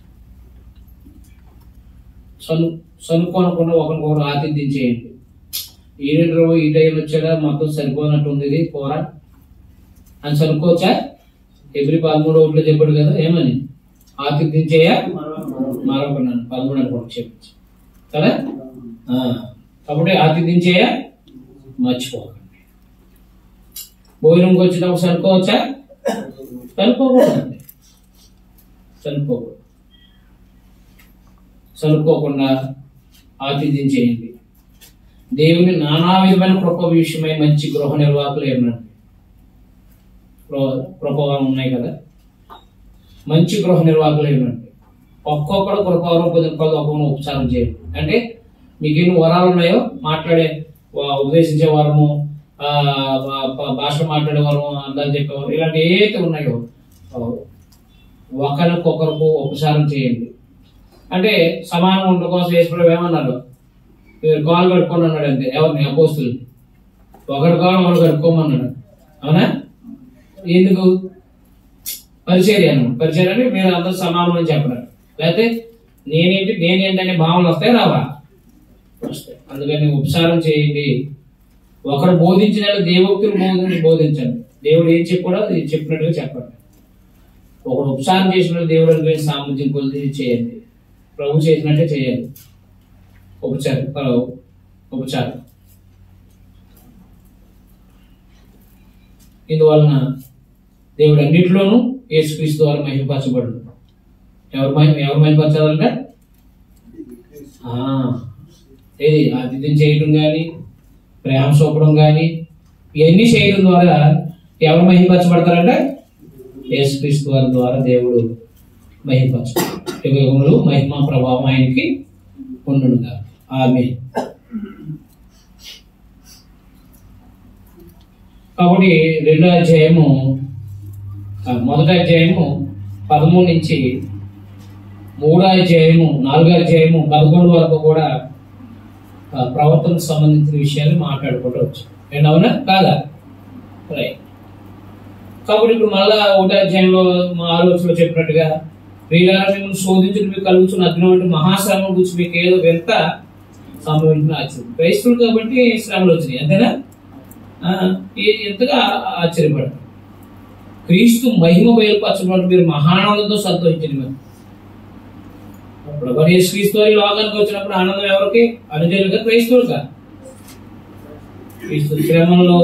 సను సనుకోనకుండా ఒకరికొకరు ఆతిథ్యం చేయండి ఈడో ఈ టైం వచ్చాడా మొత్తం సరిపోనట్టు ఉంది ఇది పోరా అని సనుకోవచ్చా ఎవ్రీ పదమూడు ఒకటిలో చెప్పాడు కదా ఏమని ఆతిథ్యం చేయ మరొకన్నాను పదమూడు అని కూడా చెప్పచ్చు కదా ఆ, కాబట్టి ఆతిథ్యం చేయ మర్చిపోకండి భోజనంకి వచ్చినప్పుడు సనుకోవచ్చా సనుకోకూడదండి సనుకోకూడదు సనుకోకుండా ఆతిథ్యం చేయండి దేవుని నానా విధమైన కృప విషయమై మంచి గృహ నిర్వాహకులు ఏమన్నాడు కృపవరం ఉన్నాయి కదా మంచి గృహ నిర్వాహకులు ఏమండి ఒక్కొక్కడు కృపవరం పొందిన పది ఒక్కొక్క ఉపచారం చేయండి అంటే మీకు ఎన్ని వరాలు ఉన్నాయో మాట్లాడే వా- ఉపదేశించే వరము ఆ, భా- భా- భాష మాట్లాడే వరము అందాలు చెప్పేవారు ఇలాంటి ఏవైతే ఉన్నాయో ఆ, ఒకరికొకరికి ఉపచారం చేయండి అంటే సమానం ఉండడం కోసం వేసుకోవడం ఏమన్నారు మీరు కాలు కట్టుకోండి అన్నాడు అంతే ఎవరిని అపోస్తులు ఒకరి కాలు ఒకరు కట్టుకోమన్నాడు అవునా ఎందుకు పరిచర్య అన్నమాట పరిచర్య అంటే మీరు అందరూ సమానం అని చెప్పడం లేకపోతే నేనేంటి నేనేంటి అనే భావనలు వస్తాయి రావా వస్తాయి అందుకని ఉపసారం చేయండి ఒకరు బోధించిన దేవోక్తులు బోధించి బోధించండి దేవుడు ఏం చెప్పాడో అది చెప్పినట్టుగా చెప్పండి ఒకడు ఉపసారం చేసిన దేవుడు అనుకునే సామర్థ్యం కొలిది చేయండి ప్రభు చేసినట్టే చేయాలి ఉపచారం పర- ఉపచారం ఇందువలన దేవుడు అన్నింటిలోనూ యేసుక్రీస్తు ద్వారా మహిమపరచబడు ఎవరు మహిమ ఎవరు మహిమపరచాలంటే ఆ, ఏది ఆతిథ్యం చేయడం కానీ ప్రేమ చూపడం కానీ ఇవన్నీ చేయడం ద్వారా ఎవరు మహిమపరచబడతారంటే యేసుక్రీస్తు వారి ద్వారా దేవుడు మహిమపరచబడు యుగములు మహిమ ప్రభావం ఆయనకి ఉండుగా ఆమె కాబట్టి రెండో అధ్యాయము ఆ, మొదటి అధ్యాయము పదమూడు నుంచి మూడో అధ్యాయము నాలుగో అధ్యాయము పదకొండు వరకు కూడా ఆ, ప్రవర్తనకు సంబంధించిన విషయాలు మాట్లాడుకుంటూ వచ్చాం ఏంటి అవునా కాదా రైట్ కాబట్టి ఇప్పుడు మళ్ళా ఒకటో అధ్యాయంలో మా ఆలోచనలో చెప్పినట్టుగా ప్రియులారా మిమ్మల్ని శోధించుడు మీకు కలుగుతున్న అగ్నివంటి మహాశ్రమ గురించి మీకు ఏదో వింత సంభవించిన ఆశ్చర్యం క్రైస్తువులు కాబట్టి శ్రమలు వచ్చినాయి అంతేనా ఆ, ఏ- ఎంతగా ఆశ్చర్యపడతారు క్రీస్తు మహిమ బయలుపరచబడి మీరు మహానందంతో సంతోషించండి మరి ప్రభు యేసు క్రీస్తు వారి లోకానికి వచ్చినప్పుడు ఆనందం ఎవరికి అనుజనులుగా క్రైస్తవులుగా క్రీస్తు శ్రమంలో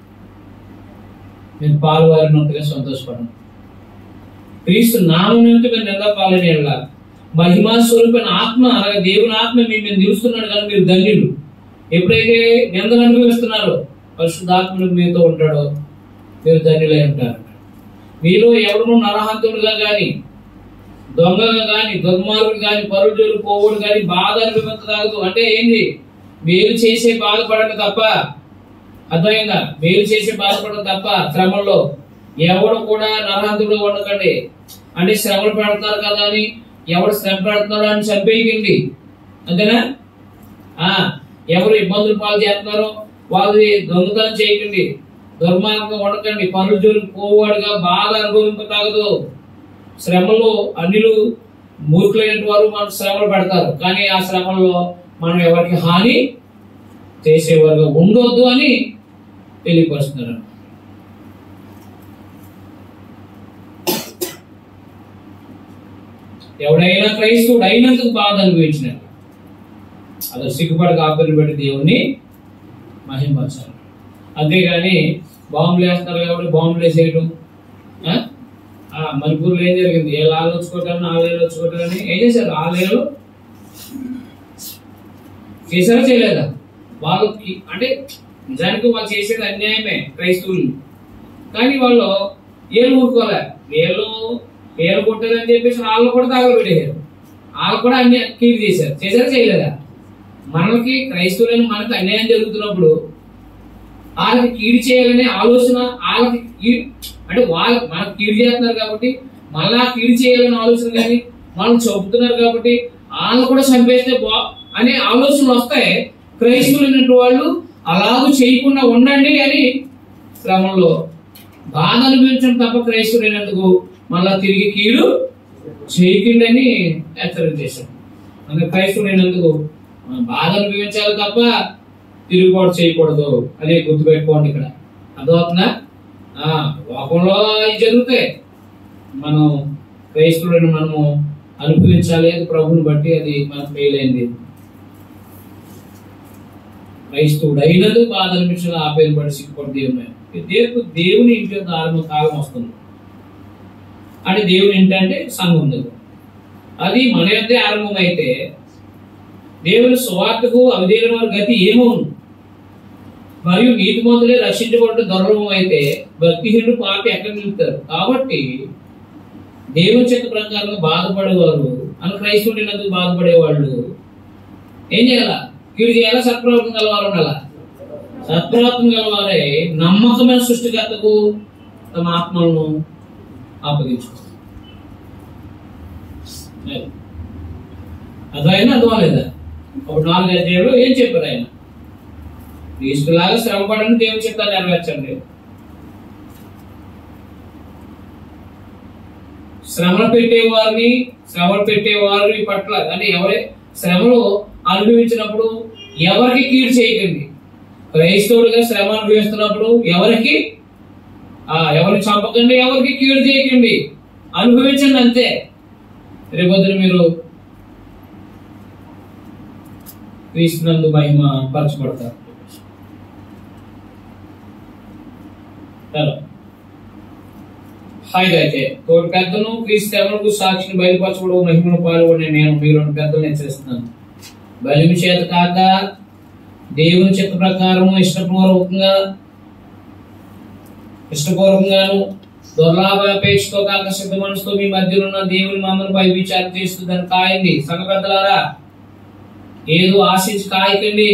మీరు పాల్వారినట్టుగా సంతోషపడండి క్రీస్తు నామం నిమిత్తం మీరు నిందా పాలనేలా మహిమా స్వరూపైన ఆత్మ అనగా దేవుని ఆత్మ మీ మీద నిలుస్తున్నాడు కానీ మీరు ధన్యులు ఎప్పుడైతే నిందలు అనుభవిస్తున్నారో పరిశుద్ధాత్మను మీతో ఉంటాడో మీరు ధన్యులై ఉంటారు మీలో ఎవరు నరహంతుడుగా కానీ దొంగగా కానీ దుర్మార్గుడు కానీ పరుడు పోవుడు కానీ బాధ అనుభవించదాగదు అంటే ఏంటి మీరు చేసే బాధపడండి తప్ప అర్థమైందా మీరు చేసే బాధపడడం తప్ప శ్రమల్లో ఎవడు కూడా నరహంతుడు ఉండకండి అంటే శ్రమలు పెడుతున్నారు కదా అని ఎవడు శ్రమ పెడుతున్నాడు అని చంపేయకండి అంతేనా ఆ ఎవరు ఇబ్బందులు పాలు చేస్తున్నారో వాళ్ళది దొంగతనం చేయకండి దుర్మార్గం ఉండకండి పనులు జోలికి పోవాడుగా బాధ అనుభవింపతాగదు శ్రమలో అన్నిలు మూర్ఖులైన వారు మనకు శ్రమలు పెడతారు కానీ ఆ శ్రమల్లో మనం ఎవరికి హాని చేసేవారుగా ఉండొద్దు అని తెలియపరుస్తున్నారు ఎవడైనా క్రైస్తవుడు అయినందుకు బాధ అనుభవించినట్టు అది సిగ్గుపడి కాపరి పెట్టి దేవుణ్ణి మహింపరచాలి అంతేగాని బాంబులు వేస్తారు కాబట్టి బాంబులు వేసేయడం ఆ? ఆ, మణిపూర్లో ఏం జరిగింది ఏ లాలు వచ్చుకోవటాన్ని ఆ లేలు వచ్చుకోవటాన్ని ఏం చేశారు ఆ లేలు చేశారా చేయలేదా వాళ్ళకి అంటే నిజానికి వాళ్ళు చేసేది అన్యాయమే క్రైస్తవులు కానీ వాళ్ళు ఏళ్ళు ఊరుకోలే వీళ్ళు వీళ్ళు కొట్టారని చెప్పేసి వాళ్ళు కూడా తగలబెట్టేశారు వాళ్ళు కూడా అన్ని కీడు చేశారు చేశారా చేయలేదా మనకి క్రైస్తవులైన మనకి అన్యాయం జరుగుతున్నప్పుడు వాళ్ళకి కీడు చేయాలనే ఆలోచన వాళ్ళకి కీడు అంటే వాళ్ళు మనకు కీడు చేస్తున్నారు కాబట్టి మళ్ళా కీడు చేయాలనే ఆలోచన కానీ మనం చెబుతున్నారు కాబట్టి వాళ్ళు కూడా చంపేస్తే బా అనే ఆలోచనలు వస్తాయి క్రైస్తవులైనటువంటి వాళ్ళు అలాగూ చేయకుండా ఉండండి అని శ్రమంలో బాధ అనుభవించడం తప్ప క్రైస్తవులైనందుకు మళ్ళా తిరిగి కీడు చేయకండి అని హెచ్చరిక చేశాం అందుకే క్రైస్తవులైనందుకు మనం బాధ అనుభవించాలి తప్ప తిరుగుబాటు చేయకూడదు అనే గుర్తుపెట్టుకోండి ఇక్కడ అర్థమవుతుందా ఆ, లోకంలో ఇవి జరుగుతాయి మనం క్రైస్తవులను మనము అనుభవించాలి అది ప్రభుని బట్టి అది మనకు మేలైంది క్రైస్తవుడు అయినది బాధ అనిపించిన ఆపేరు పడి సిగ్గుపడి దేవుని దేవుడు దేవుని ఇంటి యొక్క ఆరంభ కాలం వస్తుంది అంటే దేవుని ఇంటి అంటే సంఘం దగ్గర అది మన యొద్దే ఆరంభమైతే దేవుని స్వార్థకు అవిధేయుల వారి గతి ఏమవును మరియు నీతిమంతులే రక్షించబడటం దుర్లభం అయితే భక్తిహీనుడు పాపి ఎక్కడ నిలుపుతారు కాబట్టి దేవుని చేత ప్రకారం బాధపడేవారు అని క్రైస్తవుడినందుకు బాధపడేవాళ్ళు ఏం చేయాలా కీడు చేయాలా సత్ప్రవర్తన గలవారు ఉండాలా సత్ప్రవర్తన గలవారే నమ్మకమైన సృష్టికర్తకు తమ ఆత్మలను ఆపదించుకోవాలి అది. అర్థమైనా అర్థమలేదా ఒక నాలుగు అధ్యాయులు ఏం చెప్పారు ఆయన క్రీస్తులాగా శ్రమ పడని దేవుని చిత్తాన్ని నెరవేర్చండి శ్రమలు పెట్టేవారిని శ్రమలు పెట్టేవారి పట్ల అంటే ఎవరి శ్రమలు అనుభవించినప్పుడు ఎవరికి కీడు చేయకండి క్రైస్తవుడిగా శ్రమ అనుభవిస్తున్నప్పుడు ఎవరికి ఆ ఎవరిని చంపకండి ఎవరికి కీడు చేయకండి అనుభవించండి అంతే రేపొద్దున మీరు క్రీస్తునందు మహిమ పరచబడతారు చలో హాయిగా అయితే తోటి పెద్దను క్రీస్తు ఎవరికి సాక్షిని బయలుపరచబడు మహిమను పాల్గొని నేను మీరు పెద్దలు హెచ్చరిస్తున్నాను బలిమి చేత కాక దేవుని చిత్త ప్రకారం ఇష్టపూర్వకంగా ఇష్టపూర్వకంగాను దుర్లాభాపేక్షతో కాక సిద్ధ మనసుతో మీ మధ్యలో ఉన్న దేవుని మమ్మల్ని పై విచారం చేస్తూ దాన్ని కాయండి సంఘ పెద్దలారా ఏదో ఆశించి కాయకండి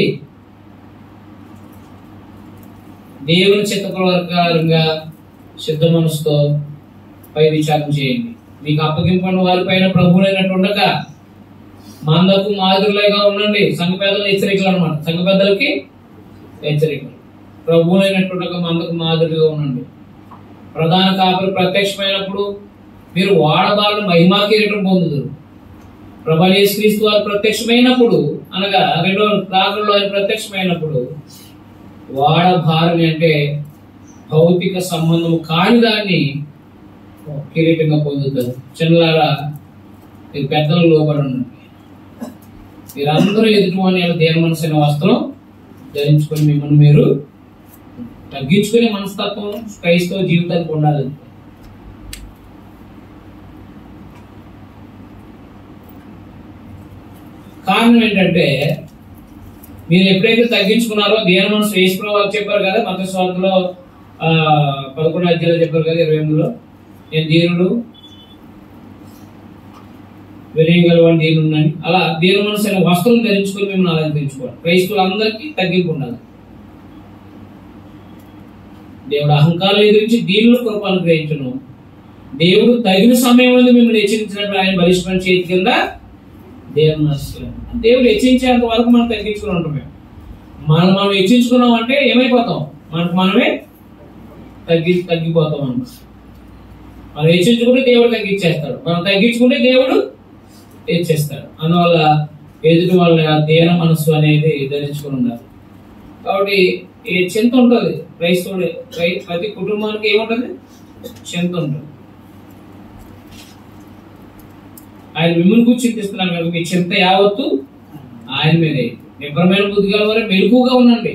దేవుని చిత్త ప్రకారంగా సిద్ధ మనసుతో పై విచారం చేయండి మీకు అప్పగింపని వారిపైన ప్రభువులైనట్టు ఉండక మందకు మాదిరిలాగా ఉండండి సంఘ పెద్దల హెచ్చరికలు అనమాట సంఘ పెద్దలకి హెచ్చరికలు ప్రభువులైనట్టు ఉండక మందకు మాదిరిగా ఉండండి ప్రధాన కాపులు ప్రత్యక్షమైనప్పుడు మీరు వాడబాలను మహిమా కిరీటం పొందుదురు ప్రభు యేసుక్రీస్తు వారు ప్రత్యక్షమైనప్పుడు అనగా రెండో రాత్రుల్లో ఆయన ప్రత్యక్షమైనప్పుడు వాడ భారం అంటే భౌతిక సంబంధం కాని దాన్ని కిరీటంగా పొందుతారు చిన్నలారా మీరు పెద్దలు లోబడి ఉండండి మీరందరూ ఎదుటివాని దేని మనసైన వస్త్రం ధరించుకొని మిమ్మల్ని మీరు తగ్గించుకునే మనస్తత్వం క్రైస్తవ జీవితానికి ఉండాలి కారణం ఏంటంటే మీరు ఎప్పుడైతే తగ్గించుకున్నారో దేని మనసు వేసుకున్న వాళ్ళు చెప్పారు కదా మత స్వార్థలో ఆ పదకొండు అధ్యాయులు చెప్పారు కదా ఇరవై ఎనిమిదిలో నేను దీనుడు వినయగలవాడిని దీనున్నాను అలా దేని మనసు అయిన వస్త్రం ధరించుకొని మేము అలంకరించుకోవాలి క్రైస్తవులందరికీ తగ్గింపు ఉండాలి దేవుడు అహంకారం ఎదిరించి దీనిలో కృప అనుగ్రహించను దేవుడు తగిన సమయం ముందు మిమ్మల్ని హెచ్చరించినప్పుడు ఆయన బలిష్మైన చేతి కింద దేవుని నడుస్తున్నాం దేవుడు హెచ్చించేంత వరకు మనం తగ్గించుకుని ఉంటాం మేము మనం మనం హెచ్చించుకున్నాం అంటే ఏమైపోతాం మనకు మనమే తగ్గి తగ్గిపోతాం అన్నమాట మనం హెచ్చించుకుంటే దేవుడు తగ్గించేస్తాడు మనం తగ్గించుకుంటే దేవుడు హెచ్చేస్తాడు అందువల్ల ఎదుటి వాళ్ళ దేన మనసు అనేది ధరించుకుని ఉండాలి కాబట్టి ఈ చింత ఉంటుంది క్రైస్తవుడు క్రై- ప్రతి కుటుంబానికి ఏముంటుంది చింత ఉంటుంది ఆయన మిమ్మల్ని కూర్చి చింతిస్తున్నాను కనుక మీ చింత యావత్తు ఆయన మీదే నిబ్బరమైన బుద్ధి గలవారే మెలకుగా ఉండండి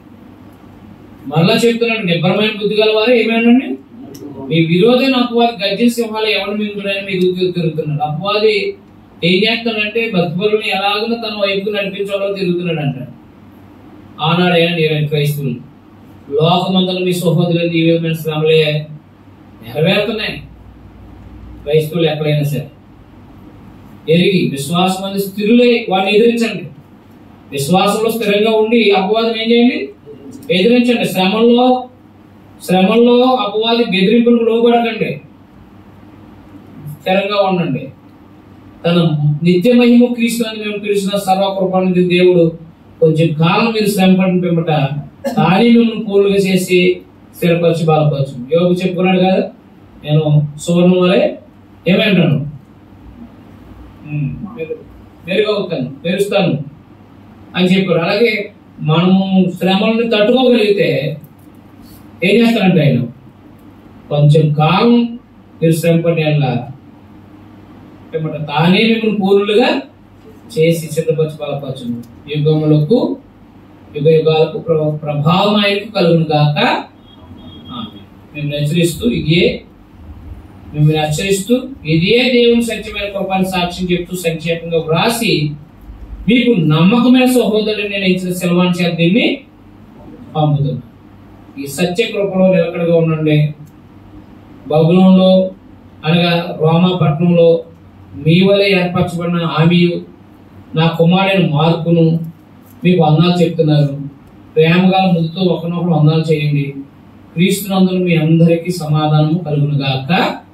మరలా చెప్తున్నాడు నిబ్బరమైన బుద్ధి గలవారే ఏమేనండి మీ విరోధైన అపవాది గర్జన సింహాలు ఎవరు మింగుడని మీకు తిరుగు- తిరుగుతున్నాడు అపవాది ఏం చేస్తాడంటే భక్తులని ఎలాగో తన వైపుకు నడిపించాలో తిరుగుతున్నాడు అంటాడు ఆనాడైనా నేను క్రైస్తవులు లోకమందరం మీ సహోదరులు ఈ విధమైన శ్రమలే నెరవేరుతున్నాయి క్రైస్తవులు ఎక్కడైనా సరే ఎరిగి విశ్వాసం అనేది స్థిరులై వాడిని ఎదిరించండి విశ్వాసంలో స్థిరంగా ఉండి అపవాదం ఏం చేయండి ఎదిరించండి శ్రమల్లో శ్రమల్లో అపవాది బెదిరింపులకు లోబడకండి స్థిరంగా ఉండండి తన నిత్య మహిమ క్రీస్తు అని మేము పిలిచిన సర్వకృపానికి దేవుడు కొంచెం కాలం మీరు శ్రమ పడిన పిమ్మట తానే మిమ్మల్ని పూలుగా చేసి స్థిరపరిచి బాధపరచు యోగు చెప్పుకున్నాడు కదా నేను సువర్ణ వలె ఏమంటాను ఉమ్, మెరు- మెరుగవుతాను మెరుస్తాను అని చెప్పారు అలాగే మనము శ్రమలను తట్టుకోగలిగితే ఏం చేస్తారంటే ఆయన కొంచెం కాలం మీరు శ్రమ పడేలా ఏమంట తానే మిమ్మల్ని పూర్ణులుగా చేసి సిద్ధపరచి బలపరచును యుగములకు యుగ యుగాలకు ప్ర- ప్రభావం ఆయనకు కలుగును గాక ఆమేన్. మేము హెచ్చరిస్తూ ఇదే మిమ్మల్ని హెచ్చరిస్తూ ఇదే దేవుని సత్యమైన కృపాన్ని సాక్ష్యం చెప్తూ సంక్షేపంగా వ్రాసి మీకు నమ్మకమైన సహోదరుడు నేను ఇచ్చిన సెలవాన్ చేత దీన్ని పంపుతున్నాను ఈ సత్య కృపలో నిలకడగా ఉండండి బబులంలో అనగా రోమాపట్నంలో మీ వలె ఏర్పరచబడిన ఆమెయు నా కుమారుని మార్పును మీకు వందనాలు చెప్తున్నారు ప్రేమగా ముందుతో ఒకరినొకరు వందనాలు చేయండి క్రీస్తునందులు మీ అందరికీ సమాధానము కలుగును గాక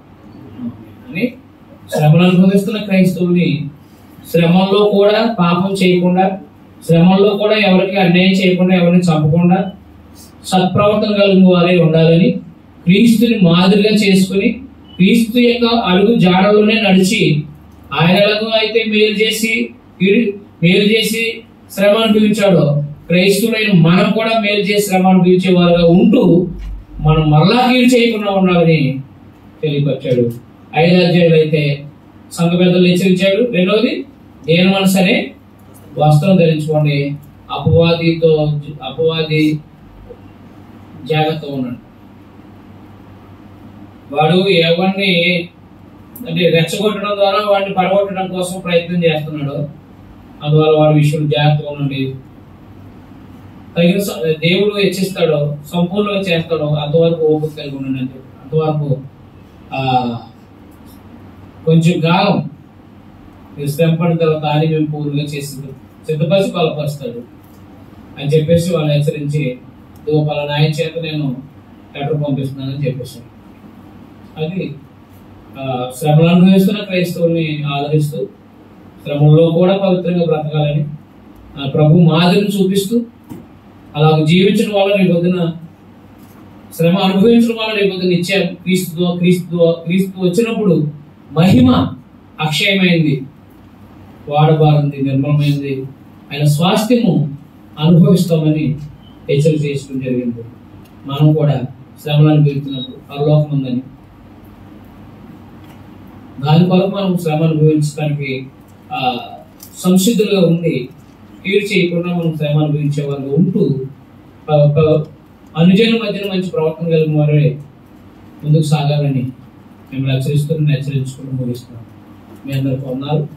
అని శ్రమను అనుభవిస్తున్న క్రైస్తవుని శ్రమల్లో కూడా పాపం చేయకుండా శ్రమల్లో కూడా ఎవరికి అన్యాయం చేయకుండా ఎవరిని చంపకుండా సత్ప్రవర్తన కలిగిన వారే ఉండాలని క్రీస్తుని మాదిరిగా చేసుకుని క్రీస్తు యొక్క అడుగు జాడలోనే నడిచి ఆయన ఎలాగో అయితే మేలు చేసి కీడు- మేలు చేసి శ్రమ అనుభవించాడో క్రైస్తువులైన మనం కూడా మేలు చేసి శ్రమ అనుభవించే వారుగా ఉంటూ మనం మరలా కీడు చేయకుండా ఉండాలని తెలియపరిచాడు ఐదు అధ్యాయులు అయితే సంఘ పెద్దలు హెచ్చరించాడు రెండవది దేని మనసు అనే వస్త్రం ధరించుకోండి అపవాదితో అపవాది జాగ్రత్తగా ఉండండి వాడు ఎవరిని అంటే రెచ్చగొట్టడం ద్వారా వాడిని పడగొట్టడం కోసం ప్రయత్నం చేస్తున్నాడు అందువల్ల వాడి విషయంలో జాగ్రత్తగా ఉండండి తగిన స- దేవుడు హెచ్చిస్తాడో సంపూర్ణంగా చేస్తాడో అంతవరకు ఓపిక కలిగి ఉండండి అని చెప్పి అంతవరకు ఆ కొంచెం కాలం మీరు శ్రమపడిన తర్వాత ఆది మేము పూర్తిగా చేసి సిద్ధపరిచి బలపరుస్తాడు అని చెప్పేసి వాళ్ళు హెచ్చరించి ఇదిగో పలానా ఆయన చేత నేను లెటర్ పంపిస్తున్నానని చెప్పేసాను అది ఆ, శ్రమలు అనుభవిస్తున్న క్రైస్తవుల్ని ఆదరిస్తూ శ్రమంలో కూడా పవిత్రంగా బ్రతకాలని ఆ, ప్రభు మాదిరిని చూపిస్తూ అలా జీవించడం వల్ల రేపు పొద్దున శ్రమ అనుభవించడం వల్ల రేపు పొద్దున నిత్య క్రీస్తు క్రీస్తు క్రీస్తు వచ్చినప్పుడు మహిమ అక్షయమైంది వాడబారింది నిర్మలమైంది ఆయన స్వాస్థ్యము అనుభవిస్తామని హెచ్చరిక చేసుకోవడం జరిగింది మనం కూడా శ్రమలు అనుభవిస్తున్నప్పుడు పరలోకం ఉందని దాని కొరకు మనం శ్రమ అనుభవించడానికి ఆ, సంసిద్ధులుగా ఉండి కీడు చేయకుండా మనం శ్రమ అనుభవించే వాళ్ళు ఉంటూ ప- ప- అనుజనుల మధ్యన మంచి ప్రవర్తన కలిగిన వారే ముందుకు సాగాలని మిమ్మల్ని హెచ్చరిస్తూ హెచ్చరించుకుంటూ ముగిస్తున్నాం మీ అందరికీ ఉన్నారు